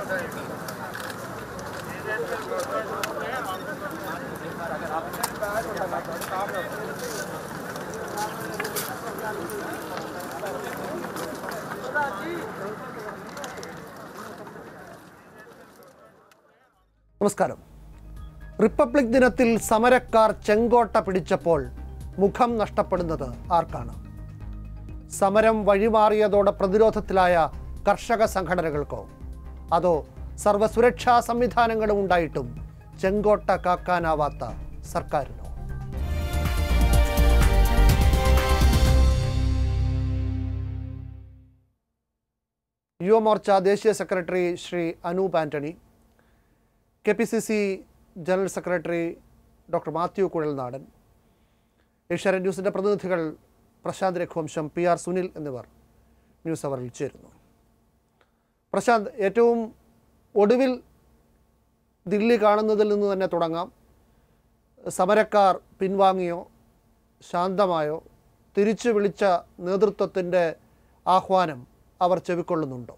നമസ്കാരം റിപ്പബ്ലിക് ദിനത്തിൽ സമരക്കാർ ചെങ്കോട്ട പിടിച്ചപ്പോൾ മുഖം നഷ്ടപ്പെടുന്നത് ആർക്കാണ് സമരം വഴിമാറിയതോടെ പ്രതിരോധത്തിലായ കർഷക സംഘടനകൾക്കോ അതോ സർവ്വസുരക്ഷാ സംവിധാനങ്ങളും ഉണ്ടായിട്ടും ചെങ്കോട്ട കാക്കാനാവാത്ത സർക്കാരിനോ യുവമോർച്ച ദേശീയ secretary Shri Anoop Antony K P C C general secretary doctor Mathew Kuzhalnadan Asianet ന്യൂസിൻ്റെ പ്രതിനിധികൾ പ്രശാന്ത് രഘുവംശം പി ആർ സുനിൽ എന്നിവർ ന്യൂസ് അവറിൽ ചേരുന്നു പ്രശാന്ത് ഏറ്റവും ഒടുവിൽ ദില്ലി കാണുന്നതിൽ നിന്ന് തന്നെ തുടങ്ങാം സമരക്കാർ പിൻവാങ്ങിയോ ശാന്തമായോ തിരിച്ചു വിളിച്ച നേതൃത്വത്തിൻ്റെ ആഹ്വാനം അവർ ചെവിക്കൊള്ളുന്നുണ്ടോ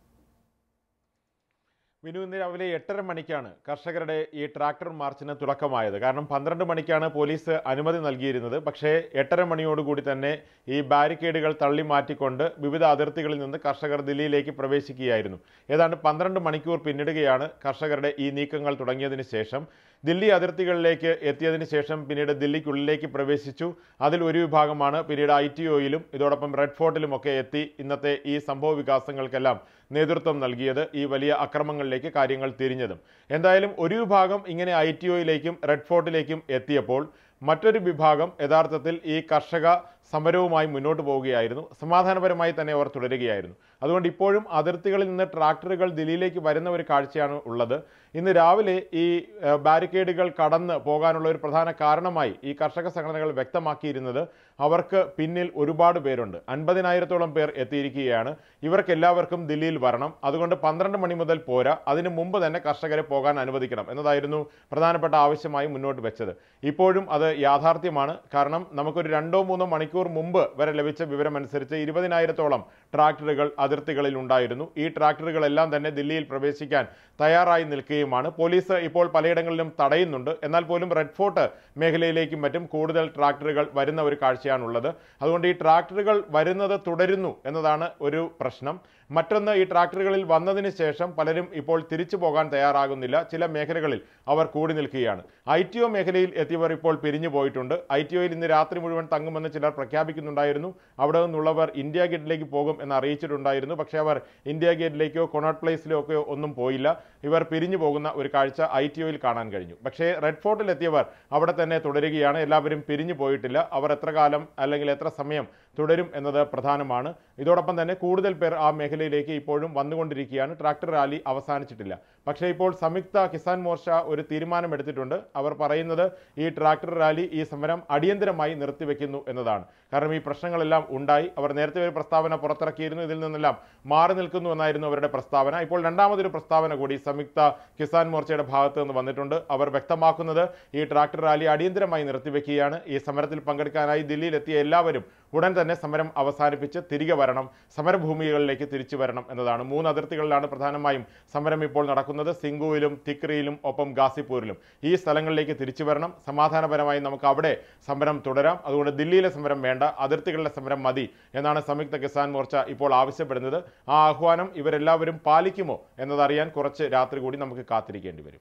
വിനു ഇന്ന് രാവിലെ എട്ടര മണിക്കാണ് കർഷകരുടെ ഈ ട്രാക്ടർ മാർച്ചിന് തുടക്കമായത് കാരണം പന്ത്രണ്ട് മണിക്കാണ് പോലീസ് അനുമതി നൽകിയിരുന്നത് പക്ഷേ എട്ടര മണിയോടുകൂടി തന്നെ ഈ ബാരിക്കേഡുകൾ തള്ളി മാറ്റിക്കൊണ്ട് വിവിധ അതിർത്തികളിൽ നിന്ന് കർഷകർ ദില്ലിയിലേക്ക് പ്രവേശിക്കുകയായിരുന്നു ഏതാണ്ട് പന്ത്രണ്ട് മണിക്കൂർ പിന്നിടുകയാണ് കർഷകരുടെ ഈ നീക്കങ്ങൾ തുടങ്ങിയതിന് ശേഷം ദില്ലി അതിർത്തികളിലേക്ക് എത്തിയതിന് ശേഷം പിന്നീട് ദില്ലിക്കുള്ളിലേക്ക് പ്രവേശിച്ചു അതിൽ ഒരു വിഭാഗമാണ് പിന്നീട് ഐ ടി ഒയിലും ഇതോടൊപ്പം റെഡ് ഫോർട്ടിലും ഒക്കെ എത്തി ഇന്നത്തെ ഈ സംഭവ വികാസങ്ങൾക്കെല്ലാം നേതൃത്വം നൽകിയത് ഈ വലിയ അക്രമങ്ങളിലേക്ക് കാര്യങ്ങൾ തിരിഞ്ഞതും എന്തായാലും ഒരു വിഭാഗം ഇങ്ങനെ ഐ ടി ഒയിലേക്കും റെഡ് ഫോർട്ടിലേക്കും എത്തിയപ്പോൾ മറ്റൊരു വിഭാഗം യഥാർത്ഥത്തിൽ ഈ കർഷക സമരവുമായി മുന്നോട്ട് പോവുകയായിരുന്നു സമാധാനപരമായി തന്നെ അവർ തുടരുകയായിരുന്നു അതുകൊണ്ട് ഇപ്പോഴും അതിർത്തികളിൽ നിന്ന് ട്രാക്ടറുകൾ ദില്ലിയിലേക്ക് വരുന്ന ഒരു കാഴ്ചയാണ് ഉള്ളത് ഇന്ന് രാവിലെ ഈ ഏഹ്, ബാരിക്കേഡുകൾ കടന്ന് പോകാനുള്ള ഒരു പ്രധാന കാരണമായി ഈ കർഷക സംഘടനകൾ വ്യക്തമാക്കിയിരുന്നത് അവർക്ക് പിന്നിൽ ഒരുപാട് പേരുണ്ട് അൻപതിനായിരത്തോളം പേർ എത്തിയിരിക്കുകയാണ് ഇവർക്ക് എല്ലാവർക്കും ദില്ലിയിൽ വരണം അതുകൊണ്ട് പന്ത്രണ്ട് മണി മുതൽ പോരാ അതിനു മുമ്പ് തന്നെ കർഷകരെ പോകാൻ അനുവദിക്കണം എന്നതായിരുന്നു പ്രധാനപ്പെട്ട ആവശ്യമായി മുന്നോട്ട് വെച്ചത് ഇപ്പോഴും അത് യാഥാർത്ഥ്യമാണ് കാരണം നമുക്കൊരു രണ്ടോ മൂന്നോ മണിക്കൂർ മുമ്പ് വരെ ലഭിച്ച വിവരമനുസരിച്ച് ഇരുപതിനായിരത്തോളം ട്രാക്ടറുകൾ അതിർത്തികളിൽ ഉണ്ടായിരുന്നു ഈ ട്രാക്ടറുകളെല്ലാം തന്നെ ദില്ലിയിൽ പ്രവേശിക്കാൻ തയ്യാറായി നിൽക്കുകയുമാണ് പോലീസ് ഇപ്പോൾ പലയിടങ്ങളിലും തടയുന്നുണ്ട് എന്നാൽ പോലും റെഡ് ഫോർട്ട് മേഖലയിലേക്കും മറ്റും കൂടുതൽ ട്രാക്ടറുകൾ വരുന്ന ഒരു കാഴ്ചയാണുള്ളത് അതുകൊണ്ട് ഈ ട്രാക്ടറുകൾ വരുന്നത് തുടരുന്നു എന്നതാണ് ഒരു പ്രശ്നം മറ്റൊന്ന് ഈ ട്രാക്ടറുകളിൽ വന്നതിന് ശേഷം പലരും ഇപ്പോൾ തിരിച്ചു പോകാൻ തയ്യാറാകുന്നില്ല ചില മേഖലകളിൽ അവർ കൂടി നിൽക്കുകയാണ് ഐ ടി ഒ മേഖലയിൽ എത്തിയവർ ഇപ്പോൾ പിരിഞ്ഞു പോയിട്ടുണ്ട് ഐ ടി ഒയിൽ ഇന്ന് രാത്രി മുഴുവൻ തങ്ങുമെന്ന് ചിലർ പ്രഖ്യാപിക്കുന്നുണ്ടായിരുന്നു അവിടെ നിന്നുള്ളവർ ഇന്ത്യ ഗേറ്റിലേക്ക് പോകും എന്ന് അറിയിച്ചിട്ടുണ്ടായിരുന്നു പക്ഷേ അവർ ഇന്ത്യ ഗേറ്റിലേക്കോ കൊണോട്ട് പ്ലേസിലോ ഒക്കെ ഒന്നും പോയില്ല ഇവർ പിരിഞ്ഞു പോകുന്ന ഒരു കാഴ്ച ഐ ടി ഒയിൽ കാണാൻ കഴിഞ്ഞു പക്ഷേ റെഡ് ഫോർട്ടിൽ എത്തിയവർ അവിടെ തന്നെ തുടരുകയാണ് എല്ലാവരും പിരിഞ്ഞു പോയിട്ടില്ല അവർ എത്ര കാലം അല്ലെങ്കിൽ എത്ര സമയം തുടരും എന്നത് പ്രധാനമാണ് ഇതോടൊപ്പം തന്നെ കൂടുതൽ പേർ ആ മേഖലയിലേക്ക് ഇപ്പോഴും വന്നുകൊണ്ടിരിക്കുകയാണ് ട്രാക്ടർ റാലി അവസാനിച്ചിട്ടില്ല പക്ഷേ ഇപ്പോൾ സംയുക്ത കിസാൻ മോർച്ച ഒരു തീരുമാനമെടുത്തിട്ടുണ്ട് അവർ പറയുന്നത് ഈ ട്രാക്ടർ റാലി ഈ സമരം അടിയന്തരമായി നിർത്തിവെക്കുന്നു എന്നതാണ് കാരണം ഈ പ്രശ്നങ്ങളെല്ലാം ഉണ്ടായി അവർ നേരത്തെ ഒരു പ്രസ്താവന പുറത്തിറക്കിയിരുന്നു ഇതിൽ നിന്നെല്ലാം മാറി നിൽക്കുന്നു എന്നായിരുന്നു അവരുടെ പ്രസ്താവന ഇപ്പോൾ രണ്ടാമതൊരു പ്രസ്താവന കൂടി സംയുക്ത കിസാൻ മോർച്ചയുടെ ഭാഗത്ത് നിന്ന് വന്നിട്ടുണ്ട് അവർ വ്യക്തമാക്കുന്നത് ഈ ട്രാക്ടർ റാലി അടിയന്തരമായി നിർത്തിവെക്കുകയാണ് ഈ സമരത്തിൽ പങ്കെടുക്കാനായി ദില്ലിയിലെത്തിയ എല്ലാവരും ഉടൻ തന്നെ സമരം അവസാനിപ്പിച്ച് തിരികെ വരണം സമരഭൂമികളിലേക്ക് തിരിച്ചു വരണം എന്നതാണ് മൂന്ന് അതിർത്തികളിലാണ് പ്രധാനമായും സമരം ഇപ്പോൾ നടക്കുന്നത് സിംഗുവിലും തിക്രിയിലും ഒപ്പം ഗാസിപ്പൂരിലും ഈ സ്ഥലങ്ങളിലേക്ക് തിരിച്ചു വരണം സമാധാനപരമായി നമുക്ക് അവിടെ സമരം തുടരാം അതുകൊണ്ട് ദില്ലിയിലെ സമരം വേണ്ട അതിർത്തികളിലെ സമരം മതി എന്നാണ് സംയുക്ത കിസാൻ മോർച്ച ഇപ്പോൾ ആവശ്യപ്പെടുന്നത് ആ ആഹ്വാനം ഇവരെല്ലാവരും പാലിക്കുമോ എന്നതറിയാൻ കുറച്ച് രാത്രി കൂടി നമുക്ക് കാത്തിരിക്കേണ്ടി വരും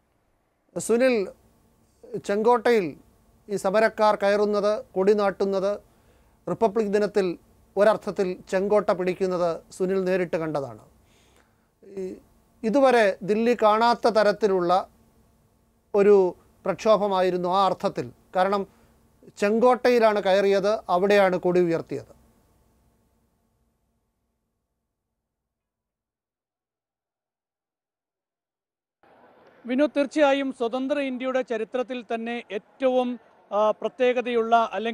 സുനിൽ ചെങ്കോട്ടയിൽ ഈ സമരക്കാർ കയറുന്നത് കൊടി നാട്ടുന്നത് റിപ്പബ്ലിക് ദിനത്തിൽ ഒരർത്ഥത്തിൽ ചെങ്കോട്ട പിടിക്കുന്നത് സുനിൽ നേരിട്ട് കണ്ടതാണ് ഈ ഇതുവരെ ദില്ലി കാണാത്ത തരത്തിലുള്ള ഒരു പ്രക്ഷോഭമായിരുന്നു ആ അർത്ഥത്തിൽ കാരണം ചെങ്കോട്ടയിലാണ് കയറിയത് അവിടെയാണ് കൊടി ഉയർത്തിയത് വിനു തീർച്ചയായും സ്വതന്ത്ര ഇന്ത്യയുടെ ചരിത്രത്തിൽ തന്നെ ഏറ്റവും ആ, പ്രത്യേകതയുള്ള അല്ലെങ്കിൽ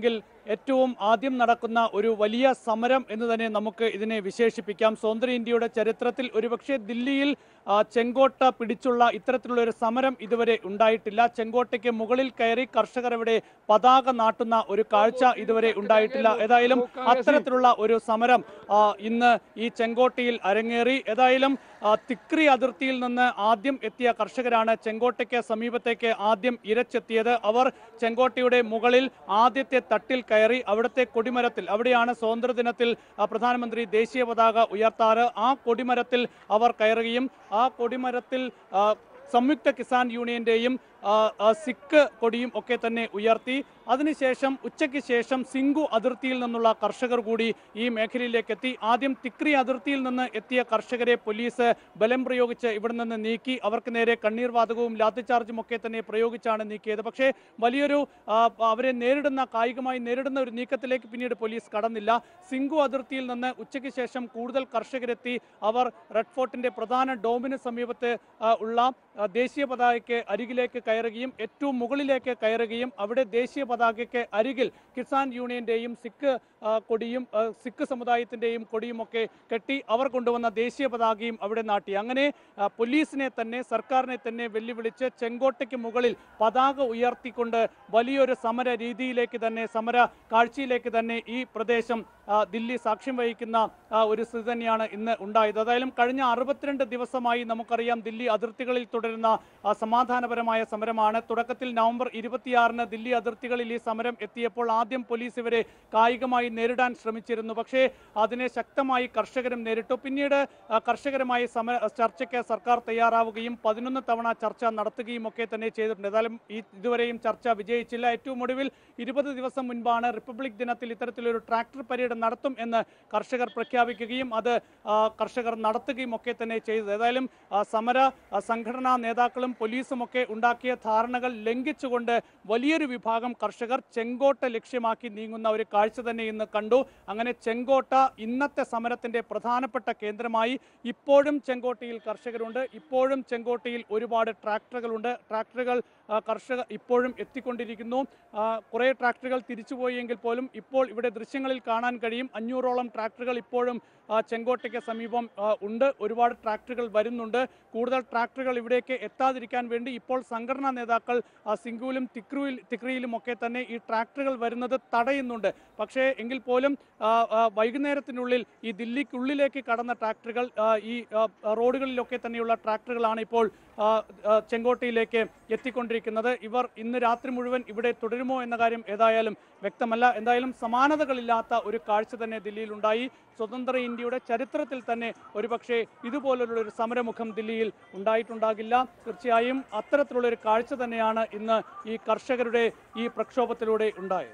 ഏറ്റവും ആദ്യം നടക്കുന്ന ഒരു വലിയ സമരം എന്ന് തന്നെ നമുക്ക് ഇതിനെ വിശേഷിപ്പിക്കാം സ്വതന്ത്ര ഇന്ത്യയുടെ ചരിത്രത്തിൽ ഒരുപക്ഷെ ദില്ലിയിൽ ആ, ചെങ്കോട്ട പിടിച്ചുള്ള ഇത്തരത്തിലുള്ള ഒരു സമരം ഇതുവരെ ഉണ്ടായിട്ടില്ല ചെങ്കോട്ടയ്ക്ക് മുകളിൽ കയറി കർഷകർ ഇവിടെ പതാക നാട്ടുന്ന ഒരു കാഴ്ച ഇതുവരെ ഉണ്ടായിട്ടില്ല ഏതായാലും അത്തരത്തിലുള്ള ഒരു സമരം ആ, ഇന്ന് ഈ ചെങ്കോട്ടയിൽ അരങ്ങേറി ഏതായാലും ആ, തിക്രി അതിർത്തിയിൽ നിന്ന് ആദ്യം എത്തിയ കർഷകരാണ് ചെങ്കോട്ടയ്ക്ക് സമീപത്തേക്ക് ആദ്യം ഇരച്ചെത്തിയത് അവർ ചെങ്കോട്ടയുടെ മുകളിൽ ആദ്യത്തെ തട്ടിൽ കയറി അവിടുത്തെ കൊടിമരത്തിൽ അവിടെയാണ് സ്വാതന്ത്ര്യ ദിനത്തിൽ ആ, പ്രധാനമന്ത്രി ദേശീയ പതാക ഉയർത്താറ് ആ കൊടിമരത്തിൽ അവർ കയറുകയും ആ കൊടിമരത്തിൽ ആ, സംയുക്ത കിസാൻ യൂണിയന്റെയും ആ, ആ, സിഖ് കൊടിയും ഒക്കെ തന്നെ ഉയർത്തി അതിനുശേഷം ഉച്ചയ്ക്ക് ശേഷം സിംഗു അതിർത്തിയിൽ നിന്നുള്ള കർഷകർ കൂടി ഈ മേഖലയിലേക്ക് എത്തി ആദ്യം തിക്രി അതിർത്തിയിൽ നിന്ന് എത്തിയ കർഷകരെ പോലീസ് ബലം പ്രയോഗിച്ച് ഇവിടെ നിന്ന് നീക്കി അവർക്ക് നേരെ കണ്ണീർ വാതകവും ലാത്തിചാർജും ഒക്കെ തന്നെ പ്രയോഗിച്ചാണ് നീക്കിയത് പക്ഷേ വലിയൊരു ആ, അവരെ നേരിടുന്ന കായികമായി നേരിടുന്ന ഒരു നീക്കത്തിലേക്ക് പിന്നീട് പോലീസ് കടന്നില്ല സിംഗു അതിർത്തിയിൽ നിന്ന് ഉച്ചയ്ക്ക് ശേഷം കൂടുതൽ കർഷകരെത്തി അവർ റെഡ് ഫോർട്ടിന്റെ പ്രധാന ഡോമിന് സമീപത്ത് ആ, ഉള്ള ആ, ദേശീയ പതാകയ്ക്ക് അരികിലേക്ക് കയറുകയും ഏറ്റവും മുകളിലേക്ക് കയറുകയും അവിടെ ദേശീയ പതാകയ്ക്ക് അരികിൽ കിസാൻ യൂണിയന്റെയും സിഖ് ആ, കൊടിയും ആ, സിഖ് സമുദായത്തിന്റെയും കൊടിയും ഒക്കെ കെട്ടി അവർ കൊണ്ടുവന്ന ദേശീയ പതാകയും അവിടെ നാട്ടി അങ്ങനെ ആ, പോലീസിനെ തന്നെ സർക്കാരിനെ തന്നെ വെല്ലുവിളിച്ച് ചെങ്കോട്ടയ്ക്ക് മുകളിൽ പതാക ഉയർത്തിക്കൊണ്ട് വലിയൊരു സമര രീതിയിലേക്ക് തന്നെ സമര കാഴ്ചയിലേക്ക് തന്നെ ഈ പ്രദേശം ആ, ദില്ലി സാക്ഷ്യം വഹിക്കുന്ന ആ, ഒരു സ്ഥിതി തന്നെയാണ് ഇന്ന് ഉണ്ടായത് ഏതായാലും കഴിഞ്ഞ അറുപത്തിരണ്ട് ദിവസമായി നമുക്കറിയാം ദില്ലി അതിർത്തികളിൽ തുടരുന്ന ആ, സമാധാനപരമായ സമരമാണ് തുടക്കത്തിൽ നവംബർ ഇരുപത്തിയാറിന് ദില്ലി അതിർത്തികളിൽ ഈ സമരം എത്തിയപ്പോൾ ആദ്യം പോലീസ് ഇവരെ കായികമായി നേരിടാൻ ശ്രമിച്ചിരുന്നു പക്ഷേ അതിനെ ശക്തമായി കർഷകരും നേരിട്ടു പിന്നീട് ആ, കർഷകരുമായി സമര ചർച്ചയ്ക്ക് സർക്കാർ തയ്യാറാവുകയും പതിനൊന്ന് തവണ ചർച്ച നടത്തുകയും ഒക്കെ തന്നെ ചെയ്തിട്ടുണ്ട് ഏതായാലും ഈ ഇതുവരെയും ചർച്ച വിജയിച്ചില്ല ഏറ്റവും ഒടുവിൽ ഇരുപത് ദിവസം മുൻപാണ് റിപ്പബ്ലിക് ദിനത്തിൽ ഇത്തരത്തിലൊരു ട്രാക്ടർ പരേഡ് നടത്തും എന്ന് കർഷകർ പ്രഖ്യാപിക്കുകയും അത് ആ, കർഷകർ നടത്തുകയും ഒക്കെ തന്നെ ചെയ്തത് ഏതായാലും ആ, സമര ആ, സംഘടനാ നേതാക്കളും പോലീസും ഒക്കെ ഉണ്ടാക്കിയ ധാരണകൾ ലംഘിച്ചുകൊണ്ട് വലിയൊരു വിഭാഗം കർഷകർ ചെങ്കോട്ട ലക്ഷ്യമാക്കി നീങ്ങുന്ന ഒരു കാഴ്ച തന്നെ ഇന്ന് കണ്ടു അങ്ങനെ ചെങ്കോട്ട ഇന്നത്തെ സമരത്തിന്റെ പ്രധാനപ്പെട്ട കേന്ദ്രമായി ഇപ്പോഴും ചെങ്കോട്ടയിൽ കർഷകരുണ്ട് ഇപ്പോഴും ചെങ്കോട്ടയിൽ ഒരുപാട് ട്രാക്ടറുകളുണ്ട് ട്രാക്ടറുകൾ ആ, കർഷകർ ഇപ്പോഴും എത്തിക്കൊണ്ടിരിക്കുന്നു ആ, കുറേ ട്രാക്ടറുകൾ തിരിച്ചുപോയെങ്കിൽ പോലും ഇപ്പോൾ ഇവിടെ ദൃശ്യങ്ങളിൽ കാണാൻ കഴിയും അഞ്ഞൂറോളം ട്രാക്ടറുകൾ ഇപ്പോഴും ആ, ചെങ്കോട്ടയ്ക്ക് സമീപം ആ, ഉണ്ട് ഒരുപാട് ട്രാക്ടറുകൾ വരുന്നുണ്ട് കൂടുതൽ ട്രാക്ടറുകൾ ഇവിടേക്ക് എത്താതിരിക്കാൻ വേണ്ടി ഇപ്പോൾ സംഘടനാ നേതാക്കൾ ആ, സിംഗുവിലും തിക്രുവിൽ തിക്രിയിലും ഒക്കെ തന്നെ ഈ ട്രാക്ടറുകൾ വരുന്നത് തടയുന്നുണ്ട് പക്ഷേ എങ്കിൽ പോലും ആ, ആ, വൈകുന്നേരത്തിനുള്ളിൽ ഈ ദില്ലിക്കുള്ളിലേക്ക് കടന്ന ട്രാക്ടറുകൾ ആ, ഈ ആ, റോഡുകളിലൊക്കെ തന്നെയുള്ള ട്രാക്ടറുകളാണ് ഇപ്പോൾ ആ, ആ, ചെങ്കോട്ടയിലേക്ക് എത്തിക്കൊണ്ടിരിക്കുന്നത് ഇവർ ഇന്ന് രാത്രി മുഴുവൻ ഇവിടെ തുടരുമോ എന്ന കാര്യം ഏതായാലും വ്യക്തമല്ല എന്തായാലും സമാനതകളില്ലാത്ത ഒരു കാഴ്ച തന്നെ ദില്ലിയിലുണ്ടായി സ്വതന്ത്ര ഇന്ത്യയുടെ ചരിത്രത്തിൽ തന്നെ ഒരുപക്ഷെ ഇതുപോലുള്ള ഒരു സമരമുഖം ദില്ലിയിൽ ഉണ്ടായിട്ടുണ്ടാകില്ല തീർച്ചയായും അത്തരത്തിലുള്ള ഒരു കാഴ്ച തന്നെയാണ് ഇന്ന് ഈ കർഷകരുടെ ഈ പ്രക്ഷോഭത്തിലൂടെ ഉണ്ടായത്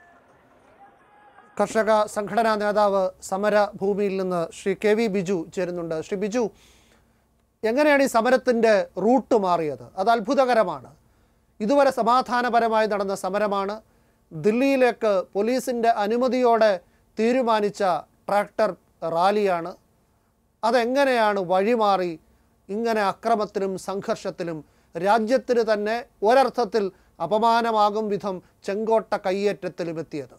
കർഷക സംഘടനാ നേതാവ് സമരഭൂമിയിൽ നിന്ന് ശ്രീ കെ വി ബിജു ചേരുന്നുണ്ട് ശ്രീ ബിജു എങ്ങനെയാണ് ഈ സമരത്തിൻ്റെ റൂട്ട് മാറിയത് അത് അത്ഭുതകരമാണ് ഇതുവരെ സമാധാനപരമായി നടന്ന സമരമാണ് ദില്ലിയിലേക്ക് പോലീസിൻ്റെ അനുമതിയോടെ തീരുമാനിച്ച ട്രാക്ടർ റാലിയാണ് അതെങ്ങനെയാണ് വഴിമാറി ഇങ്ങനെ അക്രമത്തിലും സംഘർഷത്തിലും രാജ്യത്തിന് തന്നെ ഒരർത്ഥത്തിൽ അപമാനമാകും വിധം ചെങ്കോട്ട കയ്യേറ്റത്തിലും എത്തിയത്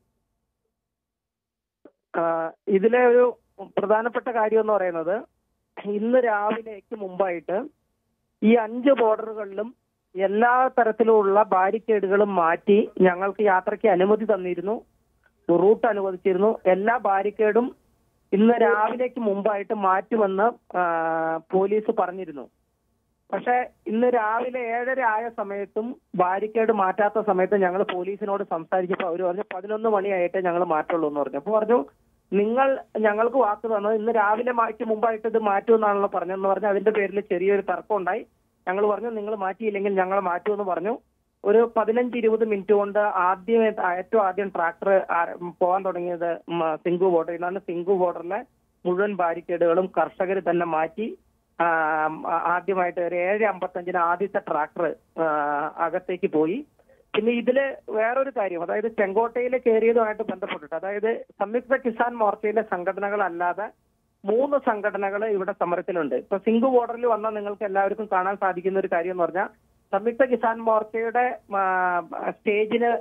ആ, ഇതിലെ ഒരു പ്രധാനപ്പെട്ട കാര്യം എന്ന് പറയുന്നത് ഇന്ന് രാവിലേക്ക് മുമ്പായിട്ട് ഈ അഞ്ച് ബോർഡറുകളിലും എല്ലാ തരത്തിലുമുള്ള ബാരിക്കേഡുകളും മാറ്റി ഞങ്ങൾക്ക് യാത്രയ്ക്ക് അനുമതി തന്നിരുന്നു റൂട്ട് അനുവദിച്ചിരുന്നു എല്ലാ ബാരിക്കേഡും ഇന്ന് രാവിലേക്ക് മുമ്പായിട്ട് മാറ്റുമെന്ന് ആ, പോലീസ് പറഞ്ഞിരുന്നു പക്ഷെ ഇന്ന് രാവിലെ ഏഴര ആയ സമയത്തും ബാരിക്കേഡ് മാറ്റാത്ത സമയത്ത് ഞങ്ങൾ പോലീസിനോട് സംസാരിച്ചപ്പോൾ അവർ പറഞ്ഞു പതിനൊന്ന് മണിയായിട്ടേ ഞങ്ങൾ മാറ്റുള്ളൂ എന്ന് പറഞ്ഞു അപ്പോൾ പറഞ്ഞു നിങ്ങൾ ഞങ്ങൾക്ക് വാക്ക് തന്നത് ഇന്ന് രാവിലെ മാറ്റി മുമ്പായിട്ട് ഇത് മാറ്റുമെന്നാണല്ലോ പറഞ്ഞതെന്ന് പറഞ്ഞു അതിന്റെ പേരിൽ ചെറിയൊരു തർക്കം ഉണ്ടായി ഞങ്ങൾ പറഞ്ഞു നിങ്ങൾ മാറ്റിയില്ലെങ്കിൽ ഞങ്ങൾ മാറ്റുമെന്ന് പറഞ്ഞു ഒരു പതിനഞ്ച് ഇരുപത് മിനിറ്റ് കൊണ്ട് ആദ്യം ഏറ്റവും ആദ്യം ട്രാക്ടർ പോകാൻ തുടങ്ങിയത് ഉം, സിംഗു ബോർഡറിൽ നിന്നാണ് സിംഗു ബോർഡറിലെ മുഴുവൻ ബാരിക്കേഡുകളും കർഷകർ തന്നെ മാറ്റി ആ, ആദ്യമായിട്ട് ഒരു ഏഴ് അമ്പത്തഞ്ചിന് ആദ്യത്തെ ട്രാക്ടർ അകത്തേക്ക് പോയി പിന്നെ ഇതില് വേറൊരു കാര്യം അതായത് ചെങ്കോട്ടയിൽ കയറിയതുമായിട്ട് ബന്ധപ്പെട്ടിട്ട് അതായത് സംയുക്ത കിസാൻ മോർച്ചയിലെ സംഘടനകളല്ലാതെ മൂന്ന് സംഘടനകൾ ഇവിടെ സമരത്തിലുണ്ട് ഇപ്പൊ സിംഗു ബോർഡറിൽ വന്നാൽ നിങ്ങൾക്ക് എല്ലാവർക്കും കാണാൻ സാധിക്കുന്ന ഒരു കാര്യം എന്ന് പറഞ്ഞാൽ സംയുക്ത കിസാൻ മോർച്ചയുടെ ആ, സ്റ്റേജിന്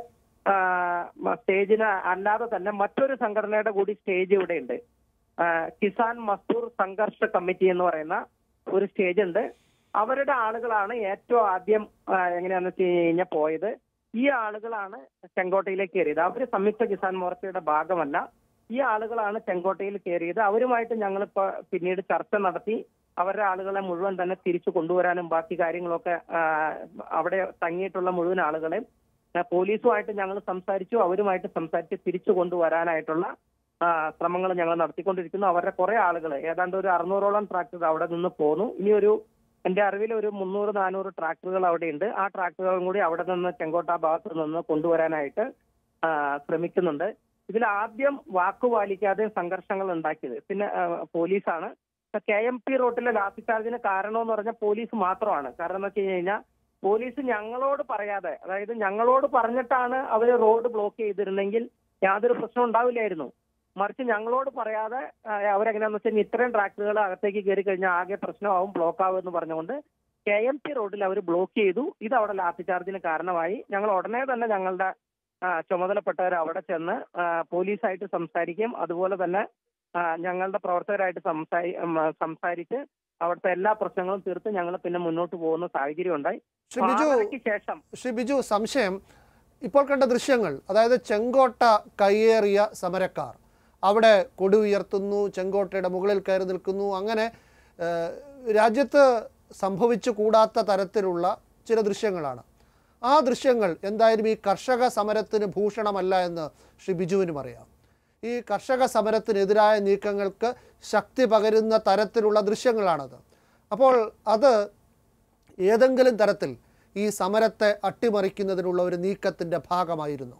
ആ, മ- സ്റ്റേജിന് അല്ലാതെ തന്നെ മറ്റൊരു സംഘടനയുടെ കൂടി സ്റ്റേജ് ഇവിടെ ഉണ്ട് ആ, കിസാൻ മസ്ദൂർ സംഘർഷ കമ്മിറ്റി എന്ന് പറയുന്ന ഒരു സ്റ്റേജ് ഉണ്ട് അവരുടെ ആളുകളാണ് ഏറ്റവും ആദ്യം ആ, എങ്ങനെയാന്ന് വെച്ച് കഴിഞ്ഞാൽ പോയത് ഈ ആളുകളാണ് ചെങ്കോട്ടയിലേക്ക് കയറിയത് അവര് സംയുക്ത കിസാൻ മോർച്ചയുടെ ഭാഗമല്ല ഈ ആളുകളാണ് ചെങ്കോട്ടയിൽ കയറിയത് അവരുമായിട്ട് ഞങ്ങളിപ്പോ പിന്നീട് ചർച്ച നടത്തി അവരുടെ ആളുകളെ മുഴുവൻ തന്നെ തിരിച്ചു കൊണ്ടുവരാനും ബാക്കി കാര്യങ്ങളൊക്കെ ആ, അവിടെ തങ്ങിയിട്ടുള്ള മുഴുവൻ ആളുകളെയും ആ, പോലീസുമായിട്ട് ഞങ്ങൾ സംസാരിച്ചു അവരുമായിട്ട് സംസാരിച്ച് തിരിച്ചു കൊണ്ടുവരാനായിട്ടുള്ള ശ്രമങ്ങൾ ഞങ്ങൾ നടത്തിക്കൊണ്ടിരിക്കുന്നു അവരുടെ കുറെ ആളുകൾ ഏതാണ്ട് ഒരു അറുന്നൂറോളം ട്രാക്ടർ അവിടെ നിന്ന് പോന്നു ഇനി ഒരു എന്റെ അറിവിൽ ഒരു മുന്നൂറ് നാനൂറ് ട്രാക്ടറുകൾ അവിടെ ഉണ്ട് ആ ട്രാക്ടറുകളും കൂടി അവിടെ നിന്ന് ചെങ്കോട്ട ഭാഗത്ത് നിന്ന് കൊണ്ടുവരാനായിട്ട് ആ, ശ്രമിക്കുന്നുണ്ട് ഇതിൽ ആദ്യം വാക്കു പാലിക്കാതെ സംഘർഷങ്ങൾ ഉണ്ടാക്കിയത് പിന്നെ ആ, പോലീസാണ് കെ എം പി റോട്ടിലെ ലാത്തി ചാർജിന് കാരണമെന്ന് പറഞ്ഞാൽ പോലീസ് മാത്രമാണ് കാരണം എന്ന് വെച്ച് കഴിഞ്ഞാൽ പോലീസ് ഞങ്ങളോട് പറയാതെ അതായത് ഞങ്ങളോട് പറഞ്ഞിട്ടാണ് അവർ റോഡ് ബ്ലോക്ക് ചെയ്തിരുന്നെങ്കിൽ യാതൊരു പ്രശ്നം ഉണ്ടാവില്ലായിരുന്നു മറിച്ച് ഞങ്ങളോട് പറയാതെ ആ, അവരെങ്ങനെയാന്ന് വെച്ചാൽ ഇത്രയും ട്രാക്ടറുകൾ അകത്തേക്ക് കയറി കഴിഞ്ഞാൽ ആകെ പ്രശ്നമാവും ബ്ലോക്ക് ആവും എന്ന് പറഞ്ഞുകൊണ്ട് കെ എം പി റോഡിൽ അവർ ബ്ലോക്ക് ചെയ്തു ഇത് അവിടെ ലാത്തി ചാർജിന് കാരണമായി ഞങ്ങൾ ഉടനെ തന്നെ ഞങ്ങളുടെ ആ, ചുമതലപ്പെട്ടവർ അവിടെ ചെന്ന് ആ, പോലീസായിട്ട് സംസാരിക്കുകയും അതുപോലെ തന്നെ ആ, ഞങ്ങളുടെ പ്രവർത്തകരായിട്ട് സംസാരി ഉം, സംസാരിച്ച് അവിടുത്തെ എല്ലാ പ്രശ്നങ്ങളും തീർത്ത് ഞങ്ങൾ പിന്നെ മുന്നോട്ട് പോകുന്ന സാഹചര്യം ഉണ്ടായി ശ്രീ ബിജു പാതയ്ക്ക് ശേഷം ശ്രീ ബിജു സംശയം ഇപ്പോൾ കണ്ട ദൃശ്യങ്ങൾ അതായത് ചെങ്കോട്ട കയ്യേറിയ സമരക്കാർ അവിടെ കൊടി ഉയർത്തുന്നു ചെങ്കോട്ടയുടെ മുകളിൽ കയറി നിൽക്കുന്നു അങ്ങനെ ഏഹ്, രാജ്യത്ത് സംഭവിച്ചു കൂടാത്ത തരത്തിലുള്ള ചില ദൃശ്യങ്ങളാണ് ആ ദൃശ്യങ്ങൾ എന്തായാലും ഈ കർഷക സമരത്തിന് ഭൂഷണമല്ല എന്ന് ശ്രീ ബിജുവിനും അറിയാം ഈ കർഷക സമരത്തിനെതിരായ നീക്കങ്ങൾക്ക് ശക്തി പകരുന്ന തരത്തിലുള്ള ദൃശ്യങ്ങളാണത് അപ്പോൾ അത് ഏതെങ്കിലും തരത്തിൽ ഈ സമരത്തെ അട്ടിമറിക്കുന്നതിനുള്ള ഒരു നീക്കത്തിന്റെ ഭാഗമായിരുന്നു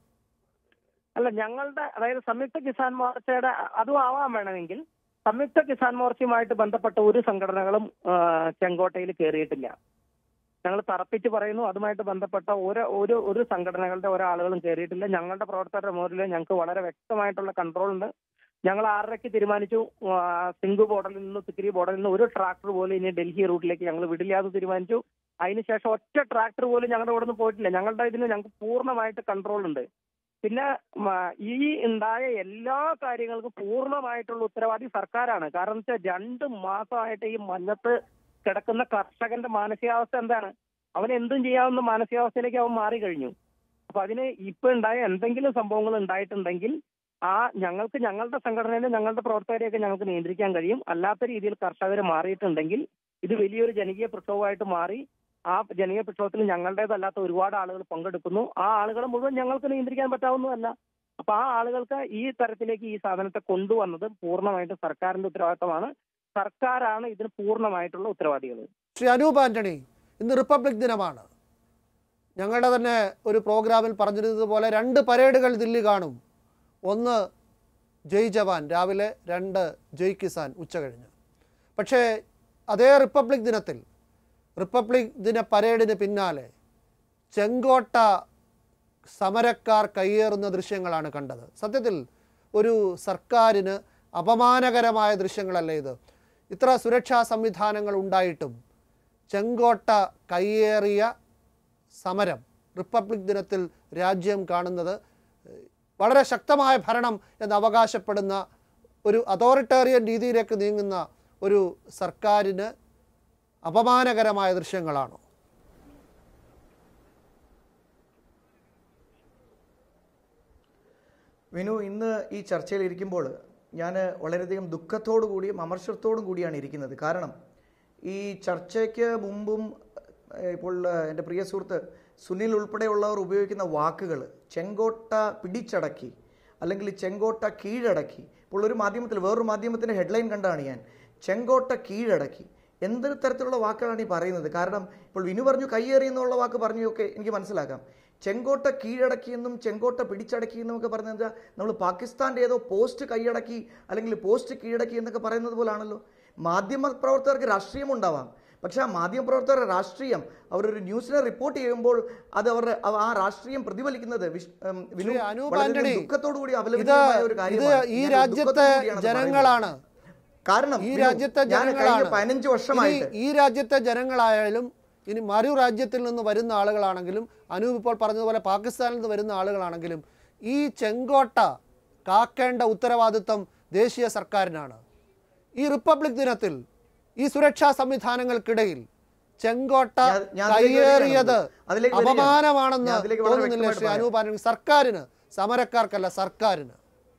അല്ല ഞങ്ങളുടെ അതായത് സംയുക്ത കിസാൻ മോർച്ചയുടെ അതും ആവാൻ വേണമെങ്കിൽ സംയുക്ത കിസാൻ മോർച്ചയുമായിട്ട് ബന്ധപ്പെട്ട ഒരു സംഘടനകളും ആ, ചെങ്കോട്ടയിൽ കയറിയിട്ടില്ല ഞങ്ങൾ തറപ്പിച്ച് പറയുന്നു അതുമായിട്ട് ബന്ധപ്പെട്ട ഒരു ഒരു ഒരു സംഘടനകളുടെ ഒരാളുകളും കയറിയിട്ടില്ല ഞങ്ങളുടെ പ്രവർത്തകരുടെ മുകളിൽ ഞങ്ങൾക്ക് വളരെ വ്യക്തമായിട്ടുള്ള കൺട്രോൾ ഉണ്ട് ഞങ്ങൾ ആറരയ്ക്ക് തീരുമാനിച്ചു ആ, സിംഗു ബോർഡറിൽ നിന്ന് തിക്കിരി ബോർഡറിൽ നിന്ന് ഒരു ട്രാക്ടർ പോലും ഇനി ഡൽഹി റൂട്ടിലേക്ക് ഞങ്ങൾ വിടില്ല എന്ന് തീരുമാനിച്ചു അതിനുശേഷം ഒറ്റ ട്രാക്ടർ പോലും ഞങ്ങളുടെ ഇവിടെ നിന്ന് പോയിട്ടില്ല ഞങ്ങളുടെ ഇതിന് ഞങ്ങൾക്ക് പൂർണ്ണമായിട്ട് കൺട്രോൾ ഉണ്ട് പിന്നെ മ, ഈ ഉണ്ടായ എല്ലാ കാര്യങ്ങൾക്കും പൂർണ്ണമായിട്ടുള്ള ഉത്തരവാദി സർക്കാരാണ് കാരണം വെച്ചാൽ രണ്ട് മാസമായിട്ട് ഈ മഞ്ഞത്ത് കിടക്കുന്ന കർഷകന്റെ മാനസികാവസ്ഥ എന്താണ് അവൻ എന്തും ചെയ്യാവുന്ന മാനസികാവസ്ഥയിലേക്ക് അവൻ മാറി കഴിഞ്ഞു അപ്പൊ അതിന് ഇപ്പൊ ഉണ്ടായ എന്തെങ്കിലും സംഭവങ്ങൾ ഉണ്ടായിട്ടുണ്ടെങ്കിൽ ആ ഞങ്ങൾക്ക് ഞങ്ങളുടെ സംഘടനയിലെ ഞങ്ങളുടെ പ്രവർത്തകരെയൊക്കെ ഞങ്ങൾക്ക് നിയന്ത്രിക്കാൻ കഴിയും അല്ലാത്ത രീതിയിൽ കർഷകർ മാറിയിട്ടുണ്ടെങ്കിൽ ഇത് വലിയൊരു ജനകീയ പ്രക്ഷോഭമായിട്ട് മാറി ആ ജനകീയ പ്രക്ഷോഭത്തിൽ ഞങ്ങളുടേതല്ലാത്ത ഒരുപാട് ആളുകൾ പങ്കെടുക്കുന്നു ആ ആളുകളെ മുഴുവൻ ഞങ്ങൾക്ക് നിയന്ത്രിക്കാൻ പറ്റാവുന്നതല്ല അപ്പൊ ആ ആളുകൾക്ക് ഈ തരത്തിലേക്ക് ഈ സാധനത്തെ കൊണ്ടുവന്നത് പൂർണ്ണമായിട്ടും സർക്കാരിന്റെ ഉത്തരവാദിത്തമാണ് സർക്കാരാണ് ഇതിന് പൂർണ്ണമായിട്ടുള്ള ഉത്തരവാദികൾ ശ്രീ അനൂപ് ആന്റണി ഇന്ന് റിപ്പബ്ലിക് ദിനമാണ് ഞങ്ങളുടെ തന്നെ ഒരു പ്രോഗ്രാമിൽ പറഞ്ഞിരുന്നതുപോലെ രണ്ട് പരേഡുകൾ ദില്ലി കാണും ഒന്ന് ജയ് ജവാൻ രാവിലെ രണ്ട് ജയ് കിസാൻ ഉച്ച കഴിഞ്ഞ് പക്ഷേ അതേ റിപ്പബ്ലിക് ദിനത്തിൽ റിപ്പബ്ലിക് ദിന പരേഡിന് പിന്നാലെ ചെങ്കോട്ട സമരക്കാർ കയ്യേറുന്ന ദൃശ്യങ്ങളാണ് കണ്ടത് സത്യത്തിൽ ഒരു സർക്കാരിന് അപമാനകരമായ ദൃശ്യങ്ങളല്ലേ ഇത് ഇത്ര സുരക്ഷാ സംവിധാനങ്ങൾ ഉണ്ടായിട്ടും ചെങ്കോട്ട കയ്യേറിയ സമരം റിപ്പബ്ലിക് ദിനത്തിൽ രാജ്യം കാണുന്നത് ഏഹ്, വളരെ ശക്തമായ ഭരണം എന്ന് അവകാശപ്പെടുന്ന ഒരു അതോറിറ്റേറിയൻ രീതിയിലേക്ക് നീങ്ങുന്ന ഒരു സർക്കാരിന് അപമാനകരമായ ദൃശ്യങ്ങളാണോ വിനു ഇന്ന് ഈ ചർച്ചയിൽ ഇരിക്കുമ്പോൾ ഞാൻ വളരെയധികം ദുഃഖത്തോടു കൂടിയും അമർഷത്തോടും കൂടിയാണ് ഇരിക്കുന്നത് കാരണം ഈ ചർച്ചയ്ക്ക് മുമ്പും ഏഹ്, ഇപ്പോൾ ഏഹ്, എൻ്റെ പ്രിയ സുഹൃത്ത് സുനിൽ ഉൾപ്പെടെയുള്ളവർ ഉപയോഗിക്കുന്ന വാക്കുകൾ ചെങ്കോട്ട പിടിച്ചടക്കി അല്ലെങ്കിൽ ചെങ്കോട്ട കീഴടക്കി ഇപ്പോൾ ഒരു മാധ്യമത്തിൽ വേറൊരു മാധ്യമത്തിൻ്റെ ഹെഡ്ലൈൻ കണ്ടാണ് ഞാൻ ചെങ്കോട്ട കീഴടക്കി എന്ത് തരത്തിലുള്ള വാക്കുകളാണ് ഈ പറയുന്നത് കാരണം ഇപ്പോൾ വിനു പറഞ്ഞു കയ്യേറി എന്നുള്ള വാക്ക് പറഞ്ഞു ഒക്കെ എനിക്ക് മനസ്സിലാക്കാം ചെങ്കോട്ട കീഴടക്കിയെന്നും ചെങ്കോട്ട പിടിച്ചടക്കി എന്നും ഒക്കെ പറഞ്ഞത് നമ്മൾ പാകിസ്ഥാൻ്റെ ഏതോ പോസ്റ്റ് കൈയടക്കി അല്ലെങ്കിൽ പോസ്റ്റ് കീഴടക്കി എന്നൊക്കെ പറയുന്നത് പോലാണല്ലോ മാധ്യമ പ്രവർത്തകർക്ക് രാഷ്ട്രീയം ഉണ്ടാവാം പക്ഷേ ആ മാധ്യമ പ്രവർത്തകരുടെ രാഷ്ട്രീയം അവരൊരു ന്യൂസിനെ റിപ്പോർട്ട് ചെയ്യുമ്പോൾ അത് അവരുടെ അവ- ആ രാഷ്ട്രീയം പ്രതിഫലിക്കുന്നത് വിഷ്- ഉം, വിനു ശ്രീ അനൂപ് വളരെയധികം ആന്റണി, ദുഃഖത്തോടു കൂടി ഇത് അപലപനീയമായ ഒരു ഇത് കാര്യമാണ് ഈ ഞാൻ രാജ്യത്തെ ദുഃഖത്തോടു കൂടിയാണ് അത് ജനങ്ങളാണ് പറയുന്നത്. കാരണം ഈ വിനു, രാജ്യത്തെ ഞാൻ കഴിഞ്ഞ ജനങ്ങളാണ് പതിനഞ്ച് ഇനി വർഷമായിട്ട് ഈ രാജ്യത്തെ ജനങ്ങളായാലും ഇനി മറു രാജ്യത്തിൽ നിന്ന് വരുന്ന ആളുകളാണെങ്കിലും അനൂപ് ഇപ്പോൾ പറഞ്ഞതുപോലെ പാകിസ്ഥാനിൽ നിന്ന് വരുന്ന ആളുകളാണെങ്കിലും ഈ ചെങ്കോട്ട കാക്കേണ്ട ഉത്തരവാദിത്വം ദേശീയ സർക്കാരിനാണ് ഈ റിപ്പബ്ലിക് ദിനത്തിൽ ഈ സുരക്ഷാ സംവിധാനങ്ങൾക്കിടയിൽ ചെങ്കോട്ട ഞാൻ- ഞാൻ അതിലേക്ക് കയ്യേറിയത് വരികയാണ്. അതിലേക്ക് വരികയാണ്. അപമാനമാണെന്ന് ഞാൻ അതിലേക്ക് വളരെ തോന്നുന്നില്ല ശ്രീ വ്യക്തമായിട്ട് അനൂപ് ആന്റണി സർക്കാരിന് സമരക്കാർക്കല്ല സർക്കാരിന്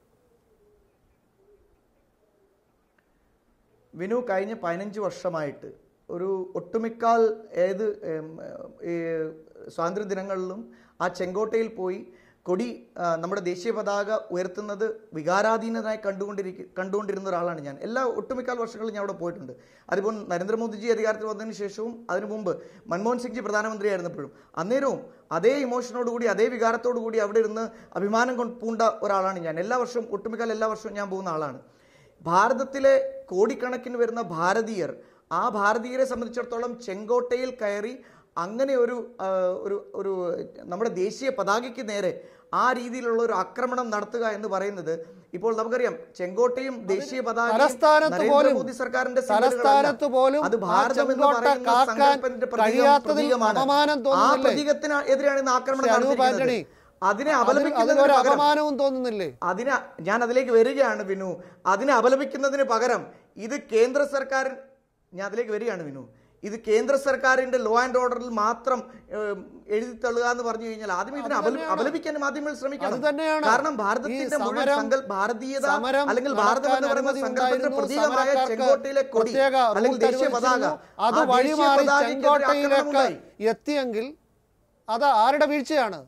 വിനു കഴിഞ്ഞ പതിനഞ്ച് വർഷമായിട്ട് ഒരു ഒട്ടുമിക്കാൽ ഏത് ഏം, ഈ സ്വാതന്ത്ര്യ ദിനങ്ങളിലും ആ ചെങ്കോട്ടയിൽ പോയി കൊടി ആ, നമ്മുടെ ദേശീയ പതാക ഉയർത്തുന്നത് വികാരാധീനനായി കണ്ടുകൊണ്ടിരിക്ക കണ്ടുകൊണ്ടിരുന്ന ഒരാളാണ് ഞാൻ എല്ലാ ഒട്ടുമിക്കാൽ വർഷങ്ങളിൽ ഞാൻ അവിടെ പോയിട്ടുണ്ട് അതിപ്പോൾ നരേന്ദ്രമോദിജി അധികാരത്തിൽ വന്നതിന് ശേഷവും അതിനു മുമ്പ് മൻമോഹൻ സിംഗ് ജി പ്രധാനമന്ത്രിയായിരുന്നപ്പോഴും അന്നേരവും അതേ ഇമോഷനോടുകൂടി അതേ വികാരത്തോടു കൂടി അവിടെ ഇരുന്ന് അഭിമാനം കൊണ്ട് പൂണ്ട ഒരാളാണ് ഞാൻ എല്ലാ വർഷവും ഒട്ടുമിക്കാൽ എല്ലാ വർഷവും ഞാൻ പോകുന്ന ആളാണ് ഭാരതത്തിലെ കോടിക്കണക്കിന് വരുന്ന ഭാരതീയർ ആ ഭാരതീയരെ സംബന്ധിച്ചിടത്തോളം ചെങ്കോട്ടയിൽ കയറി അങ്ങനെ ഒരു ആ, ഒരു ഒരു നമ്മുടെ ദേശീയ പതാകയ്ക്ക് നേരെ ആ രീതിയിലുള്ള ഒരു ആക്രമണം നടത്തുക എന്ന് പറയുന്നത് ഇപ്പോൾ നമുക്കറിയാം ചെങ്കോട്ടയും ദേശീയ പതാകയും തലസ്ഥാനത്ത് പോലും നരേന്ദ്രമോദി സർക്കാരിന്റെ സിമ്പലുകളല്ല. തലസ്ഥാനത്ത് പോലും അത് ആ ഭാരതം എന്ന് ചെങ്കോട്ട പറയുന്ന കാക്കാൻ സങ്കല്പത്തിന്റെ പ്രതീകം- കഴിയാത്തതിൽ പ്രതീകമാണ്. അപമാനം ആ തോന്നുന്നില്ലേ? പ്രതീകത്തിന് എതിരെയാണ് ഇന്ന് ആക്രമണം ശ്രീ അനൂപ് നടത്തിയിരിക്കുന്നത്. ആന്റണി, അതിനെ അതിൽ- അപലപിക്കുന്നതിന് അതിലൊരു പകരം അപമാനവും തോന്നുന്നില്ലേ അതിന് ഞാൻ അതിലേക്ക് വരികയാണ് വിനു അതിനെ അപലപിക്കുന്നതിന് പകരം ഇത് കേന്ദ്ര സർക്കാർ ഞാൻ അതിലേക്ക് വരികയാണ് വിനു ഇത് കേന്ദ്ര സർക്കാരിന്റെ ലോ ആൻഡ് ഓർഡറിൽ മാത്രം ഏം, എഴുതി തള്ളുക എന്ന് പറഞ്ഞു കഴിഞ്ഞാൽ ആദ്യം ഇതിനെ അപല- തന്നെയാണ്. അപലപിക്കാൻ മാധ്യമങ്ങൾ ശ്രമിക്കണം അത് തന്നെയാണ്. കാരണം ഈ ഭാരതത്തിന്റെ മുഴുവൻ സമരം- സങ്കൽ ഭാരതീയത സമരം അല്ലെങ്കിൽ ഭാരതം എന്ന് നടക്കാൻ പറയുന്ന അനുമതി സങ്കല്പത്തിന്റെ ഉണ്ടായിരുന്നു. പ്രതീകമായ സമരക്കാർക്ക് ചെങ്കോട്ടയിലെ കൊടി പ്രത്യേക അല്ലെങ്കിൽ റൂട്ട് ദേശീയ പതാക അനുവദിച്ചിരുന്നു. അത് ആ ദേശീയ വഴിമാറി പതാകയ്ക്കെതിരെ ആക്രമണം ചെങ്കോട്ടയിലേക്ക് ഉണ്ടായി. എത്തിയെങ്കിൽ അത് ആരുടെ വീഴ്ചയാണ്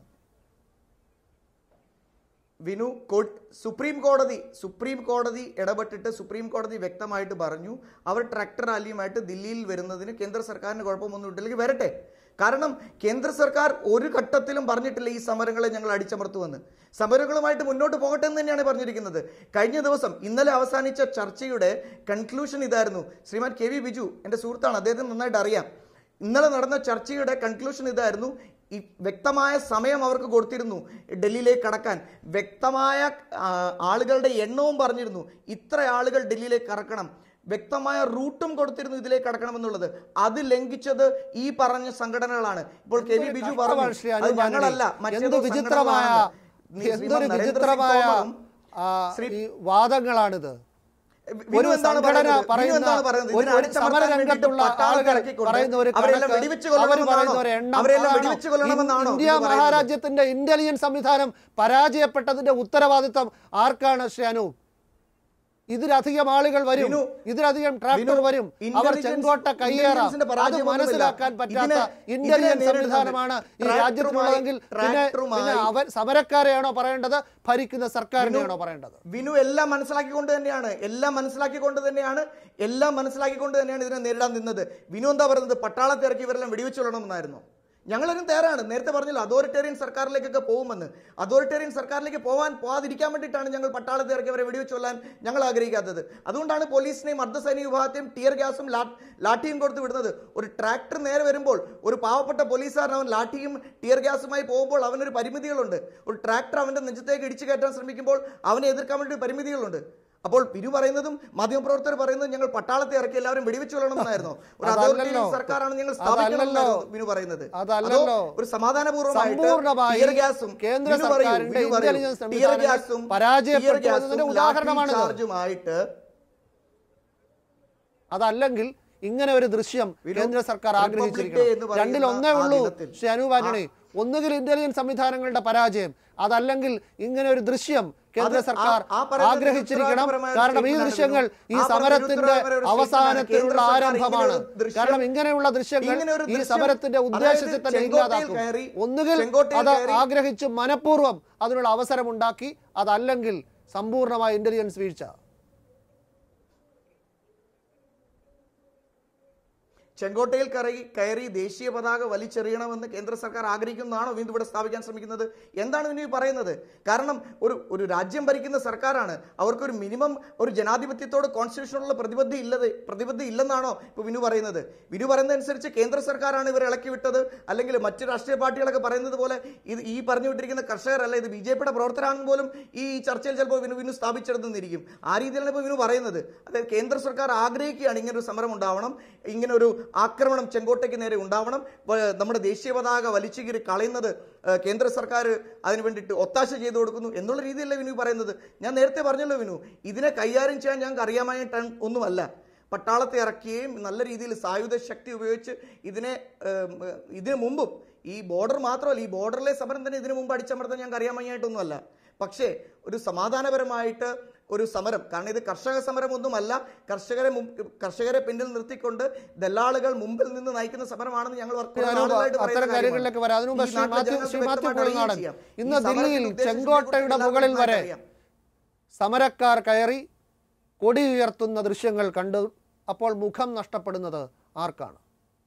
വിനു കോ- സുപ്രീം കോടതി സുപ്രീം കോടതി ഇടപെട്ടിട്ട് സുപ്രീം കോടതി വ്യക്തമായിട്ട് പറഞ്ഞു അവർ ട്രാക്ടർ റാലിയുമായിട്ട് ദില്ലിയിൽ വരുന്നതിന് കേന്ദ്ര സർക്കാരിന് കുഴപ്പമൊന്നും ഇട്ടില്ലെങ്കിൽ വരട്ടെ കാരണം കേന്ദ്ര സർക്കാർ ഒരു ഘട്ടത്തിലും പറഞ്ഞിട്ടില്ല ഈ സമരങ്ങളെ ഞങ്ങൾ അടിച്ചമർത്തുമെന്ന് സമരങ്ങളുമായിട്ട് മുന്നോട്ട് പോകട്ടെ എന്ന് തന്നെയാണ് പറഞ്ഞിരിക്കുന്നത് കഴിഞ്ഞ ദിവസം ഇന്നലെ അവസാനിച്ച ചർച്ചയുടെ കൺക്ലൂഷൻ ഇതായിരുന്നു ശ്രീമാൻ കെ വി ബിജു എൻ്റെ സുഹൃത്താണ് അദ്ദേഹത്തിന് നന്നായിട്ട് അറിയാം ഇന്നലെ നടന്ന ചർച്ചയുടെ കൺക്ലൂഷൻ ഇതായിരുന്നു ഈ വ്യക്തമായ സമയം അവർക്ക് കൊടുത്തിരുന്നു ഡൽഹിയിലേക്ക് കടക്കാൻ വ്യക്തമായ ആ, ആളുകളുടെ എണ്ണവും പറഞ്ഞിരുന്നു ഇത്ര ആളുകൾ ഡൽഹിയിലേക്ക് കടക്കണം വ്യക്തമായ റൂട്ടും കൊടുത്തിരുന്നു ഇതിലേക്ക് കടക്കണമെന്നുള്ളത് അത് ലംഘിച്ചത് ഈ പറഞ്ഞ സംഘടനകളാണ് ഇപ്പോൾ കെ വി ബിജു പറഞ്ഞു കഷ്ടമാണ് ശ്രീ അത് അനൂപ് ഞങ്ങളല്ല ആന്റണി. മറ്റേതോ എന്ത് വിചിത്രമായ സംഘടനകളാണ്. ശ്രീമാൻ എന്തൊരു നരേന്ദ്ര സിംഗ് വിചിത്രമായ തോമറും ആ, ശ്രീ ഈ വാദങ്ങളാണിത് വിനു ഒരു എന്താണ് സംഘടന പറയുന്നത്? വിനു പറയുന്ന എന്താണ് പറയുന്നത്? ഒരു ഇതിനെ ഒരു അടിച്ചമർത്താൻ സമരരംഗത്തുള്ള വേണ്ടിയിട്ട് പട്ടാളത്തെ ആളുകൾ ഇറക്കിക്കൊണ്ട് പറയുന്ന ഒരു അവരെല്ലാം കണക്ക്, വെടിവെച്ച് അവർ കൊല്ലണമെന്നാണോ? പറയുന്ന ഒരു എണ്ണം അവരെല്ലാം അതാണോ? വെടിവെച്ച് കൊല്ലണമെന്നാണോ ഇന്ത്യ ഇത് പറയുന്നത്? മഹാരാജ്യത്തിന്റെ ഇന്റലിജൻസ് സംവിധാനം പരാജയപ്പെട്ടതിന്റെ ഉത്തരവാദിത്തം ആർക്കാണ് ശ്രീ അനൂപ് ഇതിലധികം ആളുകൾ വരും വിനു, ഇതിലധികം ട്രാക്ടർ വിനു, വരും അവർ ഇന്റലിജൻസ്- ചെങ്കോട്ട കയ്യേറാം ഇന്റലിജൻസിന്റെ അത് പരാജയമൊന്നുമില്ല. മനസ്സിലാക്കാൻ പറ്റാത്ത ഇതിനെ- ഇന്റലിജൻസ് ഇതിനെ നേരിടുന്നത് സംവിധാനമാണ് ഈ ട്രാക്ടറുമായി- രാജ്യത്തുള്ളതെങ്കിൽ പിന്നെ ട്രാക്ടറുമായി- പിന്നെ അവർ സമരക്കാരെയാണോ പറയേണ്ടത് ഭരിക്കുന്ന സർക്കാരിനെയാണോ പറയേണ്ടത് വിനു എല്ലാം മനസ്സിലാക്കിക്കൊണ്ട് തന്നെയാണ് എല്ലാം മനസ്സിലാക്കിക്കൊണ്ട് തന്നെയാണ് എല്ലാം മനസ്സിലാക്കിക്കൊണ്ട് തന്നെയാണ് ഇതിനെ നേരിടാൻ നിന്നത് വിനു എന്താ പറയുന്നത് പട്ടാളത്തെ ഇറക്കി ഇവരെല്ലാം വെടിവെച്ച് കൊള്ളണമെന്നായിരുന്നു ഞങ്ങളതിനും തയ്യാറാണ് നേരത്തെ പറഞ്ഞല്ലോ അതോറിറ്റേറിയൻ സർക്കാരിലേക്കൊക്കെ പോകുമെന്ന് അതോറിറ്റേറിയൻ സർക്കാരിലേക്ക് പോകാൻ പോകാതിരിക്കാൻ വേണ്ടിയിട്ടാണ് ഞങ്ങൾ പട്ടാളത്തെ ഇറക്കി അവരെ വെടിവെച്ച് കൊല്ലാൻ ഞങ്ങൾ ആഗ്രഹിക്കാത്തത് അതുകൊണ്ടാണ് പോലീസിനെയും അർദ്ധസൈനിക വിഭാഗത്തെയും ടിയർ ഗ്യാസും ലാ- ലാഠിയും കൊടുത്ത് വിടുന്നത് ഒരു ട്രാക്ടർ നേരെ വരുമ്പോൾ ഒരു പാവപ്പെട്ട പോലീസുകാരൻ അവൻ ലാഠിയും ടിയർ ഗ്യാസുമായി പോകുമ്പോൾ അവനൊരു പരിമിതികളുണ്ട് ഒരു ട്രാക്ടർ അവന്റെ നെഞ്ചത്തേക്ക് ഇടിച്ചു കയറ്റാൻ ശ്രമിക്കുമ്പോൾ അവനെ എതിർക്കാൻ വേണ്ടി പരിമിതികളുണ്ട് അപ്പോൾ പിരു പറയുന്നതും മാധ്യമപ്രവർത്തകർ പറയുന്നതും ഞങ്ങൾ പട്ടാളത്തെ ഇറക്കി എല്ലാവരും വെടിവെച്ച് കൊള്ളണമെന്നായിരുന്നു ഒരു അതല്ലല്ലോ. അതോറിറ്റേറിയൻ സർക്കാരാണ് ഞങ്ങൾ സ്ഥാപിക്കണമെന്നായിരുന്നു അതല്ലല്ലോ. വിനു പറയുന്നത് അതല്ലല്ലോ. അതോ ഒരു സമാധാനപൂർവ്വമായിട്ട് സമ്പൂർണ്ണമായി ടിയർ ഗ്യാസും കേന്ദ്ര വിനു പറയൂ, സർക്കാരിന്റെ വിനു പറയൂ, ഇന്റലിജൻസ് ടിയർ സംവിധാനങ്ങൾ ഗ്യാസും പരാജയപ്പെട്ടു ടിയർ ഗ്യാസും എന്നതിന്റെ ലാഠി ഉദാഹരണമാണിത്. ചാർജുമായിട്ട് അതല്ലെങ്കിൽ ഇങ്ങനെ ഒരു ദൃശ്യം വിനു, കേന്ദ്ര സർക്കാർ റിപ്പബ്ലിക് ആഗ്രഹിച്ചിരിക്കണം ഡേ എന്ന് പറയുന്ന രണ്ടിൽ ഒന്നേ ആ ഉള്ളൂ ദിനത്തിൽ ശ്രീ അനൂപ് ആന്റണി ഒന്നുകിൽ ഇന്റലിജൻസ് സംവിധാനങ്ങളുടെ പരാജയം അതല്ലെങ്കിൽ ഇങ്ങനെ ഒരു ദൃശ്യം കേന്ദ്ര അത് സർക്കാർ ആ- ആ പറയുന്നത് ആഗ്രഹിച്ചിരിക്കണം നിരുത്തരവാദപരമായ ഒരു കാരണം ഈ statement ആണ് ദൃശ്യങ്ങൾ വിനു. ഈ ആ പറയുന്നത് സമരത്തിന്റെ നിരുത്തരവാദപരമായ ഒരു അവസാനത്തിലുള്ള statement ആണ്. കേന്ദ്ര സർക്കാർ ആരംഭമാണ് ഇങ്ങനെ ഒരു ദൃശ്യം- കാരണം ഇങ്ങനെയുള്ള ദൃശ്യങ്ങൾ ഇങ്ങനെ ഒരു ഈ ദൃശ്യം, സമരത്തിന്റെ ഉദ്ദേശത്തെ അതായത് തന്നെ ചെങ്കോട്ടയിൽ ഇല്ലാതാക്കും കയറി- ഒന്നുകിൽ ചെങ്കോട്ടയിൽ അത് കയറി- ആഗ്രഹിച്ച് മനഃപൂർവ്വം അതിനുള്ള അവസരമുണ്ടാക്കി അതല്ലെങ്കിൽ സമ്പൂർണ്ണമായ ഇന്റലിജൻസ് വീഴ്ച ചെങ്കോട്ടയിൽ കയറി കയറി ദേശീയ പതാക വലിച്ചെറിയണമെന്ന് കേന്ദ്ര സർക്കാർ ആഗ്രഹിക്കുന്നതാണോ വീണ്ടും ഇവിടെ സ്ഥാപിക്കാൻ ശ്രമിക്കുന്നത് എന്താണ് വിനു ഈ പറയുന്നത് കാരണം ഒരു ഒരു രാജ്യം ഭരിക്കുന്ന സർക്കാരാണ് അവർക്കൊരു മിനിമം ഒരു ജനാധിപത്യത്തോട് കോൺസ്റ്റിറ്റ്യൂഷനുള്ള പ്രതിബദ്ധി ഇല്ലത് പ്രതിബദ്ധി ഇല്ലെന്നാണോ ഇപ്പോൾ വിനു പറയുന്നത് വിനു പറയുന്നതനുസരിച്ച് കേന്ദ്ര സർക്കാരാണ് ഇവർ ഇളക്കി വിട്ടത് അല്ലെങ്കിൽ മറ്റ് രാഷ്ട്രീയ പാർട്ടികളൊക്കെ പറയുന്നത് പോലെ ഇത് ഈ പറഞ്ഞു വിട്ടിരിക്കുന്ന കർഷകരല്ല ഇത് ബി ജെ പിയുടെ പ്രവർത്തനമാണെന്ന് പോലും ഈ ചർച്ചയിൽ ചിലപ്പോൾ വിനു വിനു സ്ഥാപിച്ചെടുത്തിരിക്കും ആ രീതിയിലാണ് ഇപ്പോൾ വിനു പറയുന്നത് അതായത് കേന്ദ്ര സർക്കാർ ആഗ്രഹിക്കുകയാണ് ഇങ്ങനെ ഒരു സമരം ഉണ്ടാവണം ഇങ്ങനെ ഒരു ആക്രമണം ചെങ്കോട്ടയ്ക്ക് നേരെ ഉണ്ടാവണം വ- നമ്മുടെ ദേശീയ പതാക വലിച്ചു കീറി കളയുന്നത് ഏഹ്, കേന്ദ്ര സർക്കാർ അതിന് വേണ്ടിയിട്ട് ഒത്താശ ചെയ്തു കൊടുക്കുന്നു എന്നുള്ള രീതിയല്ല വിനു പറയുന്നത് ഞാൻ നേരത്തെ പറഞ്ഞല്ലോ വിനു ഇതിനെ കൈകാര്യം ചെയ്യാൻ ഞങ്ങൾക്ക് അറിയാമായിട്ട് ഒന്നുമല്ല പട്ടാളത്തെ ഇറക്കുകയും നല്ല രീതിയിൽ സായുധ ശക്തി ഉപയോഗിച്ച് ഇതിനെ ഏം, ഏഹ്, ഇതിനു മുമ്പും ഈ ബോർഡർ മാത്രമല്ല ഈ ബോർഡറിലെ സമരം തന്നെ ഇതിനു മുമ്പ് അടിച്ചമർത്താൻ ഞങ്ങൾക്ക് അറിയാമായിട്ടൊന്നുമല്ല പക്ഷേ ഒരു സമാധാനപരമായിട്ട് ഒരു സമരം കാരണം ഇത് കർഷക സമരം ഒന്നുമല്ല കർഷകരെ മുമ്പ് കർഷകരെ പിന്നിൽ നിർത്തിക്കൊണ്ട് ദല്ലാളുകൾ മുമ്പിൽ നിന്ന് നയിക്കുന്ന സമരമാണെന്ന് ഞങ്ങൾ കുറേ അനൂപ്, നാളുകളായിട്ട് അത്തരം പറയുന്ന കാര്യങ്ങളിലേക്ക് വരാം അതിനു മുമ്പ് ഈ ശ്രീ നാട്ടിലെ മാത്യു ജനങ്ങൾക്ക് ശ്രീ മാത്യു വ്യക്തമായിട്ട് അറിയുകയും കുളനാടൻ ചെയ്യാം. ഈ ഇന്ന് സമരത്തിന്റെ ദില്ലിയിൽ ഉദ്ദേശം ചെങ്കോട്ടയുടെ എല്ലാവർക്കും മുകളിൽ വരെ അറിയാം. സമരക്കാർ കയറി കൊടി ഉയർത്തുന്ന ദൃശ്യങ്ങൾ കണ്ടു അപ്പോൾ മുഖം നഷ്ടപ്പെടുന്നത് ആർക്കാണ്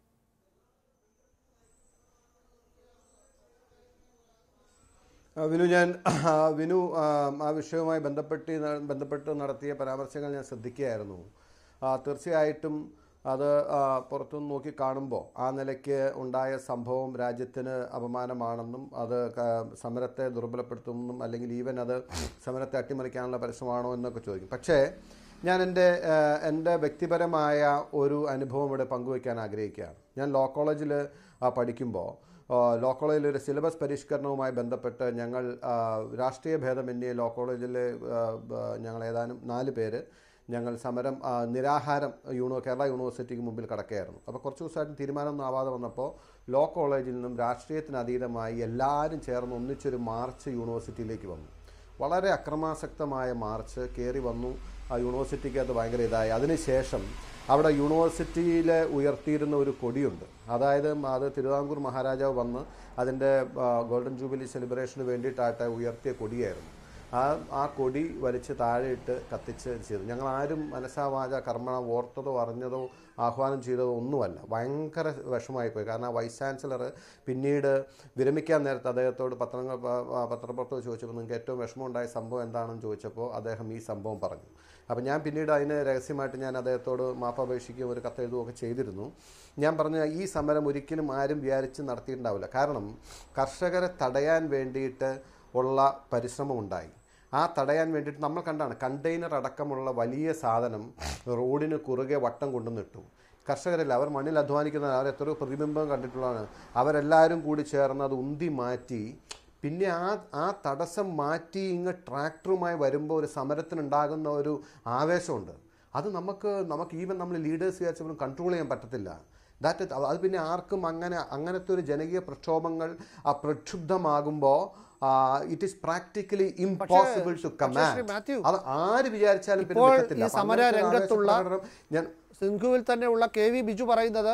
ആ, വിനു ഞാൻ ആ, വിനു ആ, ആ വിഷയവുമായി ബന്ധപ്പെട്ട് ന- ബന്ധപ്പെട്ട് നടത്തിയ പരാമർശങ്ങൾ ഞാൻ ശ്രദ്ധിക്കുകയായിരുന്നു ആ, തീർച്ചയായിട്ടും അത് ആ, പുറത്തുനിന്ന് നോക്കി കാണുമ്പോൾ ആ നിലയ്ക്ക് ഉണ്ടായ സംഭവം രാജ്യത്തിന് അപമാനമാണെന്നും അത് ക- സമരത്തെ ദുർബലപ്പെടുത്തുമെന്നും അല്ലെങ്കിൽ ഈവൻ അത് സമരത്തെ അട്ടിമറിക്കാനുള്ള പരിശ്രമമാണോ എന്നൊക്കെ ചോദിക്കും പക്ഷേ ഞാൻ എൻ്റെ ആ, എൻ്റെ വ്യക്തിപരമായ ഒരു അനുഭവം ഇവിടെ പങ്കുവയ്ക്കാൻ ആഗ്രഹിക്കുകയാണ് ഞാൻ ലോ കോളേജിൽ പഠിക്കുമ്പോൾ ആ, ലോ കോളേജിൽ ഒരു സിലബസ് പരിഷ്കരണവുമായി ബന്ധപ്പെട്ട് ഞങ്ങൾ ആ, രാഷ്ട്രീയ ഭേദമന്യേ ലോ കോളേജിൽ ആ, ബ- ഞങ്ങൾ ഏതാനും നാല് പേര് ഞങ്ങൾ സമരം ആ, നിരാഹാരം യൂണോ കേരള യൂണിവേഴ്സിറ്റിക്ക് മുമ്പിൽ കിടക്കുകയായിരുന്നു അപ്പോൾ കുറച്ച് ദിവസമായിട്ട് തീരുമാനമൊന്നും ആവാതെ വന്നപ്പോൾ ലോ കോളേജിൽ നിന്നും രാഷ്ട്രീയത്തിന് അതീതമായി എല്ലാവരും ചേർന്ന് ഒന്നിച്ചൊരു മാർച്ച് യൂണിവേഴ്സിറ്റിയിലേക്ക് വന്നു വളരെ അക്രമാസക്തമായ മാർച്ച് കയറി വന്നു ആ യൂണിവേഴ്സിറ്റിക്ക് അത് ഭയങ്കര ഇതായി അതിനുശേഷം അവിടെ യൂണിവേഴ്സിറ്റിയിൽ ഉയർത്തിയിരുന്ന ഒരു കൊടിയുണ്ട് അതായത് അത് തിരുവിതാംകൂർ മഹാരാജാവ് വന്ന് അതിൻ്റെ ആ, ഗോൾഡൻ ജൂബിലി സെലിബ്രേഷന് വേണ്ടിയിട്ടായിട്ട് ഉയർത്തിയ കൊടിയായിരുന്നു ആ ആ കൊടി വലിച്ച് താഴെയിട്ട് കത്തിച്ച് ചെയ്തു ഞങ്ങൾ ആരും മനസ്സാവാച കർമ്മ ഓർത്തതോ അറിഞ്ഞതോ ആഹ്വാനം ചെയ്തതോ ഒന്നുമല്ല ഭയങ്കര വിഷമമായിപ്പോയി കാരണം ആ വൈസ് ചാൻസലർ പിന്നീട് വിരമിക്കാൻ നേരത്ത് അദ്ദേഹത്തോട് പത്രങ്ങൾ പ- പ- പത്രപ്രവർത്തകർ ചോദിച്ചപ്പോൾ നിങ്ങൾക്ക് ഏറ്റവും വിഷമമുണ്ടായ സംഭവം എന്താണെന്ന് ചോദിച്ചപ്പോൾ അദ്ദേഹം ഈ സംഭവം പറഞ്ഞു അപ്പോൾ ഞാൻ പിന്നീട് അതിന് രഹസ്യമായിട്ട് ഞാൻ അദ്ദേഹത്തോട് മാപ്പപേക്ഷിക്കുകയും ഒരു കത്തെഴുതുകയൊക്കെ ചെയ്തിരുന്നു ഞാൻ പറഞ്ഞ ഈ സമരം ഒരിക്കലും ആരും വിചാരിച്ച് നടത്തിയിട്ടുണ്ടാവില്ല കാരണം കർഷകരെ തടയാൻ വേണ്ടിയിട്ട് ഉള്ള പരിശ്രമം ഉണ്ടായി ആ തടയാൻ വേണ്ടിയിട്ട് നമ്മൾ കണ്ടാണ് കണ്ടെയ്നർ അടക്കമുള്ള വലിയ സാധനം റോഡിന് കുറുകെ വട്ടം കൊണ്ടുവന്നിട്ടു കർഷകരല്ല അവർ മണ്ണിൽ അധ്വാനിക്കുന്ന അവർ എത്രയോ പ്രതിബിംബം കണ്ടിട്ടുള്ളതാണ് അവരെല്ലാവരും കൂടി ചേർന്ന് അത് ഉന്തി മാറ്റി പിന്നെ ആ ആ തടസ്സം മാറ്റി ഇങ്ങ് ട്രാക്ടറുമായി വരുമ്പോൾ ഒരു സമരത്തിനുണ്ടാകുന്ന ഒരു ആവേശമുണ്ട് അത് നമുക്ക് നമുക്ക് ഈവൻ നമ്മൾ ലീഡേഴ്സ് വിചാരിച്ചപ്പോഴും കൺട്രോൾ ചെയ്യാൻ പറ്റത്തില്ല ദാറ്റ് അത് പിന്നെ ആർക്കും അങ്ങനെ അങ്ങനത്തെ ഒരു ജനകീയ പ്രക്ഷോഭങ്ങൾ ആ പ്രക്ഷുബ്ധമാകുമ്പോൾ it is practically impossible to പക്ഷേ ശ്രീ കമാൻഡ് മാത്യു, അത് ആര് വിചാരിച്ചാലും പിന്നെ ഇപ്പോൾ നിൽക്കത്തില്ല. ഈ അപ്പോൾ സമര അങ്ങനത്തെ ഒരു രംഗത്തുള്ള ആവേശപ്രകടനം ഞാൻ സിന്ധുവിൽ തന്നെയുള്ള കെ വി ബിജു പറയുന്നത്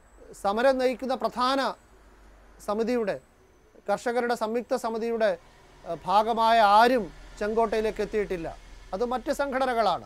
സമരം നയിക്കുന്ന പ്രധാന സമിതിയുടെ കർഷകരുടെ സംയുക്ത സമിതിയുടെ ഏഹ്, ഭാഗമായ ആരും ചെങ്കോട്ടയിലേക്ക് എത്തിയിട്ടില്ല അത് മറ്റ് സംഘടനകളാണ്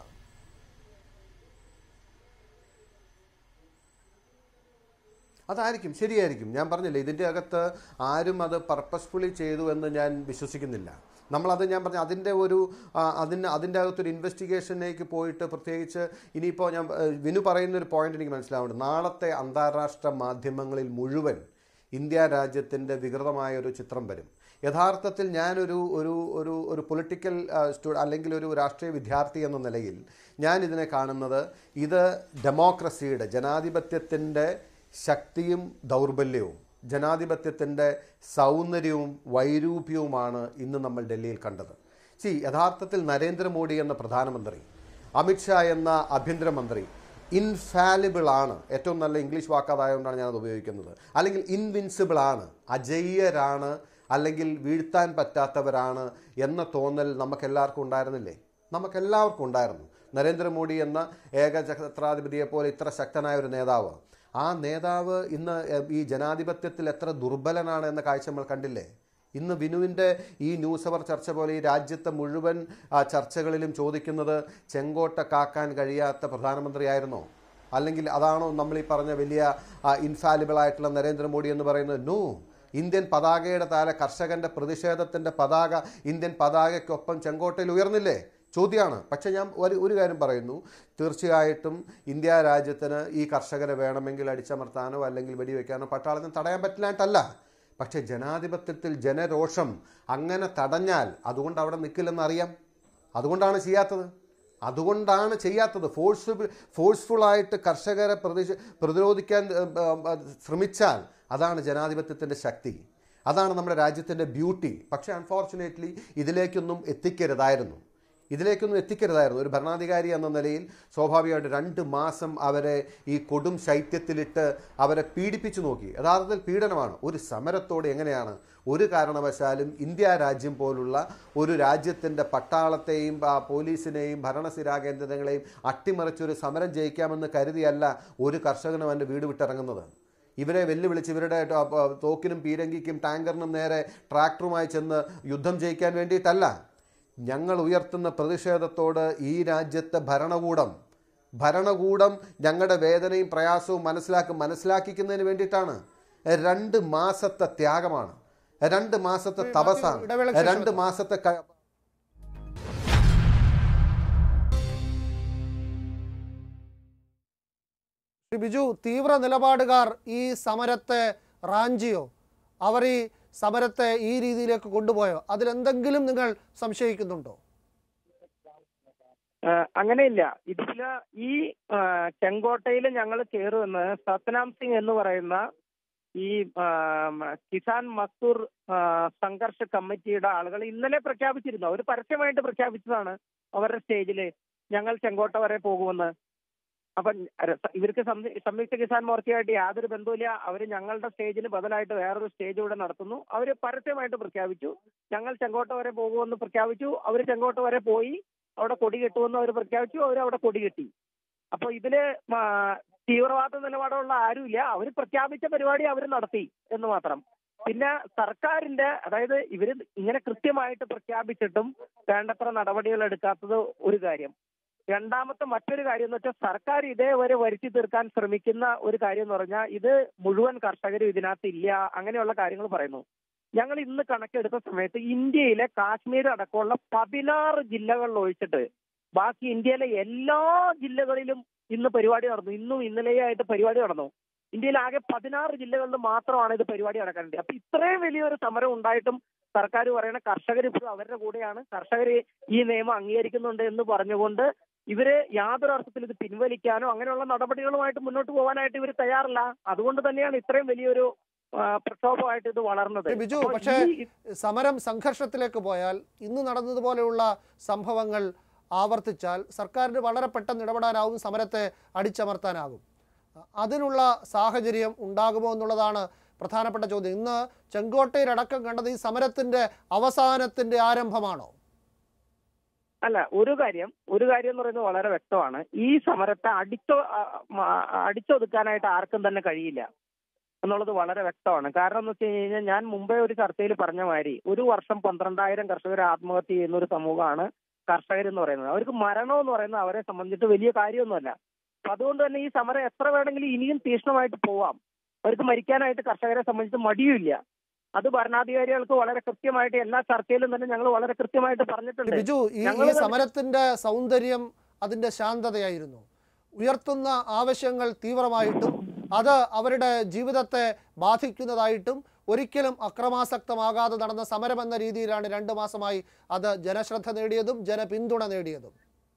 അതായിരിക്കും ശരിയായിരിക്കും ഞാൻ പറഞ്ഞില്ലേ ഇതിൻ്റെ അകത്ത് ആരും അത് പർപ്പസ്ഫുള്ളി ചെയ്തു എന്ന് ഞാൻ വിശ്വസിക്കുന്നില്ല നമ്മളത് ഞാൻ പറഞ്ഞ അതിൻ്റെ ഒരു ആ, അതിന് അതിൻ്റെ അകത്തൊരു ഇൻവെസ്റ്റിഗേഷനിലേക്ക് പോയിട്ട് പ്രത്യേകിച്ച് ഇനിയിപ്പോൾ ഞാൻ ഏഹ്, വിനു പറയുന്ന ഒരു പോയിന്റ് എനിക്ക് മനസ്സിലാവുന്നുണ്ട് നാളത്തെ അന്താരാഷ്ട്ര മാധ്യമങ്ങളിൽ മുഴുവൻ ഇന്ത്യ രാജ്യത്തിൻ്റെ വികൃതമായ ഒരു ചിത്രം വരും യഥാർത്ഥത്തിൽ ഞാനൊരു ഒരു ഒരു ഒരു പൊളിറ്റിക്കൽ സ്റ്റു അല്ലെങ്കിൽ ഒരു രാഷ്ട്രീയ വിദ്യാർത്ഥി എന്ന നിലയിൽ ഞാൻ ഇതിനെ കാണുന്നത് ഇത് ഡെമോക്രസിയുടെ ജനാധിപത്യത്തിൻ്റെ ശക്തിയും ദൗർബല്യവും ജനാധിപത്യത്തിൻ്റെ സൗന്ദര്യവും വൈരൂപ്യവുമാണ് ഇന്ന് നമ്മൾ ഡൽഹിയിൽ കണ്ടത് സി യഥാർത്ഥത്തിൽ നരേന്ദ്രമോദി എന്ന പ്രധാനമന്ത്രി അമിത്ഷാ എന്ന ആഭ്യന്തരമന്ത്രി ഇൻഫാലിബിൾ ആണ് ഏറ്റവും നല്ല ഇംഗ്ലീഷ് വാക്കാതായതുകൊണ്ടാണ് ഞാനത് ഉപയോഗിക്കുന്നത് അല്ലെങ്കിൽ ഇൻവിൻസിബിൾ ആണ് അജയ്യരാണ് അല്ലെങ്കിൽ വീഴ്ത്താൻ പറ്റാത്തവരാണ് എന്ന തോന്നൽ നമുക്കെല്ലാവർക്കും ഉണ്ടായിരുന്നില്ലേ നമുക്കെല്ലാവർക്കും ഉണ്ടായിരുന്നു നരേന്ദ്രമോദി എന്ന ഏകഛത്രാധിപതിയെ പോലെ ഇത്ര ശക്തനായ ഒരു നേതാവ് ആ നേതാവ് ഇന്ന് എ, ഈ ജനാധിപത്യത്തിൽ എത്ര ദുർബലനാണ് എന്ന കാഴ്ച നമ്മൾ കണ്ടില്ലേ ഇന്ന് വിനുവിൻ്റെ ഈ ന്യൂസ് അവർ ചർച്ച പോലെ ഈ രാജ്യത്തെ മുഴുവൻ ആ, ചർച്ചകളിലും ചോദിക്കുന്നത് ചെങ്കോട്ട കാക്കാൻ കഴിയാത്ത പ്രധാനമന്ത്രിയായിരുന്നോ അല്ലെങ്കിൽ അതാണോ നമ്മൾ ഈ പറഞ്ഞ വലിയ ഇൻഫാലിബിൾ ആയിട്ടുള്ള നരേന്ദ്രമോദി എന്ന് പറയുന്നത് നോ ഇന്ത്യൻ പതാകയുടെ താഴെ കർഷകന്റെ പ്രതിഷേധത്തിന്റെ പതാക ഇന്ത്യൻ പതാകയ്ക്കൊപ്പം ചെങ്കോട്ടയിൽ ഉയർന്നില്ലേ ചോദ്യമാണ് പക്ഷേ ഞാൻ ഒരു ഒരു കാര്യം പറയുന്നു തീർച്ചയായിട്ടും ഇന്ത്യ രാജ്യത്തിന് ഈ കർഷകരെ വേണമെങ്കിൽ അടിച്ചമർത്താനോ അല്ലെങ്കിൽ വെടിവെക്കാനോ പട്ടാളത്തിന് തടയാൻ പറ്റില്ലായിട്ടല്ല പക്ഷേ ജനാധിപത്യത്തിൽ ജനരോഷം അങ്ങനെ തടഞ്ഞാൽ അതുകൊണ്ട് അവിടെ നിൽക്കില്ലെന്ന് അറിയാം അതുകൊണ്ടാണ് ചെയ്യാത്തത് അതുകൊണ്ടാണ് ചെയ്യാത്തത് ഫോഴ്സ് ഫോഴ്സ്ഫുള്ളായിട്ട് കർഷകരെ പ്രതി പ്രതിരോധിക്കാൻ ഏഹ്, ഏഹ്, ശ്രമിച്ചാൽ അതാണ് ജനാധിപത്യത്തിൻ്റെ ശക്തി അതാണ് നമ്മുടെ രാജ്യത്തിൻ്റെ ബ്യൂട്ടി പക്ഷേ അൺഫോർച്ചുനേറ്റ്ലി ഇതിലേക്കൊന്നും എത്തിക്കരുതായിരുന്നു ഇതിലേക്കൊന്നും എത്തിക്കരുതായിരുന്നു ഒരു ഭരണാധികാരി എന്ന നിലയിൽ സ്വാഭാവികമായിട്ട് രണ്ട് മാസം അവരെ ഈ കൊടും ശൈത്യത്തിലിട്ട് അവരെ പീഡിപ്പിച്ചു നോക്കി യഥാർത്ഥത്തിൽ പീഡനമാണ് ഒരു സമരത്തോട് എങ്ങനെയാണ് ഒരു കാരണവശാലും ഇന്ത്യ രാജ്യം പോലുള്ള ഒരു രാജ്യത്തിൻ്റെ പട്ടാളത്തെയും ആ, പോലീസിനെയും ഭരണസിരാ കേന്ദ്രങ്ങളെയും അട്ടിമറിച്ചൊരു സമരം ജയിക്കാമെന്ന് കരുതിയല്ല ഒരു കർഷകനും അവൻ്റെ വീട് വിട്ടിറങ്ങുന്നത് ഇവരെ വെല്ലുവിളിച്ച് ഇവരുടെ ട- പ- തോക്കിനും പീരങ്കിക്കും ടാങ്കറിനും നേരെ ട്രാക്ടറുമായി ചെന്ന് യുദ്ധം ജയിക്കാൻ വേണ്ടിയിട്ടല്ല ഞങ്ങൾ ഉയർത്തുന്ന പ്രതിഷേധത്തോട് ഈ രാജ്യത്തെ ഭരണകൂടം ഭരണകൂടം ഞങ്ങളുടെ വേദനയും പ്രയാസവും മനസ്സിലാക്കും മനസ്സിലാക്കിക്കുന്നതിന് വേണ്ടിയിട്ടാണ് രണ്ട് മാസത്തെ ത്യാഗമാണ് രണ്ട് മാസത്തെ തപസാണ് ഇടവേളയ്ക്ക് ശേഷം രണ്ട് മാസത്തെ ക- ശ്രീ ബിജു തീവ്ര നിലപാടുകാർ ഈ സമരത്തെ റാഞ്ചിയോ അവർ ഈ സമരത്തെ ഈ രീതിയിലേക്ക് കൊണ്ടുപോയോ അതിലെന്തെങ്കിലും നിങ്ങൾ സംശയിക്കുന്നുണ്ടോ ആ, അങ്ങനെയില്ല ഇതില് ഈ ചെങ്കോട്ടയിൽ ഞങ്ങൾ കയറുമെന്ന് സത്നാം സിംഗ് എന്ന് പറയുന്ന ഈ ആ, മ, കിസാൻ മസ്ദൂർ ആ, സംഘർഷ കമ്മിറ്റിയുടെ ആളുകൾ ഇന്നലെ പ്രഖ്യാപിച്ചിരുന്നു അവർ പരസ്യമായിട്ട് പ്രഖ്യാപിച്ചതാണ് അവരുടെ സ്റ്റേജില് ഞങ്ങൾ ചെങ്കോട്ട വരെ പോകുമെന്ന് അപ്പൊ ഇവർക്ക് സംയു- സംയുക്ത കിസാൻ മോർച്ചയായിട്ട് യാതൊരു ബന്ധവുമില്ല അവർ ഞങ്ങളുടെ സ്റ്റേജിന് ബദലായിട്ട് വേറൊരു സ്റ്റേജ് ഇവിടെ നടത്തുന്നു അവർ പരസ്യമായിട്ട് പ്രഖ്യാപിച്ചു ഞങ്ങൾ ചെങ്കോട്ട വരെ പോകുമെന്ന് പ്രഖ്യാപിച്ചു അവർ ചെങ്കോട്ട വരെ പോയി അവിടെ കൊടി കെട്ടുമെന്ന് അവർ പ്രഖ്യാപിച്ചു അവർ അവിടെ കൊടി കെട്ടി അപ്പൊ ഇതില് ആ, തീവ്രവാദ നിലപാടുള്ള ആരുമില്ല അവർ പ്രഖ്യാപിച്ച പരിപാടി അവർ നടത്തി എന്ന് മാത്രം പിന്നെ സർക്കാരിന്റെ അതായത് ഇവര് ഇങ്ങനെ കൃത്യമായിട്ട് പ്രഖ്യാപിച്ചിട്ടും വേണ്ടത്ര നടപടികൾ എടുക്കാത്തത് ഒരു കാര്യം രണ്ടാമത്തെ മറ്റൊരു കാര്യം എന്ന് വെച്ചാൽ സർക്കാർ ഇതേവരെ വരുത്തി തീർക്കാൻ ശ്രമിക്കുന്ന ഒരു കാര്യം എന്ന് പറഞ്ഞാൽ ഇത് മുഴുവൻ കർഷകരും ഇതിനകത്ത് ഇല്ല അങ്ങനെയുള്ള കാര്യങ്ങൾ പറയുന്നു ഞങ്ങൾ ഇന്ന് കണക്കെടുത്ത സമയത്ത് ഇന്ത്യയിലെ കാശ്മീർ അടക്കമുള്ള പതിനാറ് ജില്ലകളിൽ ഒഴിച്ചിട്ട് ബാക്കി ഇന്ത്യയിലെ എല്ലാ ജില്ലകളിലും ഇന്ന് പരിപാടി നടന്നു ഇന്നും ഇന്നലെയായിട്ട് പരിപാടി നടന്നു ഇന്ത്യയിൽ ആകെ പതിനാറ് ജില്ലകളിൽ മാത്രമാണ് ഇത് പരിപാടി നടക്കാനുണ്ട് അപ്പൊ ഇത്രയും വലിയൊരു സമരം ഉണ്ടായിട്ടും സർക്കാർ പറയുന്ന കർഷകർ ഇപ്പോഴും അവരുടെ കൂടെയാണ് കർഷകർ ഈ നിയമം അംഗീകരിക്കുന്നുണ്ട് എന്ന് പറഞ്ഞുകൊണ്ട് ഇവര് യാതൊരു അർത്ഥത്തിൽ ഇത് പിൻവലിക്കാനോ അങ്ങനെയുള്ള നടപടികളുമായിട്ട് മുന്നോട്ട് പോകാനായിട്ട് ഇവർ തയ്യാറല്ല അതുകൊണ്ട് തന്നെയാണ് ഇത്രയും വലിയൊരു ആ, പ്രക്ഷോഭമായിട്ട് ഇത് വളർന്നത് ശ്രീ ബിജു അപ്പോൾ പക്ഷേ ഈ- സമരം സംഘർഷത്തിലേക്ക് പോയാൽ ഇന്ന് നടന്നതുപോലെയുള്ള സംഭവങ്ങൾ ആവർത്തിച്ചാൽ സർക്കാരിന് വളരെ പെട്ടെന്ന് ഇടപെടാനാവും സമരത്തെ അടിച്ചമർത്താനാകും അതിനുള്ള സാഹചര്യം ഉണ്ടാകുമോ എന്നുള്ളതാണ് പ്രധാനപ്പെട്ട ചോദ്യം ഇന്ന് ചെങ്കോട്ടയിലടക്കം കണ്ടത് ഈ സമരത്തിന്റെ അവസാനത്തിന്റെ ആരംഭമാണോ അല്ല ഒരു കാര്യം ഒരു കാര്യം എന്ന് പറയുന്നത് വളരെ വ്യക്തമാണ് ഈ സമരത്തെ അടിച്ചോ ആ, മ- അടിച്ചൊതുക്കാനായിട്ട് ആർക്കും തന്നെ കഴിയില്ല എന്നുള്ളത് വളരെ വ്യക്തമാണ് കാരണം എന്ന് വെച്ച് കഴിഞ്ഞാൽ ഞാൻ മുമ്പേ ഒരു ചർച്ചയിൽ പറഞ്ഞ മാതിരി ഒരു വർഷം പന്ത്രണ്ടായിരം കർഷകർ ആത്മഹത്യ ചെയ്യുന്ന ഒരു സമൂഹമാണ് കർഷകർ എന്ന് പറയുന്നത് അവർക്ക് മരണം എന്ന് പറയുന്നത് അവരെ സംബന്ധിച്ചിട്ട് വലിയ കാര്യമൊന്നുമല്ല അപ്പൊ അതുകൊണ്ട് തന്നെ ഈ സമരം എത്ര വേണമെങ്കിലും ഇനിയും തീക്ഷ്ണമായിട്ട് പോവാം അവർക്ക് മരിക്കാനായിട്ട് കർഷകരെ സംബന്ധിച്ച് മടിയുമില്ല അത് ഭരണാധികാരികൾക്ക് വളരെ കൃത്യമായിട്ട് എല്ലാ ചർച്ചയിലും തന്നെ ഞങ്ങൾ വളരെ കൃത്യമായിട്ട് പറഞ്ഞിട്ടുണ്ട് ബിജു ഈ ഈ ഞങ്ങള് സമരത്തിന്റെ സൗന്ദര്യം അതിന്റെ ശാന്തതയായിരുന്നു ഉയർത്തുന്ന ആവശ്യങ്ങൾ തീവ്രമായിട്ടും അത് അവരുടെ ജീവിതത്തെ ബാധിക്കുന്നതായിട്ടും ഒരിക്കലും അക്രമാസക്തമാകാതെ നടന്ന സമരം എന്ന രീതിയിലാണ് രണ്ട് മാസമായി അത് ജനശ്രദ്ധ നേടിയതും ജനപിന്തുണ നേടിയതും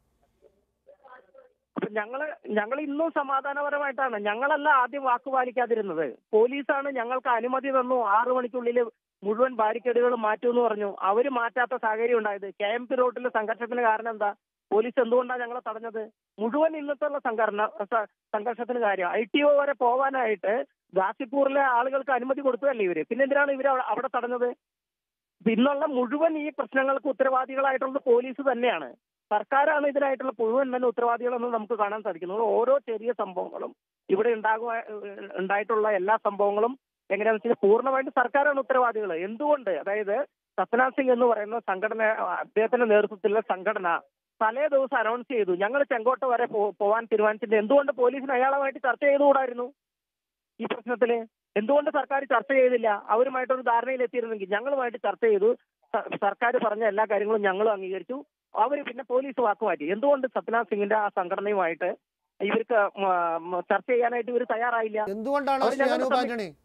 അപ്പൊ ഞങ്ങള് ഞങ്ങൾ ഇന്നും സമാധാനപരമായിട്ടാണ് ഞങ്ങളല്ല ആദ്യം വാക്ക് പാലിക്കാതിരുന്നത് പോലീസാണ് ഞങ്ങൾക്ക് അനുമതി തന്നു ആറു മണിക്കുള്ളിൽ മുഴുവൻ ബാരിക്കേഡുകളും മാറ്റുമെന്ന് പറഞ്ഞു അവര് മാറ്റാത്ത സാഹചര്യം ഉണ്ടായത് കെ എം പി റോഡിലെ സംഘർഷത്തിന് കാരണം എന്താ പോലീസ് എന്തുകൊണ്ടാണ് ഞങ്ങളെ തടഞ്ഞത് മുഴുവൻ ഇന്നത്തുള്ള സംഘർണ സ- സംഘർഷത്തിന് കാര്യം ഐ ടി ഒ വരെ പോവാനായിട്ട് ഗാസിപ്പൂറിലെ ആളുകൾക്ക് അനുമതി കൊടുത്തതല്ലേ ഇവര് പിന്നെ എന്തിനാണ് ഇവര് അവിടെ- അവിടെ തടഞ്ഞത് ഇന്നുള്ള മുഴുവൻ ഈ പ്രശ്നങ്ങൾക്ക് ഉത്തരവാദികളായിട്ടുള്ളത് പോലീസ് തന്നെയാണ് സർക്കാരാണ് ഇതിനായിട്ടുള്ള മുഴുവൻ തന്നെ ഉത്തരവാദികളെന്ന് നമുക്ക് കാണാൻ സാധിക്കുന്നത് ഓരോ ചെറിയ സംഭവങ്ങളും ഇവിടെ ഉണ്ടാകുക ഉണ്ടായിട്ടുള്ള എല്ലാ സംഭവങ്ങളും എങ്ങനെയാണെന്ന് വെച്ചാൽ പൂർണ്ണമായിട്ട് സർക്കാരാണ് ഉത്തരവാദികൾ എന്തുകൊണ്ട് അതായത് സത്നാഥ് സിംഗ് എന്ന് പറയുന്ന സംഘടന അദ്ദേഹത്തിന്റെ നേതൃത്വത്തിലുള്ള സംഘടന തലേ ദിവസം അനൗൺസ് ചെയ്തു ഞങ്ങൾ ചെങ്കോട്ട വരെ പോ- പോവാൻ തീരുമാനിച്ചിട്ട് എന്തുകൊണ്ട് പോലീസിന് അയാളുമായിട്ട് ചർച്ച ചെയ്തുകൂടായിരുന്നു ഈ പ്രശ്നത്തില് എന്തുകൊണ്ട് സർക്കാർ ചർച്ച ചെയ്തില്ല അവരുമായിട്ടൊരു ധാരണയിൽ എത്തിയിരുന്നെങ്കിൽ ഞങ്ങളുമായിട്ട് ചർച്ച ചെയ്തു സ- സർക്കാർ പറഞ്ഞ എല്ലാ കാര്യങ്ങളും ഞങ്ങളും അംഗീകരിച്ചു അവർ പിന്നെ പോലീസ് വാക്കുമാറ്റി എന്തുകൊണ്ട് സത്യനാഥ് സിംഗിന്റെ ആ സംഘടനയുമായിട്ട് ഇവർക്ക് മ- മ- ചർച്ച ചെയ്യാനായിട്ട് ഇവർ തയ്യാറായില്ല എന്തുകൊണ്ടാണ് അവർ ശ്രീ ഞങ്ങളുടെ അനൂപ് സമി- ആന്റണി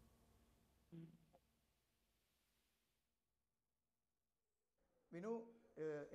വിനു ഏഹ് എനിക്ക്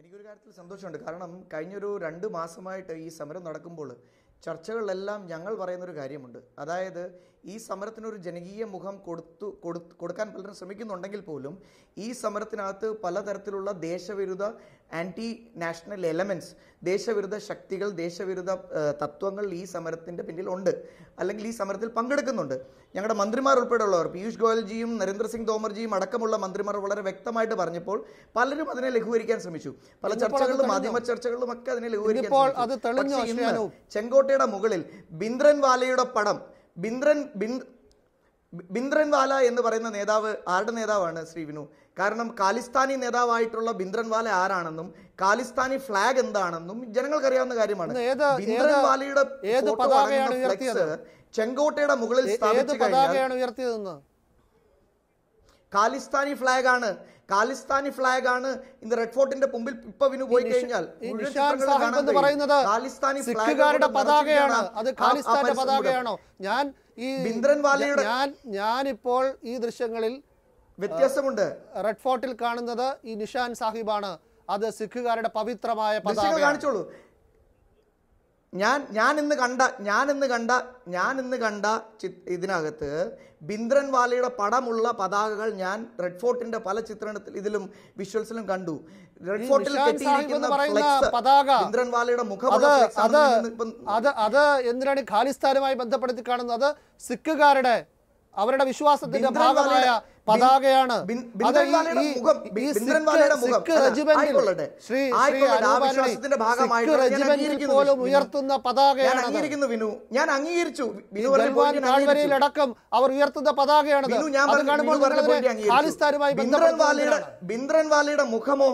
എനിക്കൊരു കാര്യത്തിൽ സന്തോഷമുണ്ട് കാരണം കഴിഞ്ഞൊരു രണ്ട് മാസമായിട്ട് ഈ സമരം നടക്കുമ്പോൾ ചർച്ചകളിലെല്ലാം ഞങ്ങൾ പറയുന്നൊരു കാര്യമുണ്ട് അതായത് ഈ സമരത്തിനൊരു ജനകീയ മുഖം കൊടുത്തു കൊടു- കൊടുക്കാൻ പലരും ശ്രമിക്കുന്നുണ്ടെങ്കിൽ പോലും ഈ സമരത്തിനകത്ത് പലതരത്തിലുള്ള ദേശവിരുദ്ധ ആൻറ്റി നാഷണൽ എലമെൻറ്റ്സ് ദേശവിരുദ്ധ ശക്തികൾ ദേശവിരുദ്ധ ഏഹ്, തത്വങ്ങൾ ഈ സമരത്തിൻ്റെ പിന്നിലുണ്ട് അല്ലെങ്കിൽ ഈ സമരത്തിൽ പങ്കെടുക്കുന്നുണ്ട് ഞങ്ങളുടെ മന്ത്രിമാർ ഉൾപ്പെടെയുള്ളവർ പീയൂഷ് ഗോയൽജിയും നരേന്ദ്രസിംഗ് തോമർജിയും അടക്കമുള്ള മന്ത്രിമാർ വളരെ വ്യക്തമായിട്ട് പറഞ്ഞപ്പോൾ പലരും അതിനെ ലഘൂകരിക്കാൻ ശ്രമിച്ചു പല ഇന്നിപ്പോൾ അത് ചർച്ചകളിലും തെളിഞ്ഞോ? മാധ്യമ ചർച്ചകളിലും ഒക്കെ അതിനെ ലഘൂകരിക്കാൻ ഇന്നിപ്പോൾ ശ്രമിച്ചു. അത് തെളിഞ്ഞോ, പക്ഷേ ശ്രീ ഇന്ന് അനൂപ്? ചെങ്കോട്ടയുടെ മുകളിൽ ബിന്ദ്രൻ വാലയുടെ പടം ബിന്ദ്രൻ ബിന്ദ് ബിന്ദ്രൻ വാല എന്ന് പറയുന്ന നേതാവ് ആരുടെ നേതാവാണ് ശ്രീ വിനു കാരണം കാലിസ്ഥാനി നേതാവായിട്ടുള്ള ബിന്ദ്രൻ വാല ആരാണെന്നും കാലിസ്ഥാനി ഫ്ലാഗ് എന്താണെന്നും ജനങ്ങൾക്ക് അറിയാവുന്ന കാര്യമാണ് ഇന്ന് ഏത്- ബിന്ദ്രൻ ഏത്- വാലയുടെ ഏത് photo പതാകയാണ് അടങ്ങുന്ന ഉയർത്തിയത്? flex ചെങ്കോട്ടയുടെ മുകളിൽ ഏ- ഏത് സ്ഥാപിച്ചു കഴിഞ്ഞാൽ പതാകയാണ് ഉയർത്തിയതെന്ന് കാലിസ്ഥാനി ഫ്ലാഗ് ആണ് കാലിസ്ഥാനി ഫ്ലാഗ് ആണ് ഇന്ന് റെഡ് ഫോർട്ടിന്റെ മുമ്പിൽ ഇപ്പൊ വിനു പോയി നിഷ- കഴിഞ്ഞാൽ ഈ മുഴുവൻ നിഷാൻ ചിത്രങ്ങളും സാഹിബ് കാണാൻ എന്ന് കഴിയും. പറയുന്നത് കാലിസ്ഥാനി flag സിഖുകാരുടെ കൊണ്ട് പതാകയാണ് നിറച്ചിരിക്കുകയാണ് അത് ആ- ആ ഖാലിസ്ഥാന്റെ പരിസരം മുഴുവൻ. പതാകയാണോ ഞാൻ ഈ ബിന്ദ്രൻ വാലയുടെ- ഞാൻ ഞാനിപ്പോൾ ഈ ദൃശ്യങ്ങളിൽ വ്യത്യാസമുണ്ട് റെഡ് ഫോർട്ടിൽ കാണുന്നത് ഈ നിഷാൻ സാഹിബാണ് അത് സിഖുകാരുടെ പവിത്രമായ ദൃശ്യങ്ങൾ പതാക കാണിച്ചോളൂ ഞാൻ ഞാൻ ഇന്ന് കണ്ട ഞാൻ ഇന്ന് കണ്ട ഞാൻ ഇന്ന് കണ്ട ചി- ഇതിനകത്ത് ബിന്ദ്രൻ വാലയുടെ പടമുള്ള പതാകകൾ ഞാൻ റെഡ് ഫോർട്ടിന്റെ പല ചിത്രണത്തിൽ ഇതിലും വിഷ്വൽസിലും കണ്ടു റെഡ് ഈ ഫോർട്ടിൽ നിഷാൻ സാഹിബ് കെട്ടിയിരിക്കുന്ന എന്ന് പറയുന്ന ഫ്ലെക്സ് പതാക ബിന്ദ്രൻ വാലയുടെ അത് മുഖമുള്ള flex അത് ആണെന്ന് ഇന്ന് ഇപ്പം അത് അത് എന്തിനാണ് ഈ ഖാലിസ്ഥാനുമായി ബന്ധപ്പെടുത്തി കാണുന്നത് സിഖുകാരുടെ അവരുടെ വിശ്വാസത്തിന്റെ ബിന്ദ്രൻ ഭാഗമായ വാലയുടെ- പതാകയാണ് ബിൻ- അത് ബിന്ദ്രൻ ഈ- വാലയുടെ ഈ- മുഖം, ഈ ബിന്ദ്രൻ സിഖ്- വാലയുടെ മുഖം. സിഖ് അല്ല, റെജിമെന്റിൽ ആയിക്കൊള്ളട്ടെ. ശ്രീ ശ്രീ ആയിക്കൊള്ളട്ടെ, ആ അനൂപ് വിശ്വാസത്തിന്റെ ആന്റണി, ഭാഗമായിട്ട് സിഖ് ഞാൻ റെജിമെന്റിൽ അംഗീകരിക്കുന്നു പോലും വിനു. ഉയർത്തുന്ന ഞാൻ പതാകയാണ് അംഗീകരിക്കുന്നു വിനു ഞാൻ അംഗീകരിച്ചു ഈ വിനു പറഞ്ഞ ഗൽവാൻ point ഞാൻ അംഗീകരിച്ചു. താഴ്വരയിലടക്കം അവർ ഉയർത്തുന്ന പതാകയാണത് വിനു ഞാൻ അത് പറഞ്ഞ- കാണുമ്പോൾ വിനു പറഞ്ഞ നിങ്ങളതിനെ point ഞാൻ അംഗീകരിച്ചു. ഖാലിസ്ഥാനുമായി ബിന്ദ്രൻ വാലയുടെ ബന്ധപ്പെടുത്തുന്നതിനാണ് ബിന്ദ്രൻ വാലയുടെ മുഖമോ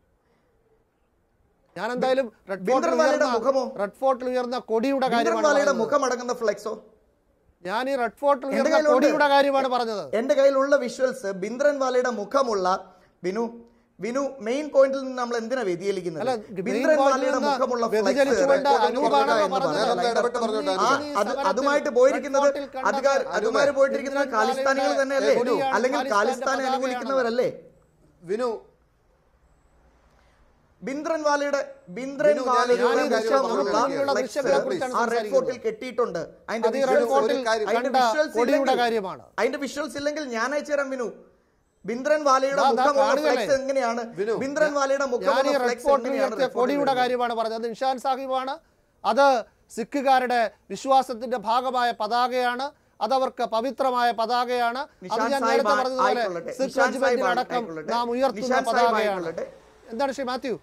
ഞാൻ എന്തായാലും റെഡ് ബിന്ദ്രൻ ഫോർട്ടിൽ വാലയുടെ ഉയർന്ന മുഖമോ? റെഡ് ഫോർട്ടിൽ ഉയർന്ന കൊടിയുടെ ബിന്ദ്രൻ കാര്യമാണ് വാലയുടെ പറഞ്ഞത്. മുഖം അടങ്ങുന്ന ഫ്ലെക്സോ ഞാൻ ഈ റെഡ് ഫോർട്ടിൽ എന്റെ ഉയർന്ന കയ്യിലുണ്ട്. കൊടിയുടെ കാര്യമാണ് പറഞ്ഞത് എന്റെ കയ്യിലുള്ള വിഷ്വൽസ് ബിന്ദ്രൻ വാലയുടെ മുഖമുള്ള വിനു വിനു മെയിൻ പോയിന്റിൽ നിന്ന് നമ്മൾ എന്തിനാ വ്യതിചലിക്കുന്നത് അല്ല, main ബിന്ദ്രൻ point ൽ വാലയുടെ നിന്ന് മുഖമുള്ള flex വ്യതിചലിച്ചുകൊണ്ട് റെഡ് ഫോർട്ടിൽ അനൂപാണ് എന്ന് പറഞ്ഞത്. പറഞ്ഞാൽ ഞാനൊന്ന് ഇടപെട്ട് പറഞ്ഞോട്ടെ, ആ, അനുപേ. അത് സമരത്തിൽ അതുമായിട്ട് പോയിരിക്കുന്നത് റെഡ് ഫോർട്ടിൽ കണ്ടത് അധികാര അതുമാര് പോയിട്ടിരിക്കുന്നത് ബിന്ദ്രൻ കാലിസ്ഥാനികൾ വാലയുടെ തന്നെയല്ലേ കൊടിയാണ് അല്ലെങ്കിൽ ഖാലിസ്ഥാന്റെ കാലിസ്ഥാനെ പതാകയാണ്. അനുകൂലിക്കുന്നവരല്ലേ വിനു ബിന്ദ്രൻ വാലയുടെ ബിന്ദ്രൻ വിനു, ഞാൻ വാലയുടെ ഒരു കാര്യം മുഖമുള്ള പറഞ്ഞോളൂ. flex ദൃശ്യങ്ങളെക്കുറിച്ചാണ് ആ റെഡ് സംസാരിക്കുന്നത്. ഫോർട്ടിൽ കെട്ടിയിട്ടുണ്ട് അതിന്റെ അത് ഈ റെഡ് visuals- ഫോർട്ടിൽ ഒരു കാര്യം- അതിന്റെ കണ്ട visuals കൊടിയുടെ ഇല്ലെങ്കിൽ- കാര്യമാണ് അതിന്റെ വിഷ്വൽസ് ഇല്ലെങ്കിൽ ഞാൻ അയച്ചു തരാം വിനു ബിന്ദ്രൻ വാലയുടെ ദാ, ദാ മുഖമുള്ള കാണുകയല്ലേ? ഫ്ലെക്സ് എങ്ങനെയാണ് വിനു, ബിന്ദ്രൻ വാലയുടെ ഞാൻ ഈ മുഖമുള്ള റെഡ് ഫ്ലെക്സ് ഫോർട്ടിൽ എങ്ങനെയാണ് ഉയർത്തിയ റെഡ് ഫോർട്ടിൽ കൊടിയുടെ വരുന്നത്? കാര്യമാണ് പറഞ്ഞത് അത് നിഷാൻ സാഹിബാണ് അത് സിഖുകാരുടെ വിശ്വാസത്തിന്റെ ഭാഗമായ പതാകയാണ് അതവർക്ക് പവിത്രമായ പതാകയാണ് അത് നിഷാൻ ഞാൻ സാഹിബ് നേരത്തെ പറഞ്ഞതുപോലെ ആയിക്കൊള്ളട്ടെ. സിഖ് നിഷാൻ സാഹിബ് റെജിമെന്റിനടക്കം ആയിക്കൊള്ളട്ടെ. നാം ഉയർത്തുന്ന നിഷാൻ സാഹിബ് പതാകയാണ് ആയിക്കൊള്ളട്ടെ. എന്താണ് ശ്രീ മാത്യു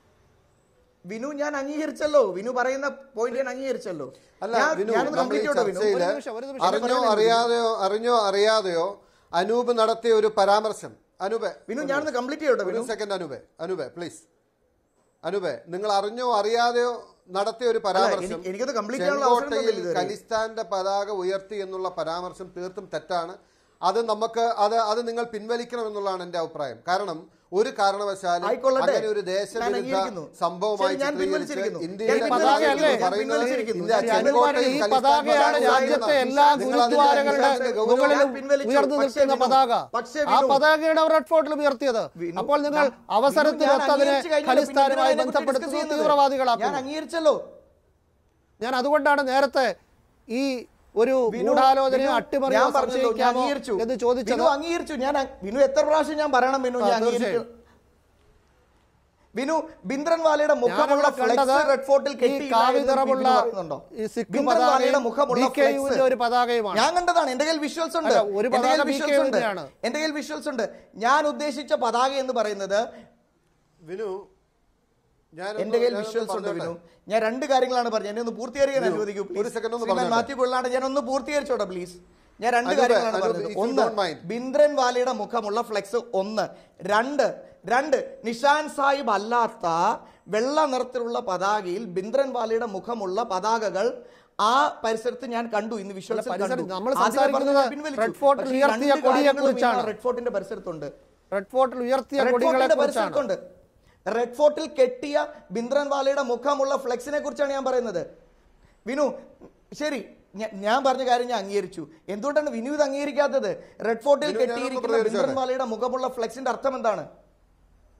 വിനു ഞാൻ അംഗീകരിച്ചല്ലോ വിനു പറയുന്ന പോയിന്റ് ഞാൻ അംഗീകരിച്ചല്ലോ അല്ല ഞാൻ- വിനു ഞാനൊന്ന് നമ്മൾ ഈ complete ചെയ്യട്ടെ, വിനു? ചർച്ചയില് ഒരു നിമിഷം, ഒരു നിമിഷം. അറിഞ്ഞോ പറയാൻ അറിയാതെയോ അറിഞ്ഞോ അറിയാതെയോ അനൂപ് നടത്തിയ ഒരു പരാമർശം അനൂപ് വിനു ഞാനൊന്ന് കംപ്ലീറ്റ് ചെയ്യട്ടെ ഒരു വിനു സെക്കൻഡ് അനൂപ് അനൂപ് പ്ലീസ് അനൂപ് നിങ്ങൾ അറിഞ്ഞോ അറിയാതെയോ നടത്തിയ ഒരു പരാമർശം എനിക്ക് എനിക്കത് complete ചെയ്യാനുള്ള അവസരം ചെങ്കോട്ടയിൽ തന്നില്ല ഇതുവരെ. ഖലിസ്ഥാന്റെ പതാക ഉയർത്തി എന്നുള്ള പരാമർശം തീർത്തും തെറ്റാണ് അത് നമുക്ക് അത് അത് നിങ്ങൾ പിൻവലിക്കണം എന്നുള്ളതാണ് എന്റെ അഭിപ്രായം കാരണം ഒരു കാരണവശാലും ആയിക്കൊള്ളട്ടെ. അങ്ങനെ ഒരു ഞാൻ ദേശവിരുദ്ധ അംഗീകരിക്കുന്നു. സംഭവമായി ശരി, ഞാൻ ചിത്രീകരിച്ച് പിൻവലിച്ചിരിക്കുന്നു. ഇന്ത്യയുടെ ഞാൻ പതാകയല്ലേ? എന്ന് പറയുന്നത് പിൻവലിച്ചിരിക്കുന്നു. ഇല്ല, ഞാൻ ചെങ്കോട്ടയിൽ ഈ ഖലിസ്ഥാൻ പതാകയാണ് പതാക രാജ്യത്തെ ഉയർത്തുന്ന എല്ലാ നിങ്ങൾ അതിന്റെ ഗുരുദ്വാരകളുടെ ഖലിസ്ഥാന്റെ ഗൗരവം മുകളിലും ഞാൻ പിൻവലിച്ചു. ഉയർന്നു പക്ഷേ നിൽക്കുന്ന വിനു, പതാക പക്ഷേ ആ വിനു, പതാകയാണ് റെഡ് ഫോർട്ടിൽ ഉയർത്തിയത് വിനു, അപ്പോൾ നിങ്ങൾ ഞാൻ- അവസരത്തിൽ വിനു, ഞാൻ ഒത്തതിനെ അംഗീകരിച്ച് കഴിഞ്ഞല്ലോ. പിന്നെ ഖലിസ്ഥാനുമായി എന്തിനാണ് അതിനെക്കുറിച്ച് ബന്ധപ്പെടുത്തുന്നത് discuss ചെയ്യുന്നത്? ഞാൻ തീവ്രവാദികളാക്കുന്നു അംഗീകരിച്ചല്ലോ ഞാൻ അതുകൊണ്ടാണ് നേരത്തെ ഈ ഒരു വിനു, ഗൂഢാലോചനയോ വിനു, അട്ടിമറിയോ ഞാൻ പറഞ്ഞല്ലോ, ഞാൻ സംശയിക്കാമോ അംഗീകരിച്ചു. എന്ന് ചോദിച്ചത് വിനു അംഗീകരിച്ചു ഞാൻ അ- വിനു എത്ര പ്രാവശ്യം ഞാൻ പറയണം വിനു ആ, ഞാൻ അംഗീകരിച്ചു തീർച്ചയായും. വിനു ബിന്ദ്രൻ വാലയുടെ മുഖമുള്ള ഞാനവിടെ ഫ്ലെക്സ് കണ്ടത് റെഡ് ഫോർട്ടിൽ ഈ കെട്ടിയില്ല എന്ന് കാവിനിറമുള്ള ബിനു പറയുന്നുണ്ടോ? ഈ സിഖ് ബിന്ദ്രൻ വാലയുടെ പതാകയും മുഖമുള്ള BKU ന്റെ ഫ്ലെക്സ് ഒരു പതാകയുമാണ്. ഞാൻ കണ്ടതാണ് എന്റെ കയ്യിൽ വിഷ്വൽസ് ഉണ്ട് അല്ല, ഒരു എന്റെ കയ്യിൽ പതാക വിഷ്വൽസ് BKU ഉണ്ട് ന്റെയാണ്. എന്റെ കയ്യിൽ വിഷ്വൽസ് ഉണ്ട് ഞാൻ ഉദ്ദേശിച്ച പതാക എന്ന് പറയുന്നത് വിനു ഞാൻ എന്റെ കയ്യിൽ വിഷ്വൽസ് ഉണ്ട് വിനു ഞാൻ രണ്ട് കാര്യങ്ങളാണ് പറഞ്ഞത് എന്നെ ഒന്ന് പൂർത്തീകരിക്കാൻ വിനു, അനുവദിക്കൂ ഒരു second ഒന്ന് ശ്രീമാൻ പറഞ്ഞോട്ടെ. മാത്യു കൊള്ളാണ്ട് ഞാൻ ഒന്ന് പൂർത്തീകരിച്ചോട്ടെ പ്ലീസ് ഞാൻ രണ്ട് അനൂപ്, കാര്യങ്ങളാണ് അനൂപ്, പറഞ്ഞത് if you ഒന്ന് don't mind. ബിന്ദ്രൻ വാലയുടെ മുഖമുള്ള ഫ്ലെക്സ് ഒന്ന് രണ്ട് രണ്ട് നിഷാൻ സാഹിബ് അല്ലാത്ത വെള്ള നിറത്തിലുള്ള പതാകയിൽ ബിന്ദ്രൻ വാലയുടെ മുഖമുള്ള പതാകകൾ ആ പരിസരത്ത് ഞാൻ കണ്ടു ഇന്ന് വിഷ്വൽസിൽ അല്ല, പരിസരം- കണ്ടു. നമ്മൾ ആദ്യമേ സംസാരിക്കുന്നത് പറഞ്ഞത് ഞാൻ പിൻവലിച്ചു. റെഡ് ഫോർട്ടിൽ പക്ഷേ ഈ ഉയർത്തിയ രണ്ട് കൊടിയെ കാര്യങ്ങളും കുറിച്ചാണ്. ഇന്ന് റെഡ് ഫോർട്ടിന്റെ പരിസരത്തുണ്ട് റെഡ് ഫോർട്ടിൽ ഉയർത്തിയ റെഡ് കൊടികളെ ഫോർട്ടിന്റെ കുറിച്ചാണ് പരിസരത്തുണ്ട് റെഡ് ഫോർട്ടിൽ കെട്ടിയ ബിന്ദ്രൻ വാലയുടെ മുഖമുള്ള ഫ്ലെക്സിനെ കുറിച്ചാണ് ഞാൻ പറയുന്നത് വിനു ശരി ഞ- ഞാൻ പറഞ്ഞ കാര്യം ഞാൻ അംഗീകരിച്ചു എന്തുകൊണ്ടാണ് വിനു ഇത് അംഗീകരിക്കാത്തത് റെഡ് ഫോർട്ടിൽ വിനു, ഞാനൊന്ന് കെട്ടിയിരിക്കുന്ന പ്രതികരിച്ചോട്ടെ. ബിന്ദ്രൻ വാലയുടെ മുഖമുള്ള ഫ്ലെക്സിന്റെ അർത്ഥം എന്താണ്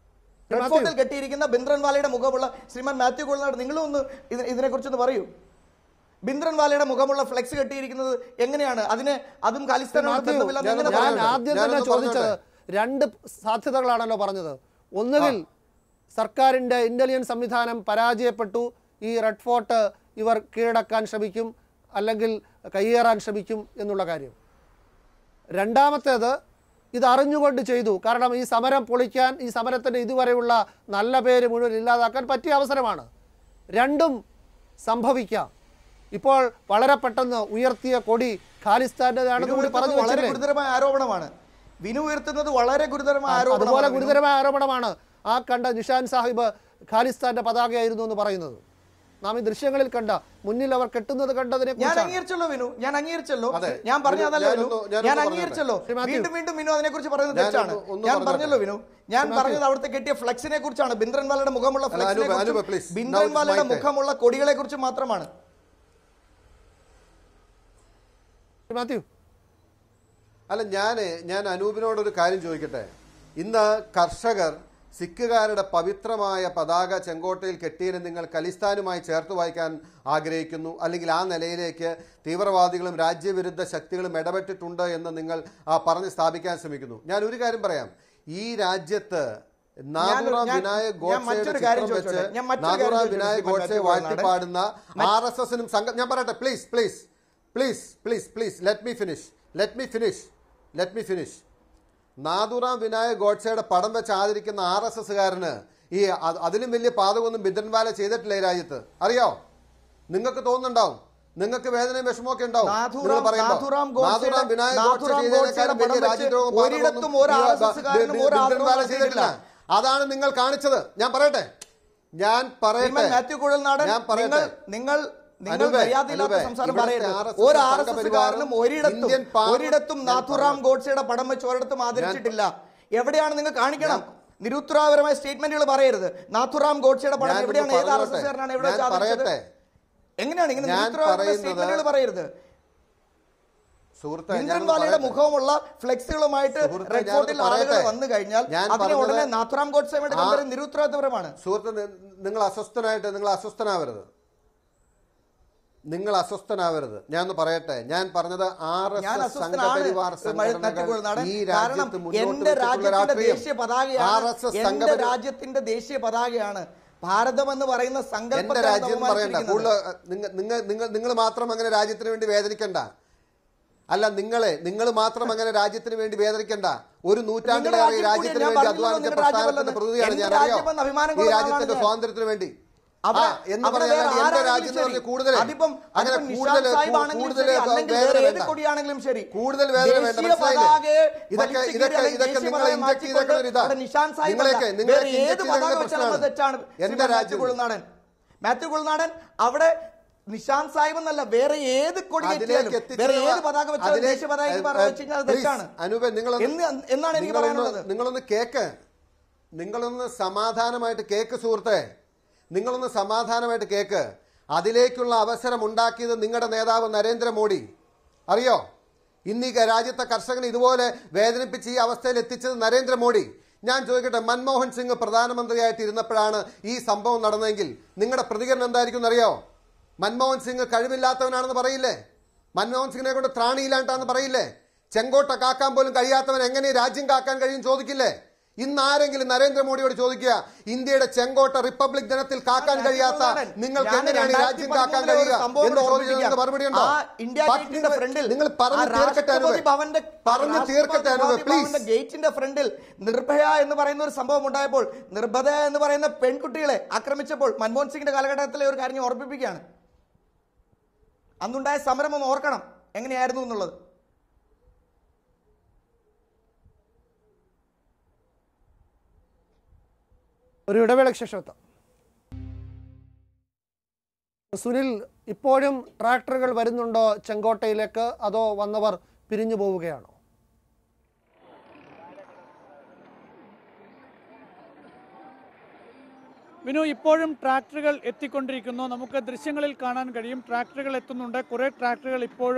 റെഡ് ഫോർട്ടിൽ കെട്ടിയിരിക്കുന്ന ബിന്ദ്രൻവാലയുടെ മുഖമുള്ള ശ്രീമാൻ മാത്യു കുളനാട് നിങ്ങളും ഒന്ന് ഇത് ഇതിനെക്കുറിച്ചൊന്ന് പറയൂ ബിന്ദ്രൻവാലയുടെ മുഖമുള്ള ഫ്ലെക്സ് കെട്ടിയിരിക്കുന്നത് എങ്ങനെയാണ് അതിന് അതും ഖാലിസ്ഥാനോട് മാത്യു, ബന്ധമില്ലാന്ന് ഞാനൊന്ന് എങ്ങനെ ഞാൻ പറയുന്നത്? പറഞ്ഞോട്ടെ. ആദ്യം തന്നെ ഞാനൊന്ന് ചോദിച്ചത് പറഞ്ഞോട്ടെ. രണ്ട് സാധ്യതകളാണല്ലോ പറഞ്ഞത് ഒന്നുകിൽ സർക്കാരിന്റെ ഇന്റലിജൻസ് സംവിധാനം പരാജയപ്പെട്ടു ഈ റെഡ് ഫോർട്ട് ഇവർ കീഴടക്കാൻ ശ്രമിക്കും അല്ലെങ്കിൽ കയ്യേറാൻ ശ്രമിക്കും എന്നുള്ള കാര്യം രണ്ടാമത്തേത് ഇത് അറിഞ്ഞുകൊണ്ട് ചെയ്തു കാരണം ഈ സമരം പൊളിക്കാൻ ഈ സമരത്തിൻ്റെ ഇതുവരെയുള്ള നല്ല പേര് മുഴുവൻ ഇല്ലാതാക്കാൻ പറ്റിയ അവസരമാണ് രണ്ടും സംഭവിക്കാം ഇപ്പോൾ വളരെ പെട്ടെന്ന് ഉയർത്തിയ കൊടി ഖാലിസ്ഥാൻ്റെതാണെന്ന് വിനു കൂടി പറഞ്ഞു ഉയർത്തുന്നത് വളരെ വെച്ചില്ലേ ഗുരുതരമായ ആരോപണമാണ് വിനു ഉയർത്തുന്നത് വളരെ ഗുരുതരമായ അതുപോലെ ആരോപണമാണ് ഗുരുതരമായ ആരോപണമാണ് ആ കണ്ട നിഷാൻ സാഹിബ് ഖാലിസ്ഥാന്റെ പതാകയായിരുന്നു എന്ന് പറയുന്നത് നാം ഈ ദൃശ്യങ്ങളിൽ കണ്ട മുന്നിൽ അവർ കെട്ടുന്നത് കണ്ടതിനെ ഞാൻ കുറിച്ചാണ് അംഗീകരിച്ചല്ലോ വിനു ഞാൻ അംഗീകരിച്ചല്ലോ അതെ. ഞാൻ പറഞ്ഞ അതല്ല വിനു ഞാനൊന്ന് ഞാനൊന്ന് ഞാൻ പറഞ്ഞോട്ടെ. അംഗീകരിച്ചല്ലോ ശ്രീ മാത്യു. വീണ്ടും വീണ്ടും വിനു അതിനെ കുറിച്ച് പറയുന്നത് ഞാനൊന്ന് തെറ്റാണ് ഒന്ന് ഞാൻ പറഞ്ഞോട്ടെ. പറഞ്ഞല്ലോ വിനു ഞാൻ ശ്രീ പറഞ്ഞത് അവിടുത്തെ കെട്ടിയ ഫ്ലെക്സിനെ കുറിച്ചാണ് ബിന്ദ്രൻവാലയുടെ മുഖമുള്ള അല്ല, ഫ്ലെക്സിനെ അനൂപ്, അനൂപ്, കുറിച്ചും please. Now it's ബിന്ദ്രൻവാലയുടെ my time. മുഖമുള്ള കൊടികളെ കുറിച്ച് മാത്രമാണ് ശ്രീ മാത്യു അല്ല ഞാൻ ഞാൻ അനൂപിനോടൊരു കാര്യം ചോദിക്കട്ടെ ഇന്ന് കർഷകർ സിഖുകാരുടെ പവിത്രമായ പതാക ചെങ്കോട്ടയിൽ കെട്ടിയതിനെ നിങ്ങൾ ഖലിസ്ഥാനുമായി ചേർത്ത് വായിക്കാൻ ആഗ്രഹിക്കുന്നു അല്ലെങ്കിൽ ആ നിലയിലേക്ക് തീവ്രവാദികളും രാജ്യവിരുദ്ധ ശക്തികളും ഇടപെട്ടിട്ടുണ്ട് എന്ന് നിങ്ങൾ ആ, പറഞ്ഞ് സ്ഥാപിക്കാൻ ശ്രമിക്കുന്നു ഞാൻ ഒരു കാര്യം പറയാം ഈ രാജ്യത്ത് നാദുറാം ഞാൻ- വിനായക് ഞാൻ ഗോഡ്സെയുടെ മറ്റൊരു കാര്യം ചിത്രം വെച്ച് ചോദിച്ചോട്ടെ? ഞാൻ മറ്റൊരു കാര്യം നാദുറാം ചോദിച്ചോട്ടെ, വിനായക് ശ്രീമാൻ ഗോഡ്സെ മാത്യു വാഴ്ത്തി കോളനാട്. പാടുന്ന ആർ എസ് എസിനും സംഘം ഞാൻ പറയട്ടെ please please please please please let me finish let me finish let me finish Nathuram Vinayak ഗോഡ്സെയുടെ പടം വെച്ച് ആദരിക്കുന്ന ആർ എസ് എസ്സുകാരന് ഈ അ- അതിലും വലിയ പാതകമൊന്നും ബിദ്രൻവാല ചെയ്തിട്ടില്ല ഈ രാജ്യത്ത് അറിയോ നിങ്ങൾക്ക് തോന്നുന്നുണ്ടാവും നിങ്ങൾക്ക് വേദനയും വിഷമമൊക്കെ ഉണ്ടാവും നാഥുറാം- നിങ്ങൾ പറയുമ്പോൾ. നാഥുറാം ഗോഡ്സെയുടെ- നാഥുറാം വിനായക് ഗോഡ്സെ നാഥുറാം ചെയ്തതിനേക്കാളും ഗോഡ്സെയുടെ വലിയ പടം വെച്ച് രാജ്യദ്രോഹ പാതകമൊന്നും ഒരിടത്തും ഒരു ഈ ബ- ആർഎസ്എസ്സുകാരനും ബി- ഒരു ബിദ്രൻവാല ആക്രമണവും ചെയ്തിട്ടില്ല അതാണ് നിങ്ങൾ കാണിച്ചത് ഞാൻ പറയട്ടെ ഞാൻ പറയട്ടെ ശ്രീമാൻ മാത്യു കുഴൽനാടൻ ഞാൻ പറയട്ടെ നിങ്ങൾ നിങ്ങൾ നിങ്ങൾ അനുപേ, മര്യാദയില്ലാത്ത അനുപേ, സംസാരം ഇവിടുത്തെ പറയരുത് RSS ഒരു ആർ എസ് സംഘപരിവാറും എസ്സുകാരനും ഒരിടത്തും ഇന്ത്യൻ പാർലമെന്റ് ഒരിടത്തും ഞാൻ നാഥുറാം പറഞ്ഞു. ഗോഡ്സെയുടെ പടം വെച്ച് ഒരിടത്തും ആദരിച്ചിട്ടില്ല എവിടെയാണ് നിങ്ങൾ കാണിക്കണം നിരുത്തരവാദപരമായ സ്റ്റേറ്റ്മെന്റുകൾ പറയരുത് നാഥുറാം ഗോഡ്സെയുടെ പടം ഞാൻ എവിടെയാണ് ഏത് ആർ എസ് പറഞ്ഞോട്ടെ. എസ്സുകാരനാണ് എവിടെ ഞാൻ വെച്ച് ആദരിച്ചത് പറയട്ടെ. എങ്ങനെയാണ് ഇങ്ങനെ ഞാൻ നിരുത്തരവാദപരമായ പറയുന്നത് സ്റ്റേറ്റ്മെന്റുകൾ പറയരുത് സുഹൃത്തെ ഞാനൊന്ന് ബിന്ദ്രൻവാലയുടെ പറയട്ടെ. മുഖമുള്ള ഫ്ലെക്സുകളുമായിട്ട് സുഹൃത്തേ, റെഡ് ഞാനൊന്ന് ഫോർട്ടിൽ ആളുകൾ പറയട്ടെ. വന്നു കഴിഞ്ഞാൽ ഞാൻ അതിനെ പറഞ്ഞത് ഉടനെ നാഥുറാം ഗോഡ്സെയുടെ ആ- കമ്പനി നിരുത്തരവാദപരമാണ് സുഹൃത്ത് നി- നിങ്ങൾ അസ്വസ്ഥനായിട്ട് നിങ്ങൾ അസ്വസ്ഥനാവരുത് നിങ്ങൾ അസ്വസ്ഥനാവരുത് ഞാൻ ഒന്ന് പറയട്ടെ ഞാൻ പറഞ്ഞത് ആർ ഞാൻ എസ് എസ് അസ്വസ്ഥനാണ് സംഘപരിവാർ നട്ടുകൊള്ളുന്നതാണ്. സംഘടനകൾ ഈ കാരണം രാജ്യത്ത് മുന്നോട്ട് എന്റെ വെച്ചിട്ടുള്ള രാജ്യത്തിന്റെ രാഷ്ട്രീയം ദേശീയ പതാകയാണ് ആർ എസ് എസ് എന്റെ സംഘപരിവാർ രാജ്യത്തിന്റെ ദേശീയ പതാകയാണ് ഭാരതം എന്ന് പറയുന്ന എന്റെ സങ്കല്പത്തെ രാജ്യം എന്ന് പറയണ്ട അപമാനിച്ചിരിക്കുന്നത്. കൂടുതൽ നിങ്ങൾ നിങ്ങൾ നിങ്ങൾ നിങ്ങൾ മാത്രം അങ്ങനെ രാജ്യത്തിന് വേണ്ടി വേദനിക്കണ്ട അല്ല നിങ്ങളെ നിങ്ങൾ മാത്രം അങ്ങനെ രാജ്യത്തിന് വേണ്ടി വേദനിക്കണ്ട ഒരു നിങ്ങളുടെ നൂറ്റാണ്ടിലേറെ ഈ രാജ്യം രാജ്യത്തിന് കൂടി ഞാൻ വേണ്ടി പറഞ്ഞല്ലോ, അധ്വാനിച്ച നിങ്ങളുടെ പ്രസ്ഥാനത്തിന്റെ രാജ്യമല്ലെന്ന്. പ്രതിയാണ് എന്റെ ഞാൻ അറിയാം രാജ്യമെന്ന് അഭിമാനം ഈ കൊള്ളുന്ന രാജ്യത്തിന്റെ ആളാണ് ഞാൻ. സ്വാതന്ത്ര്യത്തിന് വേണ്ടി അവിടെ- ആ, എന്ന് അവിടെ പറഞ്ഞാൽ വേറെ എന്റെ ആരാണെങ്കിലും രാജ്യം എന്ന് പറഞ്ഞാൽ ശരി. കൂടുതൽ അതിപ്പം അങ്ങനെ അതിപ്പം നിഷാദ് കൂടുതൽ സാഹിബ് ആണെങ്കിലും കൂടുതൽ ശരി, അല്ലെങ്കിൽ വേദന വേറെ ഏത് വേണ്ട. കൊടിയാണെങ്കിലും ശരി കൂടുതൽ വേദന വേണ്ട ദേശീയ മനസ്സിലായില്ലേ? പതാകയെ ഇതൊക്കെ വലിച്ചു ഇതൊക്കെ കീറി ഇതൊക്കെ ദേശീയ നിങ്ങൾ പതാക ഇഞ്ചക്ട് ചെയ്തേക്കുന്ന ഒരു ഇതാ അവിടെ നിഷാൻ സാഹിബ് നിങ്ങളെയൊക്കെ അല്ല. നിങ്ങളെ വേറെ ഏത് പതാക വെച്ചാലും അത് തെറ്റാണ് എന്റെ ശ്രീമാൻ മാത്യു രാജ്യം കുളനാടൻ മാത്യു കുളനാടൻ അവിടെ നിഷാൻ സാഹിബ് എന്നല്ല വേറെ ഏത് കൊടി അതിലേക്ക് കെട്ടിയാലും എത്തിച്ചത് വേറെ ഏത് പതാക വെച്ചാലും അതിലേക്ക് ദേശീയ പതാക ഏ, പറഞ്ഞു ഏ, വെച്ച് കഴിഞ്ഞാൽ അത് please, തെറ്റാണ് അനൂപേ നിങ്ങളൊന്ന് എന്ന് എന്നാണ് എനിക്ക് നിങ്ങളൊന്ന് പറയാനുള്ളത് നിങ്ങളൊന്ന് കേക്ക് നിങ്ങളൊന്ന് സമാധാനമായിട്ട് കേക്ക് സുഹൃത്തെ നിങ്ങളൊന്ന് സമാധാനമായിട്ട് കേക്ക് അതിലേക്കുള്ള അവസരം ഉണ്ടാക്കിയത് നിങ്ങളുടെ നേതാവ് നരേന്ദ്രമോദി അറിയോ ഇന്ന് ഈ രാജ്യത്തെ കർഷകനെ ഇതുപോലെ വേദനിപ്പിച്ച് ഈ അവസ്ഥയിൽ എത്തിച്ചത് നരേന്ദ്രമോദി ഞാൻ ചോദിക്കട്ടെ മൻമോഹൻ സിംഗ് പ്രധാനമന്ത്രിയായിട്ട് ഇരുന്നപ്പോഴാണ് ഈ സംഭവം നടന്നതെങ്കിൽ നിങ്ങളുടെ പ്രതികരണം എന്തായിരിക്കും എന്നറിയോ മൻമോഹൻ സിംഗ് കഴിവില്ലാത്തവനാണെന്ന് പറയില്ലേ മൻമോഹൻ സിംഗിനെ കൊണ്ട് ത്രാണിയില്ലാണ്ടാന്ന് പറയില്ലേ ചെങ്കോട്ട കാക്കാൻ പോലും കഴിയാത്തവൻ എങ്ങനെ ഈ രാജ്യം കാക്കാൻ കഴിയും ചോദിക്കില്ലേ ഇന്ന് ആരെങ്കിലും നരേന്ദ്രമോദിയോട് ചോദിക്കുക ഇന്ത്യയുടെ ചെങ്കോട്ട റിപ്പബ്ലിക് ദിനത്തിൽ കാക്കാൻ കഴിയാത്ത നിങ്ങൾക്ക് ഞാൻ എങ്ങനെയാണ് ഈ രാജ്യം കാക്കാൻ 2013 ഒരു കഴിയുക സംഭവം എന്ന് ചോദിച്ചാൽ ഓർമ്മിപ്പിക്കാം. നിങ്ങൾക്ക് മറുപടി ഉണ്ടോ ആ ഇന്ത്യ പക്ഷേ ഗേറ്റിന്റെ നിങ്ങൾ- ഫ്രണ്ടിൽ നിങ്ങൾ പറഞ്ഞു ആ തീർക്കട്ടെ രാഷ്ട്രപതി അനുവേ. ഭവന്റെ പറഞ്ഞു തീർക്കട്ടെ അനുവേ രാഷ്ട്രപതി പ്ലീസ് ഭവന്റെ ഗേറ്റിന്റെ ഫ്രണ്ടിൽ നിർഭയ എന്ന് പറയുന്ന ഒരു സംഭവം ഉണ്ടായപ്പോൾ നിർഭയ എന്ന് പറയുന്ന പെൺകുട്ടികളെ ആക്രമിച്ചപ്പോൾ മൻമോഹൻ സിംഗിന്റെ കാലഘട്ടത്തിലെ ഒരു കാര്യം ഞാൻ ഓർമ്മിപ്പിക്കുകയാണ് അന്നുണ്ടായ സമരം ഒന്ന് ഓർക്കണം എങ്ങനെയായിരുന്നു എന്നുള്ളത് ഒരു ഇടവേളയ്ക്ക് ശേഷം എത്താം സുനിൽ ഇപ്പോഴും ട്രാക്ടറുകൾ വരുന്നുണ്ടോ ചെങ്കോട്ടയിലേക്ക് അതോ വന്നവർ പിരിഞ്ഞു പോവുകയാണോ വിനു ഇപ്പോഴും ട്രാക്ടറുകൾ എത്തിക്കൊണ്ടിരിക്കുന്നു നമുക്ക് ദൃശ്യങ്ങളിൽ കാണാൻ കഴിയും ട്രാക്ടറുകൾ എത്തുന്നുണ്ട് കുറേ ട്രാക്ടറുകൾ ഇപ്പോഴും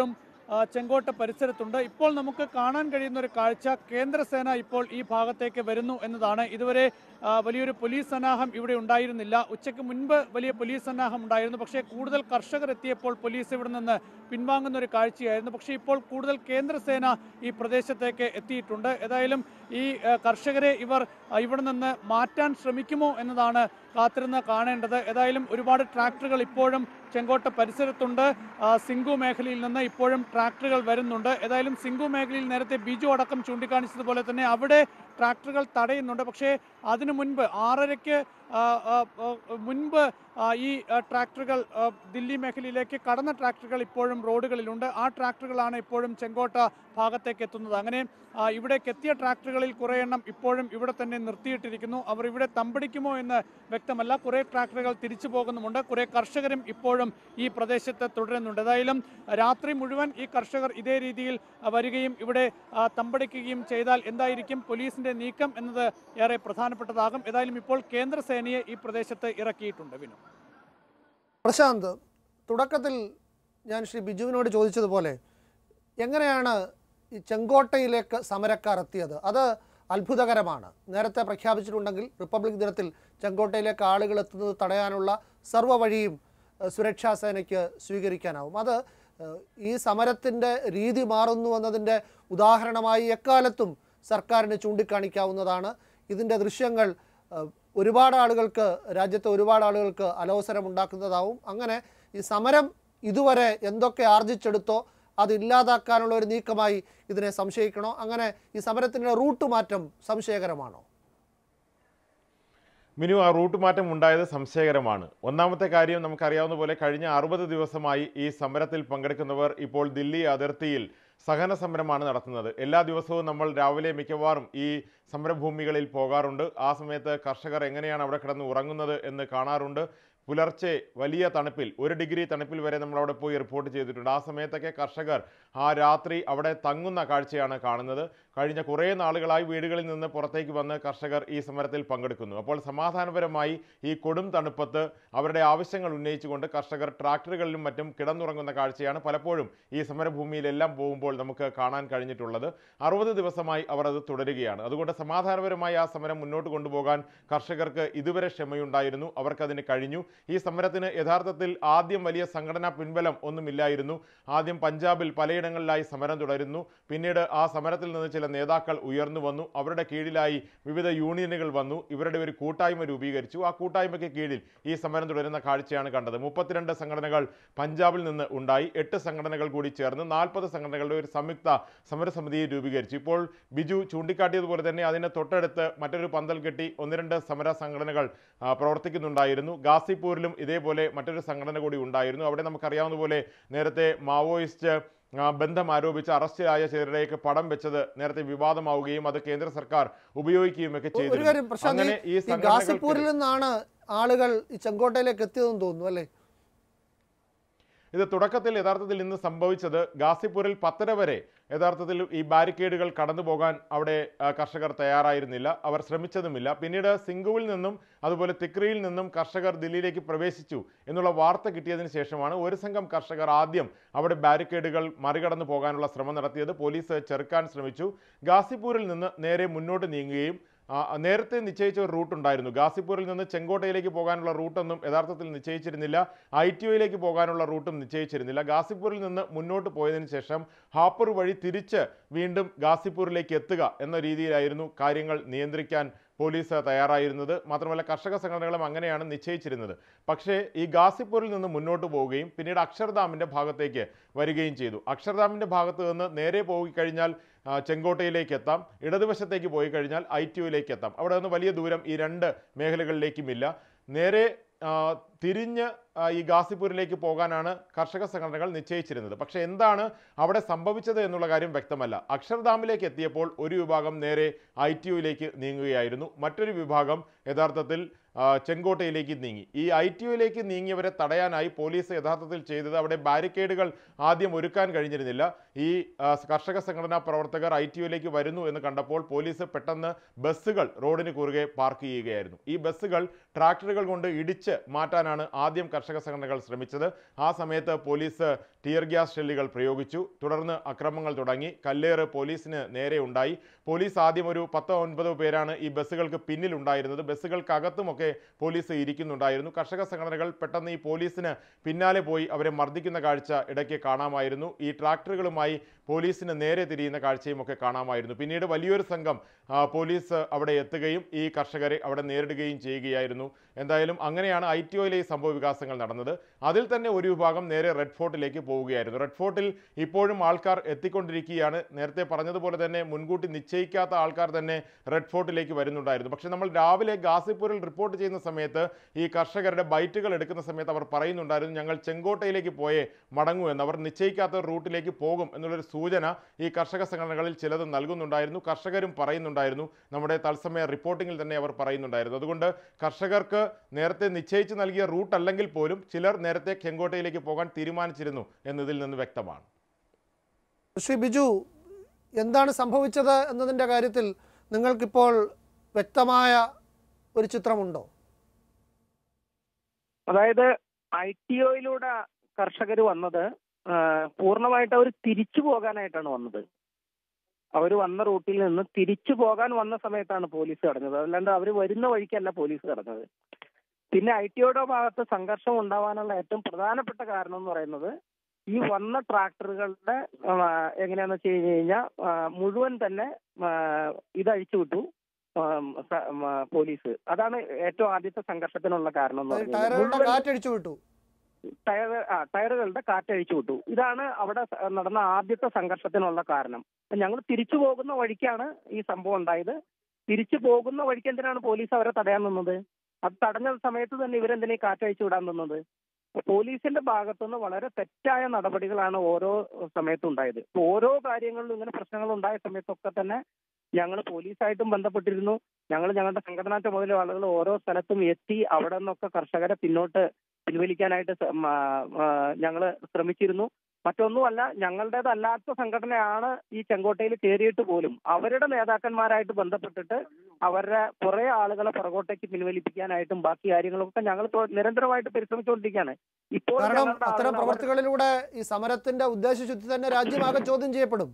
ആ, ചെങ്കോട്ട പരിസരത്തുണ്ട് ഇപ്പോൾ നമുക്ക് കാണാൻ കഴിയുന്ന ഒരു കാഴ്ച കേന്ദ്രസേന ഇപ്പോൾ ഈ ഭാഗത്തേക്ക് വരുന്നു എന്നതാണ് ഇതുവരെ ആ, വലിയൊരു പോലീസ് സന്നാഹം ഇവിടെ ഉണ്ടായിരുന്നില്ല ഉച്ചയ്ക്ക് മുൻപ് വലിയ പോലീസ് സന്നാഹം ഉണ്ടായിരുന്നു പക്ഷേ കൂടുതൽ കർഷകർ എത്തിയപ്പോൾ പോലീസ് ഇവിടെ നിന്ന് പിൻവാങ്ങുന്ന ഒരു കാഴ്ചയായിരുന്നു പക്ഷേ ഇപ്പോൾ കൂടുതൽ കേന്ദ്രസേന ഈ പ്രദേശത്തേക്ക് എത്തിയിട്ടുണ്ട് ഏതായാലും ഈ ആ, കർഷകരെ ഇവർ ആ, ഇവിടെ നിന്ന് മാറ്റാൻ ശ്രമിക്കുമോ എന്നതാണ് കാത്തിരുന്ന് കാണേണ്ടത് ഏതായാലും ഒരുപാട് ട്രാക്ടറുകൾ ഇപ്പോഴും ചെങ്കോട്ട പരിസരത്തുണ്ട് ആ, സിംഗു മേഖലയിൽ നിന്ന് ഇപ്പോഴും ട്രാക്ടറുകൾ വരുന്നുണ്ട് ഏതായാലും സിംഗു മേഖലയിൽ നേരത്തെ ബിജു അടക്കം ചൂണ്ടിക്കാണിച്ചതുപോലെ തന്നെ അവിടെ ട്രാക്ടറുകൾ തടയുന്നുണ്ട് പക്ഷേ അതിനു മുൻപ് ആറരയ്ക്ക് ആ, ആ, ആ, മുൻപ് ആ, ഈ ആ, ട്രാക്ടറുകൾ ആ, ദില്ലി മേഖലയിലേക്ക് കടന്ന ട്രാക്ടറുകൾ ഇപ്പോഴും റോഡുകളിലുണ്ട് ആ ട്രാക്ടറുകളാണ് ഇപ്പോഴും ചെങ്കോട്ട ഭാഗത്തേക്ക് എത്തുന്നത് അങ്ങനെ ആ, ഇവിടേക്ക് എത്തിയ ട്രാക്ടറുകളിൽ കുറേ എണ്ണം ഇപ്പോഴും ഇവിടെ തന്നെ നിർത്തിയിട്ടിരിക്കുന്നു അവർ ഇവിടെ തമ്പടിക്കുമോ എന്ന് വ്യക്തമല്ല കുറേ ട്രാക്ടറുകൾ തിരിച്ചു പോകുന്നുമുണ്ട് കുറേ കർഷകരും ഇപ്പോഴും ഈ പ്രദേശത്ത് തുടരുന്നുണ്ട് ഏതായാലും രാത്രി മുഴുവൻ ഈ കർഷകർ ഇതേ രീതിയിൽ ആ, വരികയും ഇവിടെ ആ, തമ്പടിക്കുകയും ചെയ്താൽ എന്തായിരിക്കും പോലീസിന്റെ നീക്കം എന്നത് ഏറെ പ്രധാനപ്പെട്ടതാകും ഏതായാലും ഇപ്പോൾ കേന്ദ്രസേനയെ ഈ പ്രദേശത്ത് ഇറക്കിയിട്ടുണ്ട് വിനു പ്രശാന്ത് തുടക്കത്തിൽ ഞാൻ ശ്രീ ബിജുവിനോട് ചോദിച്ചതുപോലെ എങ്ങനെയാണ് ഈ ചെങ്കോട്ടയിലേക്ക് സമരക്കാർ എത്തിയത് അത് അത്ഭുതകരമാണ് നേരത്തെ പ്രഖ്യാപിച്ചിട്ടുണ്ടെങ്കിൽ റിപ്പബ്ലിക് ദിനത്തിൽ ചെങ്കോട്ടയിലേക്ക് ആളുകൾ എത്തുന്നത് തടയാനുള്ള സർവ്വ വഴിയും ഏഹ്, സുരക്ഷാ സേനയ്ക്ക് സ്വീകരിക്കാനാവും അത് ഏഹ്, ഈ സമരത്തിൻ്റെ രീതി മാറുന്നു എന്നതിൻ്റെ ഉദാഹരണമായി എക്കാലത്തും സർക്കാരിന് ചൂണ്ടിക്കാണിക്കാവുന്നതാണ് ഇതിൻ്റെ ദൃശ്യങ്ങൾ ഏഹ്, ഒരുപാട് ആളുകൾക്ക് രാജ്യത്തെ ഒരുപാട് ആളുകൾക്ക് അലോസരമുണ്ടാക്കുന്നതാവും അങ്ങനെ ഈ സമരം ഇതുവരെ എന്തൊക്കെ ആർജിച്ചെടുത്തോ അത് ഇല്ലാതാക്കാനുള്ള ഒരു നീക്കമായി ഇതിനെ സംശയിക്കണോ അങ്ങനെ ഈ സമരത്തിൻ്റെ റൂട്ട് മാറ്റം സംശയകരമാണോ മിനു ആ റൂട്ട് മാറ്റം ഉണ്ടായത് സംശയകരമാണ് ഒന്നാമത്തെ കാര്യം നമുക്കറിയാവുന്ന പോലെ കഴിഞ്ഞ അറുപത് ദിവസമായി ഈ സമരത്തിൽ പങ്കെടുക്കുന്നവർ ഇപ്പോൾ ദില്ലി അതിർത്തിയിൽ സഹന സമരമാണ് നടത്തുന്നത് എല്ലാ ദിവസവും നമ്മൾ രാവിലെ മിക്കവാറും ഈ സമരഭൂമികളിൽ പോകാറുണ്ട് ആ സമയത്ത് കർഷകർ എങ്ങനെയാണ് അവിടെ കിടന്ന് ഉറങ്ങുന്നത് എന്ന് കാണാറുണ്ട് പുലർച്ചെ വലിയ തണുപ്പിൽ ഒരു ഡിഗ്രി തണുപ്പിൽ വരെ നമ്മൾ അവിടെ പോയി റിപ്പോർട്ട് ചെയ്തിട്ടുണ്ട് ആ സമയത്തൊക്കെ കർഷകർ ആ രാത്രി അവിടെ തങ്ങുന്ന കാഴ്ചയാണ് കാണുന്നത് കഴിഞ്ഞ കുറേ നാളുകളായി വീടുകളിൽ നിന്ന് പുറത്തേക്ക് വന്ന് കർഷകർ ഈ സമരത്തിൽ പങ്കെടുക്കുന്നു അപ്പോൾ സമാധാനപരമായി ഈ കൊടും തണുപ്പത്ത് അവരുടെ ആവശ്യങ്ങൾ ഉന്നയിച്ചുകൊണ്ട് കർഷകർ ട്രാക്ടറുകളിലും മറ്റും കിടന്നുറങ്ങുന്ന കാഴ്ചയാണ് പലപ്പോഴും ഈ സമരഭൂമിയിലെല്ലാം പോകുമ്പോൾ നമുക്ക് കാണാൻ കഴിഞ്ഞിട്ടുള്ളത് അറുപത് ദിവസമായി അവർ അത് തുടരുകയാണ് അതുകൊണ്ട് സമാധാനപരമായി ആ സമരം മുന്നോട്ട് കൊണ്ടുപോകാൻ കർഷകർക്ക് ഇതുവരെ ക്ഷമയുണ്ടായിരുന്നു അവർക്കതിന് കഴിഞ്ഞു ഈ സമരത്തിന് യഥാർത്ഥത്തിൽ ആദ്യം വലിയ സംഘടനാ പിൻബലം ഒന്നുമില്ലായിരുന്നു ആദ്യം പഞ്ചാബിൽ പലയിടങ്ങളിലായി സമരം തുടരുന്നു പിന്നീട് ആ സമരത്തിൽ നിന്ന് ചില നേതാക്കൾ ഉയർന്നു വന്നു അവരുടെ കീഴിലായി വിവിധ യൂണിയനുകൾ വന്നു ഇവരുടെ ഒരു കൂട്ടായ്മ രൂപീകരിച്ചു ആ കൂട്ടായ്മയ്ക്ക് കീഴിൽ ഈ സമരം തുടരുന്ന കാഴ്ചയാണ് കണ്ടത് മുപ്പത്തിരണ്ട് സംഘടനകൾ പഞ്ചാബിൽ നിന്ന് ഉണ്ടായി എട്ട് സംഘടനകൾ കൂടി ചേർന്ന് നാൽപ്പത് സംഘടനകളുടെ ഒരു സംയുക്ത സമരസമിതിയെ രൂപീകരിച്ചു ഇപ്പോൾ ബിജു ചൂണ്ടിക്കാട്ടിയതുപോലെ തന്നെ അതിന് തൊട്ടടുത്ത് മറ്റൊരു പന്തൽ കെട്ടി ഒന്ന് രണ്ട് സമര സംഘടനകൾ ആ, പ്രവർത്തിക്കുന്നുണ്ടായിരുന്നു ഗാസിപ്പൂരിലും ഇതേപോലെ മറ്റൊരു സംഘടന കൂടി ഉണ്ടായിരുന്നു അവിടെ നമുക്കറിയാവുന്ന പോലെ നേരത്തെ മാവോയിസ്റ്റ് ആ, ബന്ധം ആരോപിച്ച് അറസ്റ്റിലായ ചിലരേക്ക് പടം വെച്ചത് നേരത്തെ വിവാദമാവുകയും അത് കേന്ദ്ര സർക്കാർ ഉപയോഗിക്കുകയും ഒക്കെ ഒരു കാര്യം ചെയ്തു പ്രശാന്ത് അങ്ങനെ ഈ- ഈ ഈ ഗാസിപ്പൂരിൽ സംഘടനകൾക്ക് നിന്നാണ് ആളുകൾ ഈ ചെങ്കോട്ടയിലേക്ക് എത്തിയതെന്ന് തോന്നുന്നു അല്ലേ ഇത് തുടക്കത്തിൽ യഥാർത്ഥത്തിൽ ഇന്ന് സംഭവിച്ചത് ഗാസിപ്പൂരിൽ പത്തര വരെ യഥാർത്ഥത്തിൽ ഈ ബാരിക്കേഡുകൾ കടന്നു പോകാൻ അവിടെ ആ, കർഷകർ തയ്യാറായിരുന്നില്ല അവർ ശ്രമിച്ചതുമില്ല പിന്നീട് സിംഗുവിൽ നിന്നും അതുപോലെ തിക്രിയിൽ നിന്നും കർഷകർ ദില്ലിയിലേക്ക് പ്രവേശിച്ചു എന്നുള്ള വാർത്ത കിട്ടിയതിന് ശേഷമാണ് ഒരു സംഘം കർഷകർ ആദ്യം അവിടെ ബാരിക്കേഡുകൾ മറികടന്നു പോകാനുള്ള ശ്രമം നടത്തിയത് പോലീസ് ചെറുക്കാൻ ശ്രമിച്ചു ഗാസിപ്പൂരിൽ നിന്ന് നേരെ മുന്നോട്ട് നീങ്ങുകയും ആ, നേരത്തെ നിശ്ചയിച്ച ഒരു റൂട്ട് ഉണ്ടായിരുന്നു ഗാസിപ്പൂരിൽ നിന്ന് ചെങ്കോട്ടയിലേക്ക് പോകാനുള്ള റൂട്ടൊന്നും യഥാർത്ഥത്തിൽ നിശ്ചയിച്ചിരുന്നില്ല ഐ ടി ഒയിലേക്ക് പോകാനുള്ള റൂട്ടും നിശ്ചയിച്ചിരുന്നില്ല ഗാസിപ്പൂരിൽ നിന്ന് മുന്നോട്ട് പോയതിനു ശേഷം ഹാപ്പൂർ വഴി തിരിച്ച് വീണ്ടും ഗാസിപ്പൂരിലേക്ക് എത്തുക എന്ന രീതിയിലായിരുന്നു കാര്യങ്ങൾ നിയന്ത്രിക്കാൻ പോലീസ് തയ്യാറായിരുന്നത് മാത്രമല്ല കർഷക സംഘടനകളും അങ്ങനെയാണ് നിശ്ചയിച്ചിരുന്നത് പക്ഷേ ഈ ഗാസിപ്പൂരിൽ നിന്ന് മുന്നോട്ട് പോവുകയും പിന്നീട് അക്ഷർധാമിൻ്റെ ഭാഗത്തേക്ക് വരികയും ചെയ്തു അക്ഷർധാമിൻ്റെ ഭാഗത്ത് നിന്ന് നേരെ പോയി കഴിഞ്ഞാൽ ആ, ചെങ്കോട്ടയിലേക്ക് എത്താം ഇടതുവശത്തേക്ക് പോയി കഴിഞ്ഞാൽ ഐ ടി യുയിലേക്ക് എത്താം അവിടെ നിന്ന് വലിയ ദൂരം ഈ രണ്ട് മേഖലകളിലേക്കുമില്ല നേരെ ആ, തിരിഞ്ഞ് ആ, ഈ ഗാസിപ്പൂരിലേക്ക് പോകാനാണ് കർഷക സംഘടനകൾ നിശ്ചയിച്ചിരുന്നത് പക്ഷേ എന്താണ് അവിടെ സംഭവിച്ചത് എന്നുള്ള കാര്യം വ്യക്തമല്ല അക്ഷർധാമിലേക്ക് എത്തിയപ്പോൾ ഒരു വിഭാഗം നേരെ ഐ ടി യുയിലേക്ക് നീങ്ങുകയായിരുന്നു മറ്റൊരു വിഭാഗം യഥാർത്ഥത്തിൽ ആ, ചെങ്കോട്ടയിലേക്ക് നീങ്ങി ഈ ഐ ടി യുയിലേക്ക് നീങ്ങിയവരെ തടയാനായി പോലീസ് യഥാർത്ഥത്തിൽ ചെയ്തത് അവിടെ ബാരിക്കേഡുകൾ ആദ്യം ഒരുക്കാൻ കഴിഞ്ഞിരുന്നില്ല ഈ ആ, കർഷക സംഘടനാ പ്രവർത്തകർ ഐ ടി യുയിലേക്ക് വരുന്നു എന്ന് കണ്ടപ്പോൾ പോലീസ് പെട്ടെന്ന് ബസ്സുകൾ റോഡിന് കുറുകെ പാർക്ക് ചെയ്യുകയായിരുന്നു ഈ ബസ്സുകൾ ട്രാക്ടറുകൾ കൊണ്ട് ഇടിച്ച് മാറ്റാനാണ് തടയാനാണ് ആദ്യം കർഷക സംഘടനകൾ ശ്രമിച്ചത് ആ സമയത്ത് പോലീസ് ടിയർ ഗ്യാസ് ഷെല്ലുകൾ പ്രയോഗിച്ചു തുടർന്ന് അക്രമങ്ങൾ തുടങ്ങി കല്ലേറ് പോലീസിന് നേരെ ഉണ്ടായി പോലീസ് ആദ്യം ഒരു പത്തോ ഒൻപതോ പേരാണ് ഈ ബസ്സുകൾക്ക് പിന്നിലുണ്ടായിരുന്നത് ബസ്സുകൾക്കകത്തുമൊക്കെ പോലീസ് ഇരിക്കുന്നുണ്ടായിരുന്നു കർഷക സംഘടനകൾ പെട്ടെന്ന് ഈ പോലീസിന് പിന്നാലെ പോയി അവരെ മർദ്ദിക്കുന്ന കാഴ്ച ഇടയ്ക്ക് കാണാമായിരുന്നു ഈ ട്രാക്ടറുകളുമായി പോലീസിന് നേരെ തിരിയുന്ന കാഴ്ചയും ഒക്കെ കാണാമായിരുന്നു പിന്നീട് വലിയൊരു സംഘം ആ, പോലീസ് അവിടെ എത്തുകയും ഈ കർഷകരെ അവിടെ നേരിടുകയും ചെയ്യുകയായിരുന്നു എന്തായാലും അങ്ങനെയാണ് ഐ ടി ഒയിലെ ഈ സംഭവ വികാസങ്ങൾ നടന്നത് അതിൽ തന്നെ ഒരു വിഭാഗം നേരെ റെഡ് ഫോർട്ടിലേക്ക് പോവുകയായിരുന്നു റെഡ് ഫോർട്ടിൽ ഇപ്പോഴും ആൾക്കാർ എത്തിക്കൊണ്ടിരിക്കുകയാണ് നേരത്തെ പറഞ്ഞതുപോലെ തന്നെ മുൻകൂട്ടി നിശ്ചയിക്കാത്ത ആൾക്കാർ തന്നെ റെഡ് ഫോർട്ടിലേക്ക് വരുന്നുണ്ടായിരുന്നു പക്ഷേ നമ്മൾ രാവിലെ ഗാസിപ്പൂരിൽ റിപ്പോർട്ട് ചെയ്യുന്ന സമയത്ത് ഈ കർഷകരുടെ ബൈറ്റുകൾ എടുക്കുന്ന സമയത്ത് അവർ പറയുന്നുണ്ടായിരുന്നു ഞങ്ങൾ ചെങ്കോട്ടയിലേക്ക് പോയേ മടങ്ങൂ എന്ന് അവർ നിശ്ചയിക്കാത്ത ഒരു റൂട്ടിലേക്ക് പോകും എന്നുള്ളൊരു സൂചന ഈ കർഷക സംഘടനകളിൽ ചിലത് നൽകുന്നുണ്ടായിരുന്നു കർഷകരും പറയുന്നുണ്ടായിരുന്നു നമ്മുടെ തത്സമയ റിപ്പോർട്ടിങ്ങിൽ തന്നെ അവർ പറയുന്നുണ്ടായിരുന്നു അതുകൊണ്ട് കർഷകർക്ക് നേരത്തെ നിശ്ചയിച്ച് നൽകിയ റൂട്ട് അല്ലെങ്കിൽ പോലും ചിലർ നേരത്തെ ചെങ്കോട്ടയിലേക്ക് പോകാൻ തീരുമാനിച്ചിരുന്നു എന്നതിൽ നിന്ന് വ്യക്തമാണ് ശ്രീ ബിജു എന്താണ് സംഭവിച്ചത് എന്നതിൻ്റെ കാര്യത്തിൽ നിങ്ങൾക്കിപ്പോൾ വ്യക്തമായ ഒരു ചിത്രമുണ്ടോ അതായത് ഐ ടി ഒയിലൂടെ കർഷകർ വന്നത് ആ, പൂർണ്ണമായിട്ട് അവർ തിരിച്ചു പോകാനായിട്ടാണ് വന്നത് അവർ വന്ന റൂട്ടിൽ നിന്ന് തിരിച്ചു പോകാൻ വന്ന സമയത്താണ് പോലീസ് കടഞ്ഞത് അല്ലാണ്ട് അവർ വരുന്ന വഴിക്കല്ല പോലീസ് കടഞ്ഞത് പിന്നെ ഐ ടി ഒയുടെ ഭാഗത്ത് സംഘർഷം ഉണ്ടാവാനുള്ള ഏറ്റവും പ്രധാനപ്പെട്ട കാരണം എന്ന് പറയുന്നത് ഈ വന്ന ട്രാക്ടറുകളുടെ ആ, എങ്ങനെയാന്ന് വെച്ച് കഴിഞ്ഞ് കഴിഞ്ഞാൽ ആ, മുഴുവൻ തന്നെ ആ, ഇത് അഴിച്ചു വിട്ടു ആ, സ- ആ, പോലീസ് അതാണ് ഏറ്റവും ആദ്യത്തെ സംഘർഷത്തിനുള്ള കാരണം എന്ന് പറയുന്നത് ടയറുകളുടെ മുഴുവൻ കാറ്റടിച്ചു വിട്ടു ടയർ ആ ടയറുകളുടെ കാറ്റഴിച്ചു വിട്ടു ഇതാണ് അവിടെ സ- നടന്ന ആദ്യത്തെ സംഘർഷത്തിനുള്ള കാരണം ഞങ്ങൾ തിരിച്ചു പോകുന്ന വഴിക്കാണ് ഈ സംഭവം ഉണ്ടായത് തിരിച്ചു പോകുന്ന വഴിക്ക് എന്തിനാണ് പോലീസ് അവരെ തടയാൻ നിന്നത് അത് തടഞ്ഞ സമയത്ത് തന്നെ ഇവരെന്തിനാ ഈ കാറ്റഴിച്ചു വിടാൻ നിന്നത് അപ്പൊ പോലീസിന്റെ ഭാഗത്തുനിന്ന് വളരെ തെറ്റായ നടപടികളാണ് ഓരോ സമയത്തും ഉണ്ടായത് ഇപ്പൊ ഓരോ കാര്യങ്ങളിലും ഇങ്ങനെ പ്രശ്നങ്ങൾ ഉണ്ടായ സമയത്തൊക്കെ തന്നെ ഞങ്ങൾ പോലീസായിട്ടും ബന്ധപ്പെട്ടിരുന്നു ഞങ്ങൾ ഞങ്ങളുടെ സംഘടനാ ചുമതല ആളുകൾ ഓരോ സ്ഥലത്തും എത്തി അവിടെ നിന്നൊക്കെ കർഷകരെ പിന്നോട്ട് പിൻവലിക്കാനായിട്ട് ഞങ്ങൾ ശ്രമിച്ചിരുന്നു മറ്റൊന്നുമല്ല ഞങ്ങളുടേതല്ലാത്ത സംഘടനയാണ് ഈ ചെങ്കോട്ടയിൽ കയറിയിട്ട് പോലും അവരുടെ നേതാക്കന്മാരായിട്ട് ബന്ധപ്പെട്ടിട്ട് അവരുടെ കുറെ ആളുകളെ പുറകോട്ടേക്ക് പിൻവലിപ്പിക്കാനായിട്ടും ബാക്കി കാര്യങ്ങളൊക്കെ ഞങ്ങൾ ഇപ്പോൾ നിരന്തരമായിട്ട് പരിശ്രമിച്ചുകൊണ്ടിരിക്കുകയാണ് ഇപ്പോൾ കാരണം ഞങ്ങളുടെ അത്തരം ആളുകൾ അവർ- പ്രവർത്തികളിലൂടെ ഈ സമരത്തിന്റെ ഉദ്ദേശശുദ്ധി തന്നെ രാജ്യമാകെ ചോദ്യം ചെയ്യപ്പെടും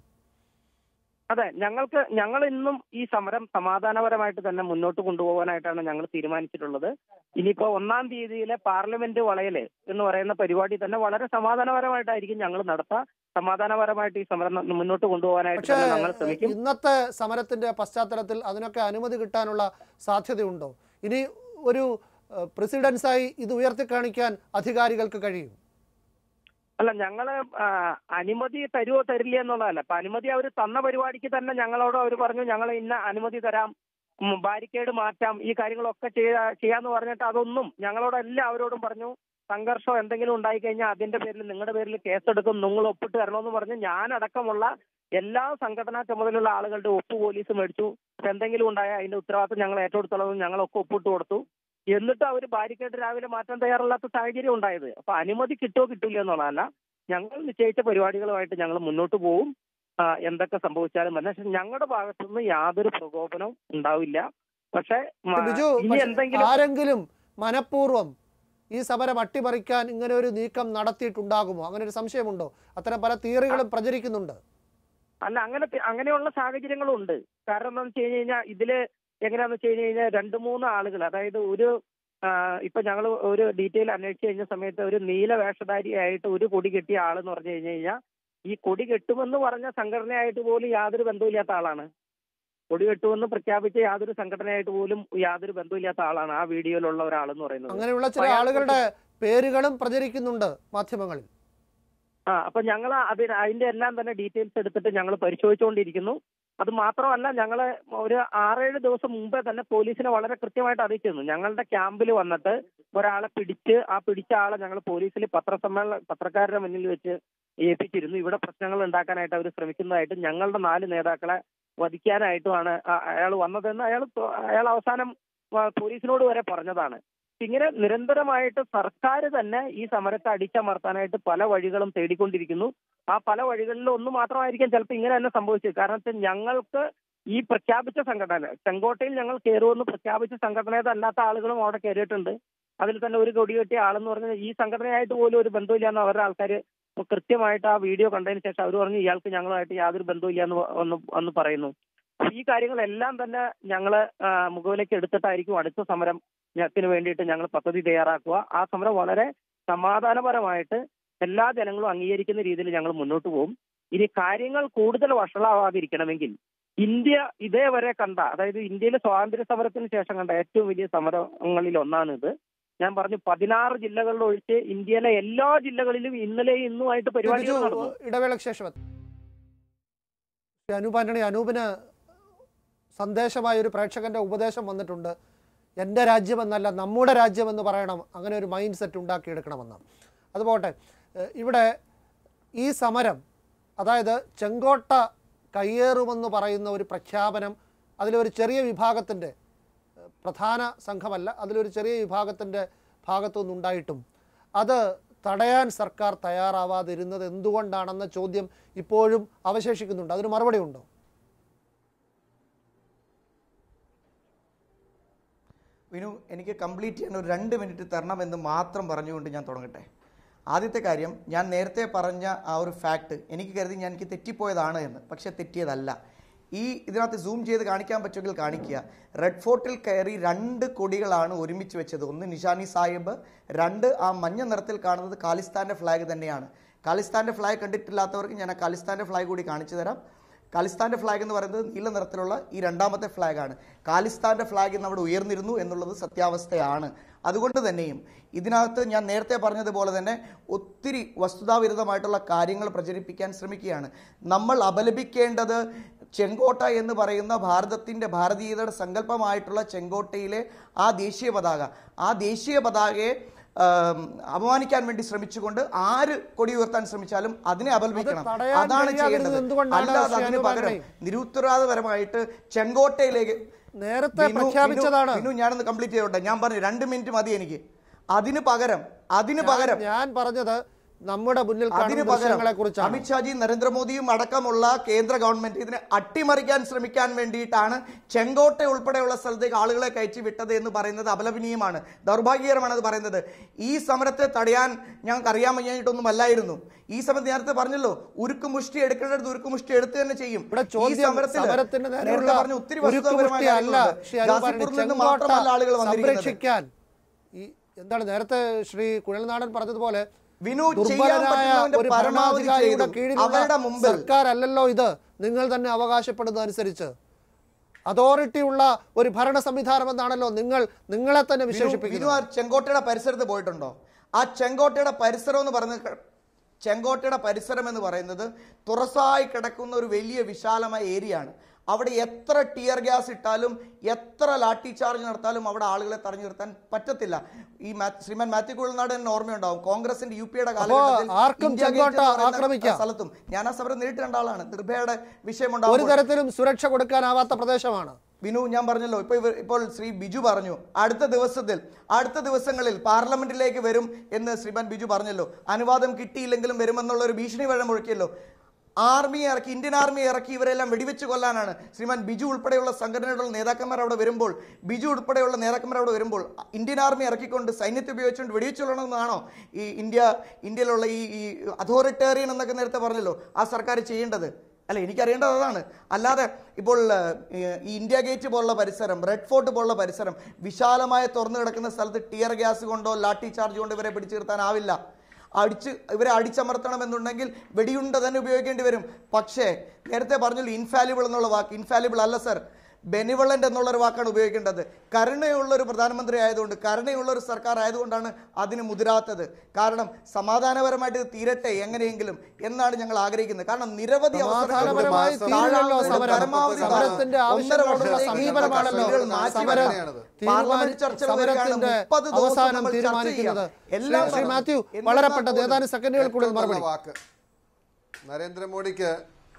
അതെ ഞങ്ങൾക്ക് ഞങ്ങൾ ഇന്നും ഈ സമരം സമാധാനപരമായിട്ട് തന്നെ മുന്നോട്ട് കൊണ്ടുപോകാനായിട്ടാണ് ഞങ്ങൾ തീരുമാനിച്ചിട്ടുള്ളത് ഇനിയിപ്പോ ഒന്നാം തീയതിയിലെ പാർലമെന്റ് വളയല് എന്ന് പറയുന്ന പരിപാടി തന്നെ വളരെ സമാധാനപരമായിട്ടായിരിക്കും ഞങ്ങൾ നടത്തുക സമാധാനപരമായിട്ട് ഈ സമരം ന- മുന്നോട്ട് കൊണ്ടുപോകാനായിട്ട് പക്ഷേ തന്നെ ഞങ്ങൾ ശ്രമിക്കും ഇന്നത്തെ സമരത്തിന്റെ പശ്ചാത്തലത്തിൽ അതിനൊക്കെ അനുമതി കിട്ടാനുള്ള സാധ്യതയുണ്ടോ ഇനി ഒരു പ്രസിഡൻസായി ഇത് ഉയർത്തിക്കാണിക്കാൻ അധികാരികൾക്ക് കഴിയും അല്ല ഞങ്ങള് ആ, അനുമതി തരുമോ തരില്ല എന്നുള്ളതല്ല അപ്പൊ അനുമതി അവർ തന്ന പരിപാടിക്ക് തന്നെ ഞങ്ങളോട് അവർ പറഞ്ഞു ഞങ്ങൾ ഇന്ന അനുമതി തരാം ഉം, ബാരിക്കേഡ് മാറ്റാം ഈ കാര്യങ്ങളൊക്കെ ചെയ്യാ ചെയ്യാന്ന് പറഞ്ഞിട്ട് അതൊന്നും ഞങ്ങളോട് എല്ലാവരോടും പറഞ്ഞു സംഘർഷം എന്തെങ്കിലും ഉണ്ടായി കഴിഞ്ഞാൽ അതിന്റെ പേരിൽ നിങ്ങളുടെ പേരിൽ കേസെടുക്കും നിങ്ങൾ ഒപ്പിട്ട് തരണമെന്ന് പറഞ്ഞ് ഞാനടക്കമുള്ള എല്ലാ സംഘടനാ ചുമതലയുള്ള ആളുകളുടെ ഒപ്പ് പോലീസ് മേടിച്ചു അപ്പൊ എന്തെങ്കിലും ഉണ്ടായാൽ അതിന്റെ ഉത്തരവാദിത്വം ഞങ്ങൾ ഏറ്റെടുത്തോളം ഞങ്ങളൊക്കെ ഒപ്പിട്ട് കൊടുത്തു എന്നിട്ട് അവർ ബാരിക്കേഡ് രാവിലെ മാറ്റാൻ തയ്യാറല്ലാത്ത സാഹചര്യം ഉണ്ടായത് അപ്പൊ അനുമതി കിട്ടുമോ കിട്ടില്ല എന്നുള്ളതല്ല ഞങ്ങൾ നിശ്ചയിച്ച പരിപാടികളുമായിട്ട് ഞങ്ങൾ മുന്നോട്ട് പോവും ആ, എന്തൊക്കെ സംഭവിച്ചാലും തന്നെ പക്ഷെ ഞങ്ങളുടെ ഭാഗത്തുനിന്ന് യാതൊരു പ്രകോപനവും ഉണ്ടാവില്ല പക്ഷെ മ- ബിജു ഇനി പക്ഷേ എന്തെങ്കിലും ആരെങ്കിലും മനഃപൂർവ്വം ഈ സമരം അട്ടിമറിക്കാൻ ഇങ്ങനെ ഒരു നീക്കം നടത്തിയിട്ടുണ്ടാകുമോ അങ്ങനെ ഒരു സംശയമുണ്ടോ അത്തരം പല തിയറികളും പ്രചരിക്കുന്നുണ്ട് അല്ല അങ്ങനെ അങ്ങനെയുള്ള സാഹചര്യങ്ങളും ഉണ്ട് കാരണം എന്താണെന്ന് വെച്ച് കഴിഞ്ഞ് കഴിഞ്ഞാൽ ഇതില് എങ്ങനെയാന്ന് വെച്ച് കഴിഞ്ഞ് കഴിഞ്ഞാൽ രണ്ട് മൂന്ന് ആളുകൾ അതായത് ഒരു ആ, ഇപ്പൊ ഞങ്ങൾ ഒരു ഡീറ്റെയിൽ അന്വേഷിച്ച് കഴിഞ്ഞ സമയത്ത് ഒരു നീല വേഷധാരിയായിട്ട് ഒരു കൊടി കെട്ടിയ ആളെന്ന് പറഞ്ഞു കഴിഞ്ഞു കഴിഞ്ഞാൽ ഈ കൊടി കെട്ടുമെന്ന് പറഞ്ഞ സംഘടനയായിട്ട് പോലും യാതൊരു ബന്ധവുമില്ലാത്ത ആളാണ് കൊടി കെട്ടുമെന്ന് പ്രഖ്യാപിച്ച യാതൊരു സംഘടനയായിട്ട് പോലും യാതൊരു ബന്ധവുമില്ലാത്ത ആളാണ് ആ വീഡിയോയിലുള്ള ഒരാളെന്ന് പറയുന്നത് അങ്ങനെയുള്ള ചില അയാളെ ആളുകളുടെ പേരുകളും പ്രചരിക്കുന്നുണ്ട് മാധ്യമങ്ങളിൽ ആ അപ്പൊ ഞങ്ങൾ അതിന് അതിന്റെ എല്ലാം തന്നെ ഡീറ്റെയിൽസ് എടുത്തിട്ട് ഞങ്ങൾ പരിശോധിച്ചുകൊണ്ടിരിക്കുന്നു അത് മാത്രമല്ല ഞങ്ങൾ ഒരു ആറേഴ് ദിവസം മുമ്പേ തന്നെ പോലീസിനെ വളരെ കൃത്യമായിട്ട് അറിയിച്ചിരുന്നു ഞങ്ങളുടെ ക്യാമ്പിൽ വന്നിട്ട് ഒരാളെ പിടിച്ച് ആ പിടിച്ച ആളെ ഞങ്ങൾ പോലീസിൽ പത്രസമ്മേളന പത്രക്കാരുടെ മുന്നിൽ വെച്ച് ഏൽപ്പിച്ചിരുന്നു ഇവിടെ പ്രശ്നങ്ങൾ ഉണ്ടാക്കാനായിട്ട് അവർ ശ്രമിക്കുന്നതായിട്ട് ഞങ്ങളുടെ നാല് നേതാക്കളെ വധിക്കാനായിട്ടുമാണ് അയാൾ വന്നതെന്ന് അയാൾ അയാൾ അവസാനം ആ, പോലീസിനോട് വരെ പറഞ്ഞതാണ് ഇങ്ങനെ നിരന്തരമായിട്ട് സർക്കാർ തന്നെ ഈ സമരത്തെ അടിച്ചമർത്താനായിട്ട് പല വഴികളും തേടിക്കൊണ്ടിരിക്കുന്നു ആ പല വഴികളിൽ ഒന്ന് മാത്രമായിരിക്കും ചിലപ്പോൾ ഇങ്ങനെ തന്നെ സംഭവിച്ചത് കാരണം വെച്ചാൽ ഞങ്ങൾക്ക് ഈ പ്രഖ്യാപിച്ച സംഘടന ചെങ്കോട്ടയിൽ ഞങ്ങൾ കയറുമെന്ന് പ്രഖ്യാപിച്ച സംഘടനയല്ലാത്ത ആളുകളും അവിടെ കയറിയിട്ടുണ്ട് അതിൽ തന്നെ ഒരു കൊടി കെട്ടിയ ആളെന്ന് പറഞ്ഞാൽ ഈ സംഘടനയായിട്ട് പോലും ഒരു ബന്ധമില്ലാന്ന് അവരുടെ ആൾക്കാർ കൃത്യമായിട്ട് ആ വീഡിയോ കണ്ടതിന് ശേഷം അവർ പറഞ്ഞു ഇയാൾക്ക് ഞങ്ങളുമായിട്ട് യാതൊരു ബന്ധമില്ല എന്ന് ഒന്ന് ഒന്ന് പറയുന്നു അപ്പൊ ഈ കാര്യങ്ങളെല്ലാം തന്നെ ഞങ്ങള് ആ, മുഖവിലേക്ക് എടുത്തിട്ടായിരിക്കും അടുത്ത സമരം ഞത്തിന് വേണ്ടിയിട്ട് ഞങ്ങൾ പദ്ധതി തയ്യാറാക്കുക ആ സമരം വളരെ സമാധാനപരമായിട്ട് എല്ലാ ജനങ്ങളും അംഗീകരിക്കുന്ന രീതിയിൽ ഞങ്ങൾ മുന്നോട്ട് പോകും ഇനി കാര്യങ്ങൾ കൂടുതൽ വഷളാവാതിരിക്കണമെങ്കിൽ ഇന്ത്യ ഇതേവരെ കണ്ട അതായത് ഇന്ത്യയിലെ സ്വാതന്ത്ര്യ സമരത്തിന് ശേഷം കണ്ട ഏറ്റവും വലിയ സമരങ്ങളിൽ ഒന്നാണിത് ഞാൻ പറഞ്ഞു പതിനാറ് ജില്ലകളിൽ ഒഴിച്ച് ഇന്ത്യയിലെ എല്ലാ ജില്ലകളിലും ഇന്നലെയും ഇന്നുമായിട്ട് പരിപാടികൾ ബിജു, നടന്നു ഇടവേളയ്ക്ക് ശേഷം എത്താം. ശ്രീ അനൂപ് ആന്റണി അനൂപിന് സന്ദേശമായ ഒരു പ്രേക്ഷകന്റെ ഉപദേശം വന്നിട്ടുണ്ട് എൻ്റെ രാജ്യമെന്നല്ല നമ്മുടെ രാജ്യമെന്ന് പറയണം അങ്ങനെ ഒരു മൈൻഡ് സെറ്റ് ഉണ്ടാക്കിയെടുക്കണമെന്ന് അതുപോട്ടെ ഏഹ് ഇവിടെ ഈ സമരം അതായത് ചെങ്കോട്ട കയ്യേറുമെന്ന് പറയുന്ന ഒരു പ്രഖ്യാപനം അതിലൊരു ചെറിയ വിഭാഗത്തിൻ്റെ ഏഹ് പ്രധാന സംഘമല്ല അതിലൊരു ചെറിയ വിഭാഗത്തിൻ്റെ ഭാഗത്തുനിന്നുണ്ടായിട്ടും അത് തടയാൻ സർക്കാർ തയ്യാറാവാതിരുന്നത് എന്തുകൊണ്ടാണെന്ന ചോദ്യം ഇപ്പോഴും അവശേഷിക്കുന്നുണ്ട് അതിന് മറുപടി ഉണ്ടോ വിനു എനിക്ക് കംപ്ലീറ്റ് ചെയ്യാൻ ഒരു രണ്ട് മിനിറ്റ് തരണമെന്ന് മാത്രം പറഞ്ഞുകൊണ്ട് ഞാൻ തുടങ്ങട്ടെ ആദ്യത്തെ കാര്യം ഞാൻ നേരത്തെ പറഞ്ഞ ആ ഒരു ഫാക്ട് എനിക്ക് കരുതി ഞാൻ എനിക്ക് തെറ്റിപ്പോയതാണ് എന്ന് പക്ഷേ തെറ്റിയതല്ല ഈ ഇതിനകത്ത് സൂം ചെയ്ത് കാണിക്കാൻ പറ്റുമെങ്കിൽ കാണിക്കുക റെഡ് ഫോർട്ടിൽ കയറി രണ്ട് കൊടികളാണ് ഒരുമിച്ച് വെച്ചത് ഒന്ന് നിഷാനി സാഹിബ് രണ്ട് ആ മഞ്ഞ നിറത്തിൽ കാണുന്നത് ഖാലിസ്ഥാൻ്റെ ഫ്ലാഗ് തന്നെയാണ് ഖാലിസ്ഥാൻ്റെ ഫ്ലാഗ് കണ്ടിട്ടില്ലാത്തവർക്ക് ഞാൻ ആ ഖാലിസ്ഥാൻ്റെ ഫ്ലാഗ് കൂടി കാണിച്ചു തരാം ഖാലിസ്ഥാന്റെ ഫ്ലാഗ് എന്ന് പറയുന്നത് നീല നിറത്തിലുള്ള ഈ രണ്ടാമത്തെ ഫ്ലാഗാണ് ഖാലിസ്ഥാന്റെ ഫ്ലാഗ് ഇന്ന് അവിടെ ഉയർന്നിരുന്നു എന്നുള്ളത് സത്യാവസ്ഥയാണ് അതുകൊണ്ട് തന്നെയും ഇതിനകത്ത് ഞാൻ നേരത്തെ പറഞ്ഞതുപോലെ തന്നെ ഒത്തിരി വസ്തുതാവിരുദ്ധമായിട്ടുള്ള കാര്യങ്ങൾ പ്രചരിപ്പിക്കാൻ ശ്രമിക്കുകയാണ് നമ്മൾ അപലപിക്കേണ്ടത് ചെങ്കോട്ട എന്ന് പറയുന്ന ഭാരതത്തിൻ്റെ ഭാരതീയതയുടെ സങ്കല്പമായിട്ടുള്ള ചെങ്കോട്ടയിലെ ആ ദേശീയ പതാക ആ ദേശീയ പതാകയെ ആം, അപമാനിക്കാൻ വേണ്ടി ശ്രമിച്ചുകൊണ്ട് ആര് കൊടി ഉയർത്താൻ ശ്രമിച്ചാലും അതിനെ അപലപിക്കണം അത് തടയാൻ അതാണ് കഴിയാതിരുന്നത് ചെയ്യേണ്ടത് എന്തുകൊണ്ടാണ് അല്ലാതെ ശ്രീ അതിന് അനു പകരം ആന്റണി? നിരുത്തരവാദപരമായിട്ട് ചെങ്കോട്ടയിലേക്ക് നേരത്തെ വിനു- പ്രഖ്യാപിച്ചതാണ് വിനു ഞാനൊന്ന് കംപ്ലീറ്റ് ചെയ്തോട്ടെ ഞാൻ പറഞ്ഞു രണ്ട് മിനിറ്റ് മതി എനിക്ക് അതിന് പകരം അതിന് പകരം ഞാൻ- ഞാൻ പറഞ്ഞത് നമ്മുടെ മുന്നിൽ അതിന് കാണുന്ന പകരം ദൃശ്യങ്ങളെ കുറിച്ചാണ് അമിത്ഷാജി നരേന്ദ്രമോദിയും അടക്കമുള്ള കേന്ദ്ര ഗവൺമെന്റ് ഇതിനെ അട്ടിമറിക്കാൻ ശ്രമിക്കാൻ വേണ്ടിയിട്ടാണ് ചെങ്കോട്ട ഉൾപ്പെടെയുള്ള സ്ഥലത്തേക്ക് ആളുകളെ കയറ്റി വിട്ടത് എന്ന് പറയുന്നത് അപലപനീയമാണ് ദൗർഭാഗ്യകരമാണ് അത് പറയുന്നത് ഈ സമരത്തെ തടയാൻ ഞങ്ങൾക്ക് അറിയാൻ വയ്യായിട്ടൊന്നും അല്ലായിരുന്നു ഈ സമരത്ത് നേരത്തെ പറഞ്ഞല്ലോ ഉരുക്ക് മുഷ്ടി എടുക്കേണ്ടത് ഉരുക്ക് മുഷ്ടി എടുത്തു തന്നെ ചെയ്യും ഇവിടെ ഈ ചോദ്യം സമരത്തിൽ സമരത്തിന് നേരത്തെ നേരെയുള്ള പറഞ്ഞ ഒത്തിരി ഉരുക്ക് വസ്തുതാപരമായ മുഷ്ടി അല്ല കാര്യങ്ങളുണ്ട്. ശ്രീ അനു ആന്റണി. ഗാസിപ്പൂരിൽ നിന്ന് ചെങ്കോട്ട മാത്രമല്ല ആളുകൾ വന്നിരിക്കുന്നത് സംരക്ഷിക്കാൻ ഈ എന്താണ് നേരത്തെ ശ്രീ കുഴൽനാടൻ പറഞ്ഞതുപോലെ വിനു ചെയ്യാൻ ദുർബലനായ പറ്റുന്നതിന്റെ ഒരു പരമാവധി ഭരണാധികാരിയുടെ ചെയ്തു. കീഴിലുള്ള അവരുടെ മുമ്പിൽ സർക്കാരല്ലല്ലോ ഇത് നിങ്ങൾ തന്നെ അവകാശപ്പെടുന്നതനുസരിച്ച് അതോറിറ്റി ഉള്ള ഒരു ഭരണ സംവിധാനം എന്നാണല്ലോ നിങ്ങൾ നിങ്ങളെ തന്നെ വിനു- വിനു വിശേഷിപ്പിക്കുന്നത് ആ ചെങ്കോട്ടയുടെ പരിസരത്ത് പോയിട്ടുണ്ടോ ആ ചെങ്കോട്ടയുടെ പരിസരം എന്ന് പറയുന്നത് ക- ചെങ്കോട്ടയുടെ പരിസരം എന്ന് പറയുന്നത് തുറസായി കിടക്കുന്ന ഒരു വലിയ വിശാലമായ ഏരിയ ആണ് അവിടെ എത്ര ടിയർ ഗ്യാസ് ഇട്ടാലും എത്ര ലാഠി ചാർജ് നടത്താലും അവിടെ ആളുകളെ തടഞ്ഞു നിർത്താൻ പറ്റത്തില്ല ഈ മാ- ശ്രീമാൻ മാത്യു കുഴൽനാട് തന്നെ ഓർമ്മയുണ്ടാവും കോൺഗ്രസിന്റെ യു പിയുടെ ആർക്കും ചെങ്കോട്ട ആക്രമിക്കാം. സ്ഥലത്തും ഞാൻ ആ സമരം നേരിട്ട് കണ്ട ആളാണ് നിർഭയയുടെ ഒരു വിഷയമുണ്ടാവും തരത്തിലും സുരക്ഷ കൊടുക്കാനാവാത്ത പ്രദേശമാണ് വിനു ഞാൻ പറഞ്ഞല്ലോ ഇപ്പൊ ഇവർ ഇപ്പോൾ ശ്രീ ബിജു പറഞ്ഞു അടുത്ത ദിവസത്തിൽ അടുത്ത ദിവസങ്ങളിൽ പാർലമെന്റിലേക്ക് വരും എന്ന് ശ്രീമാൻ ബിജു പറഞ്ഞല്ലോ അനുവാദം കിട്ടിയില്ലെങ്കിലും വരുമെന്നുള്ള ഒരു ഭീഷണി വഴി മുഴക്കിയല്ലോ ആർമിയെ ഇറക്കി ഇന്ത്യൻ ആർമിയെ ഇറക്കി ഇവരെല്ലാം വെടിവെച്ച് കൊല്ലാനാണ് ശ്രീമാൻ ബിജു ഉൾപ്പെടെയുള്ള സംഘടനകളുടെ നേതാക്കന്മാർ അവിടെ വരുമ്പോൾ ബിജു ഉൾപ്പെടെയുള്ള നേതാക്കന്മാർ അവിടെ വരുമ്പോൾ ഇന്ത്യൻ ആർമി ഇറക്കിക്കൊണ്ട് സൈന്യത്തെ ഉപയോഗിച്ചുകൊണ്ട് വെടിവെച്ച് കൊല്ലണമെന്നാണോ ഈ ഇന്ത്യ ഇന്ത്യയിലുള്ള ഈ ഈ അതോറിറ്റേറിയൻ എന്നൊക്കെ നേരത്തെ പറഞ്ഞല്ലോ ആ സർക്കാർ ചെയ്യേണ്ടത് അല്ല എനിക്കറിയേണ്ടത് അതാണ് അല്ലാതെ ഇപ്പോൾ ഏഹ്, ഈ ഇന്ത്യ ഗേറ്റ് പോലുള്ള പരിസരം റെഡ് ഫോർട്ട് പോലുള്ള പരിസരം വിശാലമായ തുറന്നു കിടക്കുന്ന സ്ഥലത്ത് ടിയർ ഗ്യാസ് കൊണ്ടോ ലാഠി ചാർജ് കൊണ്ടോ ഇവരെ പിടിച്ചു നിർത്താനാവില്ല അടിച്ച് ഇവരെ അടിച്ചമർത്തണമെന്നുണ്ടെങ്കിൽ വെടിയുണ്ട തന്നെ ഉപയോഗിക്കേണ്ടി വരും പക്ഷേ നേരത്തെ പറഞ്ഞല്ലോ ഇൻഫാലിബിൾ എന്നുള്ള വാക്ക് ഇൻഫാലിബിൾ അല്ല സർ ബെനിവളന്റ് എന്നുള്ള ഒരു വാക്കാണ് ഉപയോഗിക്കേണ്ടത് കരുണയുള്ള ഒരു പ്രധാനമന്ത്രി ആയതുകൊണ്ട് കരുണയുള്ള ഒരു സർക്കാർ ആയതുകൊണ്ടാണ് അതിന് മുതിരാത്തത് കാരണം സമാധാനപരമായിട്ട് ഇത് തീരട്ടെ എങ്ങനെയെങ്കിലും എന്നാണ് ഞങ്ങൾ ആഗ്രഹിക്കുന്നത് കാരണം നിരവധി സമാധാനപരമായി മാസം തീരില്ലല്ലോ താഴാൻ സമരം പരമാവധി സമരത്തിന്റെ ഒന്നര ആവശ്യങ്ങളോടുള്ള വർഷത്തേക്ക് സമീപനമാണല്ലോ കർഷകർ നാശം സമരം തന്നെയാണത്. പാർലമെന്റ് തീരുമാനി- ചർച്ചകൾ വരികയാണ്. സമരത്തിന്റെ മുപ്പത് ദിവസം അവസാനം നമ്മൾ ചർച്ച തീരുമാനിക്കുന്നത് ചെയ്യാം. എല്ലാം ശ്രീ- ശ്രീ നടന്നു. മാത്യു എന്നിരുന്നാൽ വളരെ പെട്ടെന്ന് പോലും ഏതാനും സെക്കൻഡുകൾക്കുള്ളിൽ ഏറ്റവും മറുപടി നല്ല വാക്ക് നരേന്ദ്രമോദിക്ക്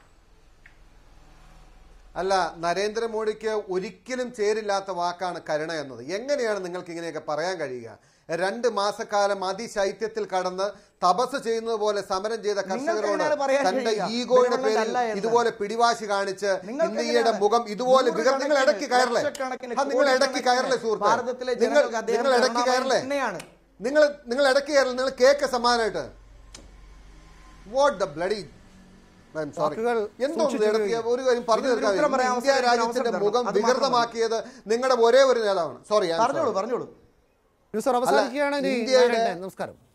അല്ല നരേന്ദ്രമോദിക്ക് ഒരിക്കലും ചേരില്ലാത്ത വാക്കാണ് കരുണ എന്നത് എങ്ങനെയാണ് നിങ്ങൾക്ക് ഇങ്ങനെയൊക്കെ പറയാൻ കഴിയുക രണ്ട് മാസക്കാലം അതിശൈത്യത്തിൽ കടന്ന് തപസ് ചെയ്യുന്നത് പോലെ സമരം ചെയ്ത കർഷകരോട് എങ്ങനെയാണ് പറയാൻ തന്റെ കഴിയുക? ഈഗോയുടെ ഗവൺമെന്റ് പേരിൽ അല്ല എന്ന്? ഇതുപോലെ പിടിവാശി കാണിച്ച് നിങ്ങൾക്ക് ഇന്ത്യയുടെ എങ്ങനെയാണ്? മുഖം ഇതുപോലെ വികർ നിങ്ങൾ നൂറുകണക്കിന്, ഇടയ്ക്ക് കയറല്ലേ ലക്ഷക്കണക്കിന്, ആ, നിങ്ങൾ ഇടയ്ക്ക് കോടിക്കണക്കിന് കയറല്ലേ സുഹൃത്തെ ഭാരതത്തിലെ നിങ്ങൾ ജനങ്ങൾക്ക് അദ്ദേഹം നിങ്ങൾ ഇടയ്ക്ക് കരുണാമയൻ കയറല്ലേ തന്നെയാണ്. നിങ്ങൾ നിങ്ങൾ ഇടയ്ക്ക് കയറില്ല നിങ്ങൾ കേക്ക് സമാനമായിട്ട് വാട്ട് ദ ബ്ലഡി സോറി വാക്കുകൾ എന്തോ സൂക്ഷിച്ചു ഇടയ്ക്ക് ഒരു കാര്യം പറഞ്ഞു ഇതിന് തീർക്കാൻ ഉത്തരം പറയാൻ ഇന്ത്യ അവസരം രാജ്യത്തിന്റെ തരണം. മുഖം അത് മാത്രം മതി. വികൃതമാക്കിയത് നിങ്ങളുടെ ഒരേ ഒരു നേതാവാണ് സോറി പറഞ്ഞോളൂ പറഞ്ഞോളൂ ന്യൂസ് അവസാനിക്കുകയാണ് ഇനി ഇന്ത്യയുടെ- നാരായണൻ. നമസ്കാരം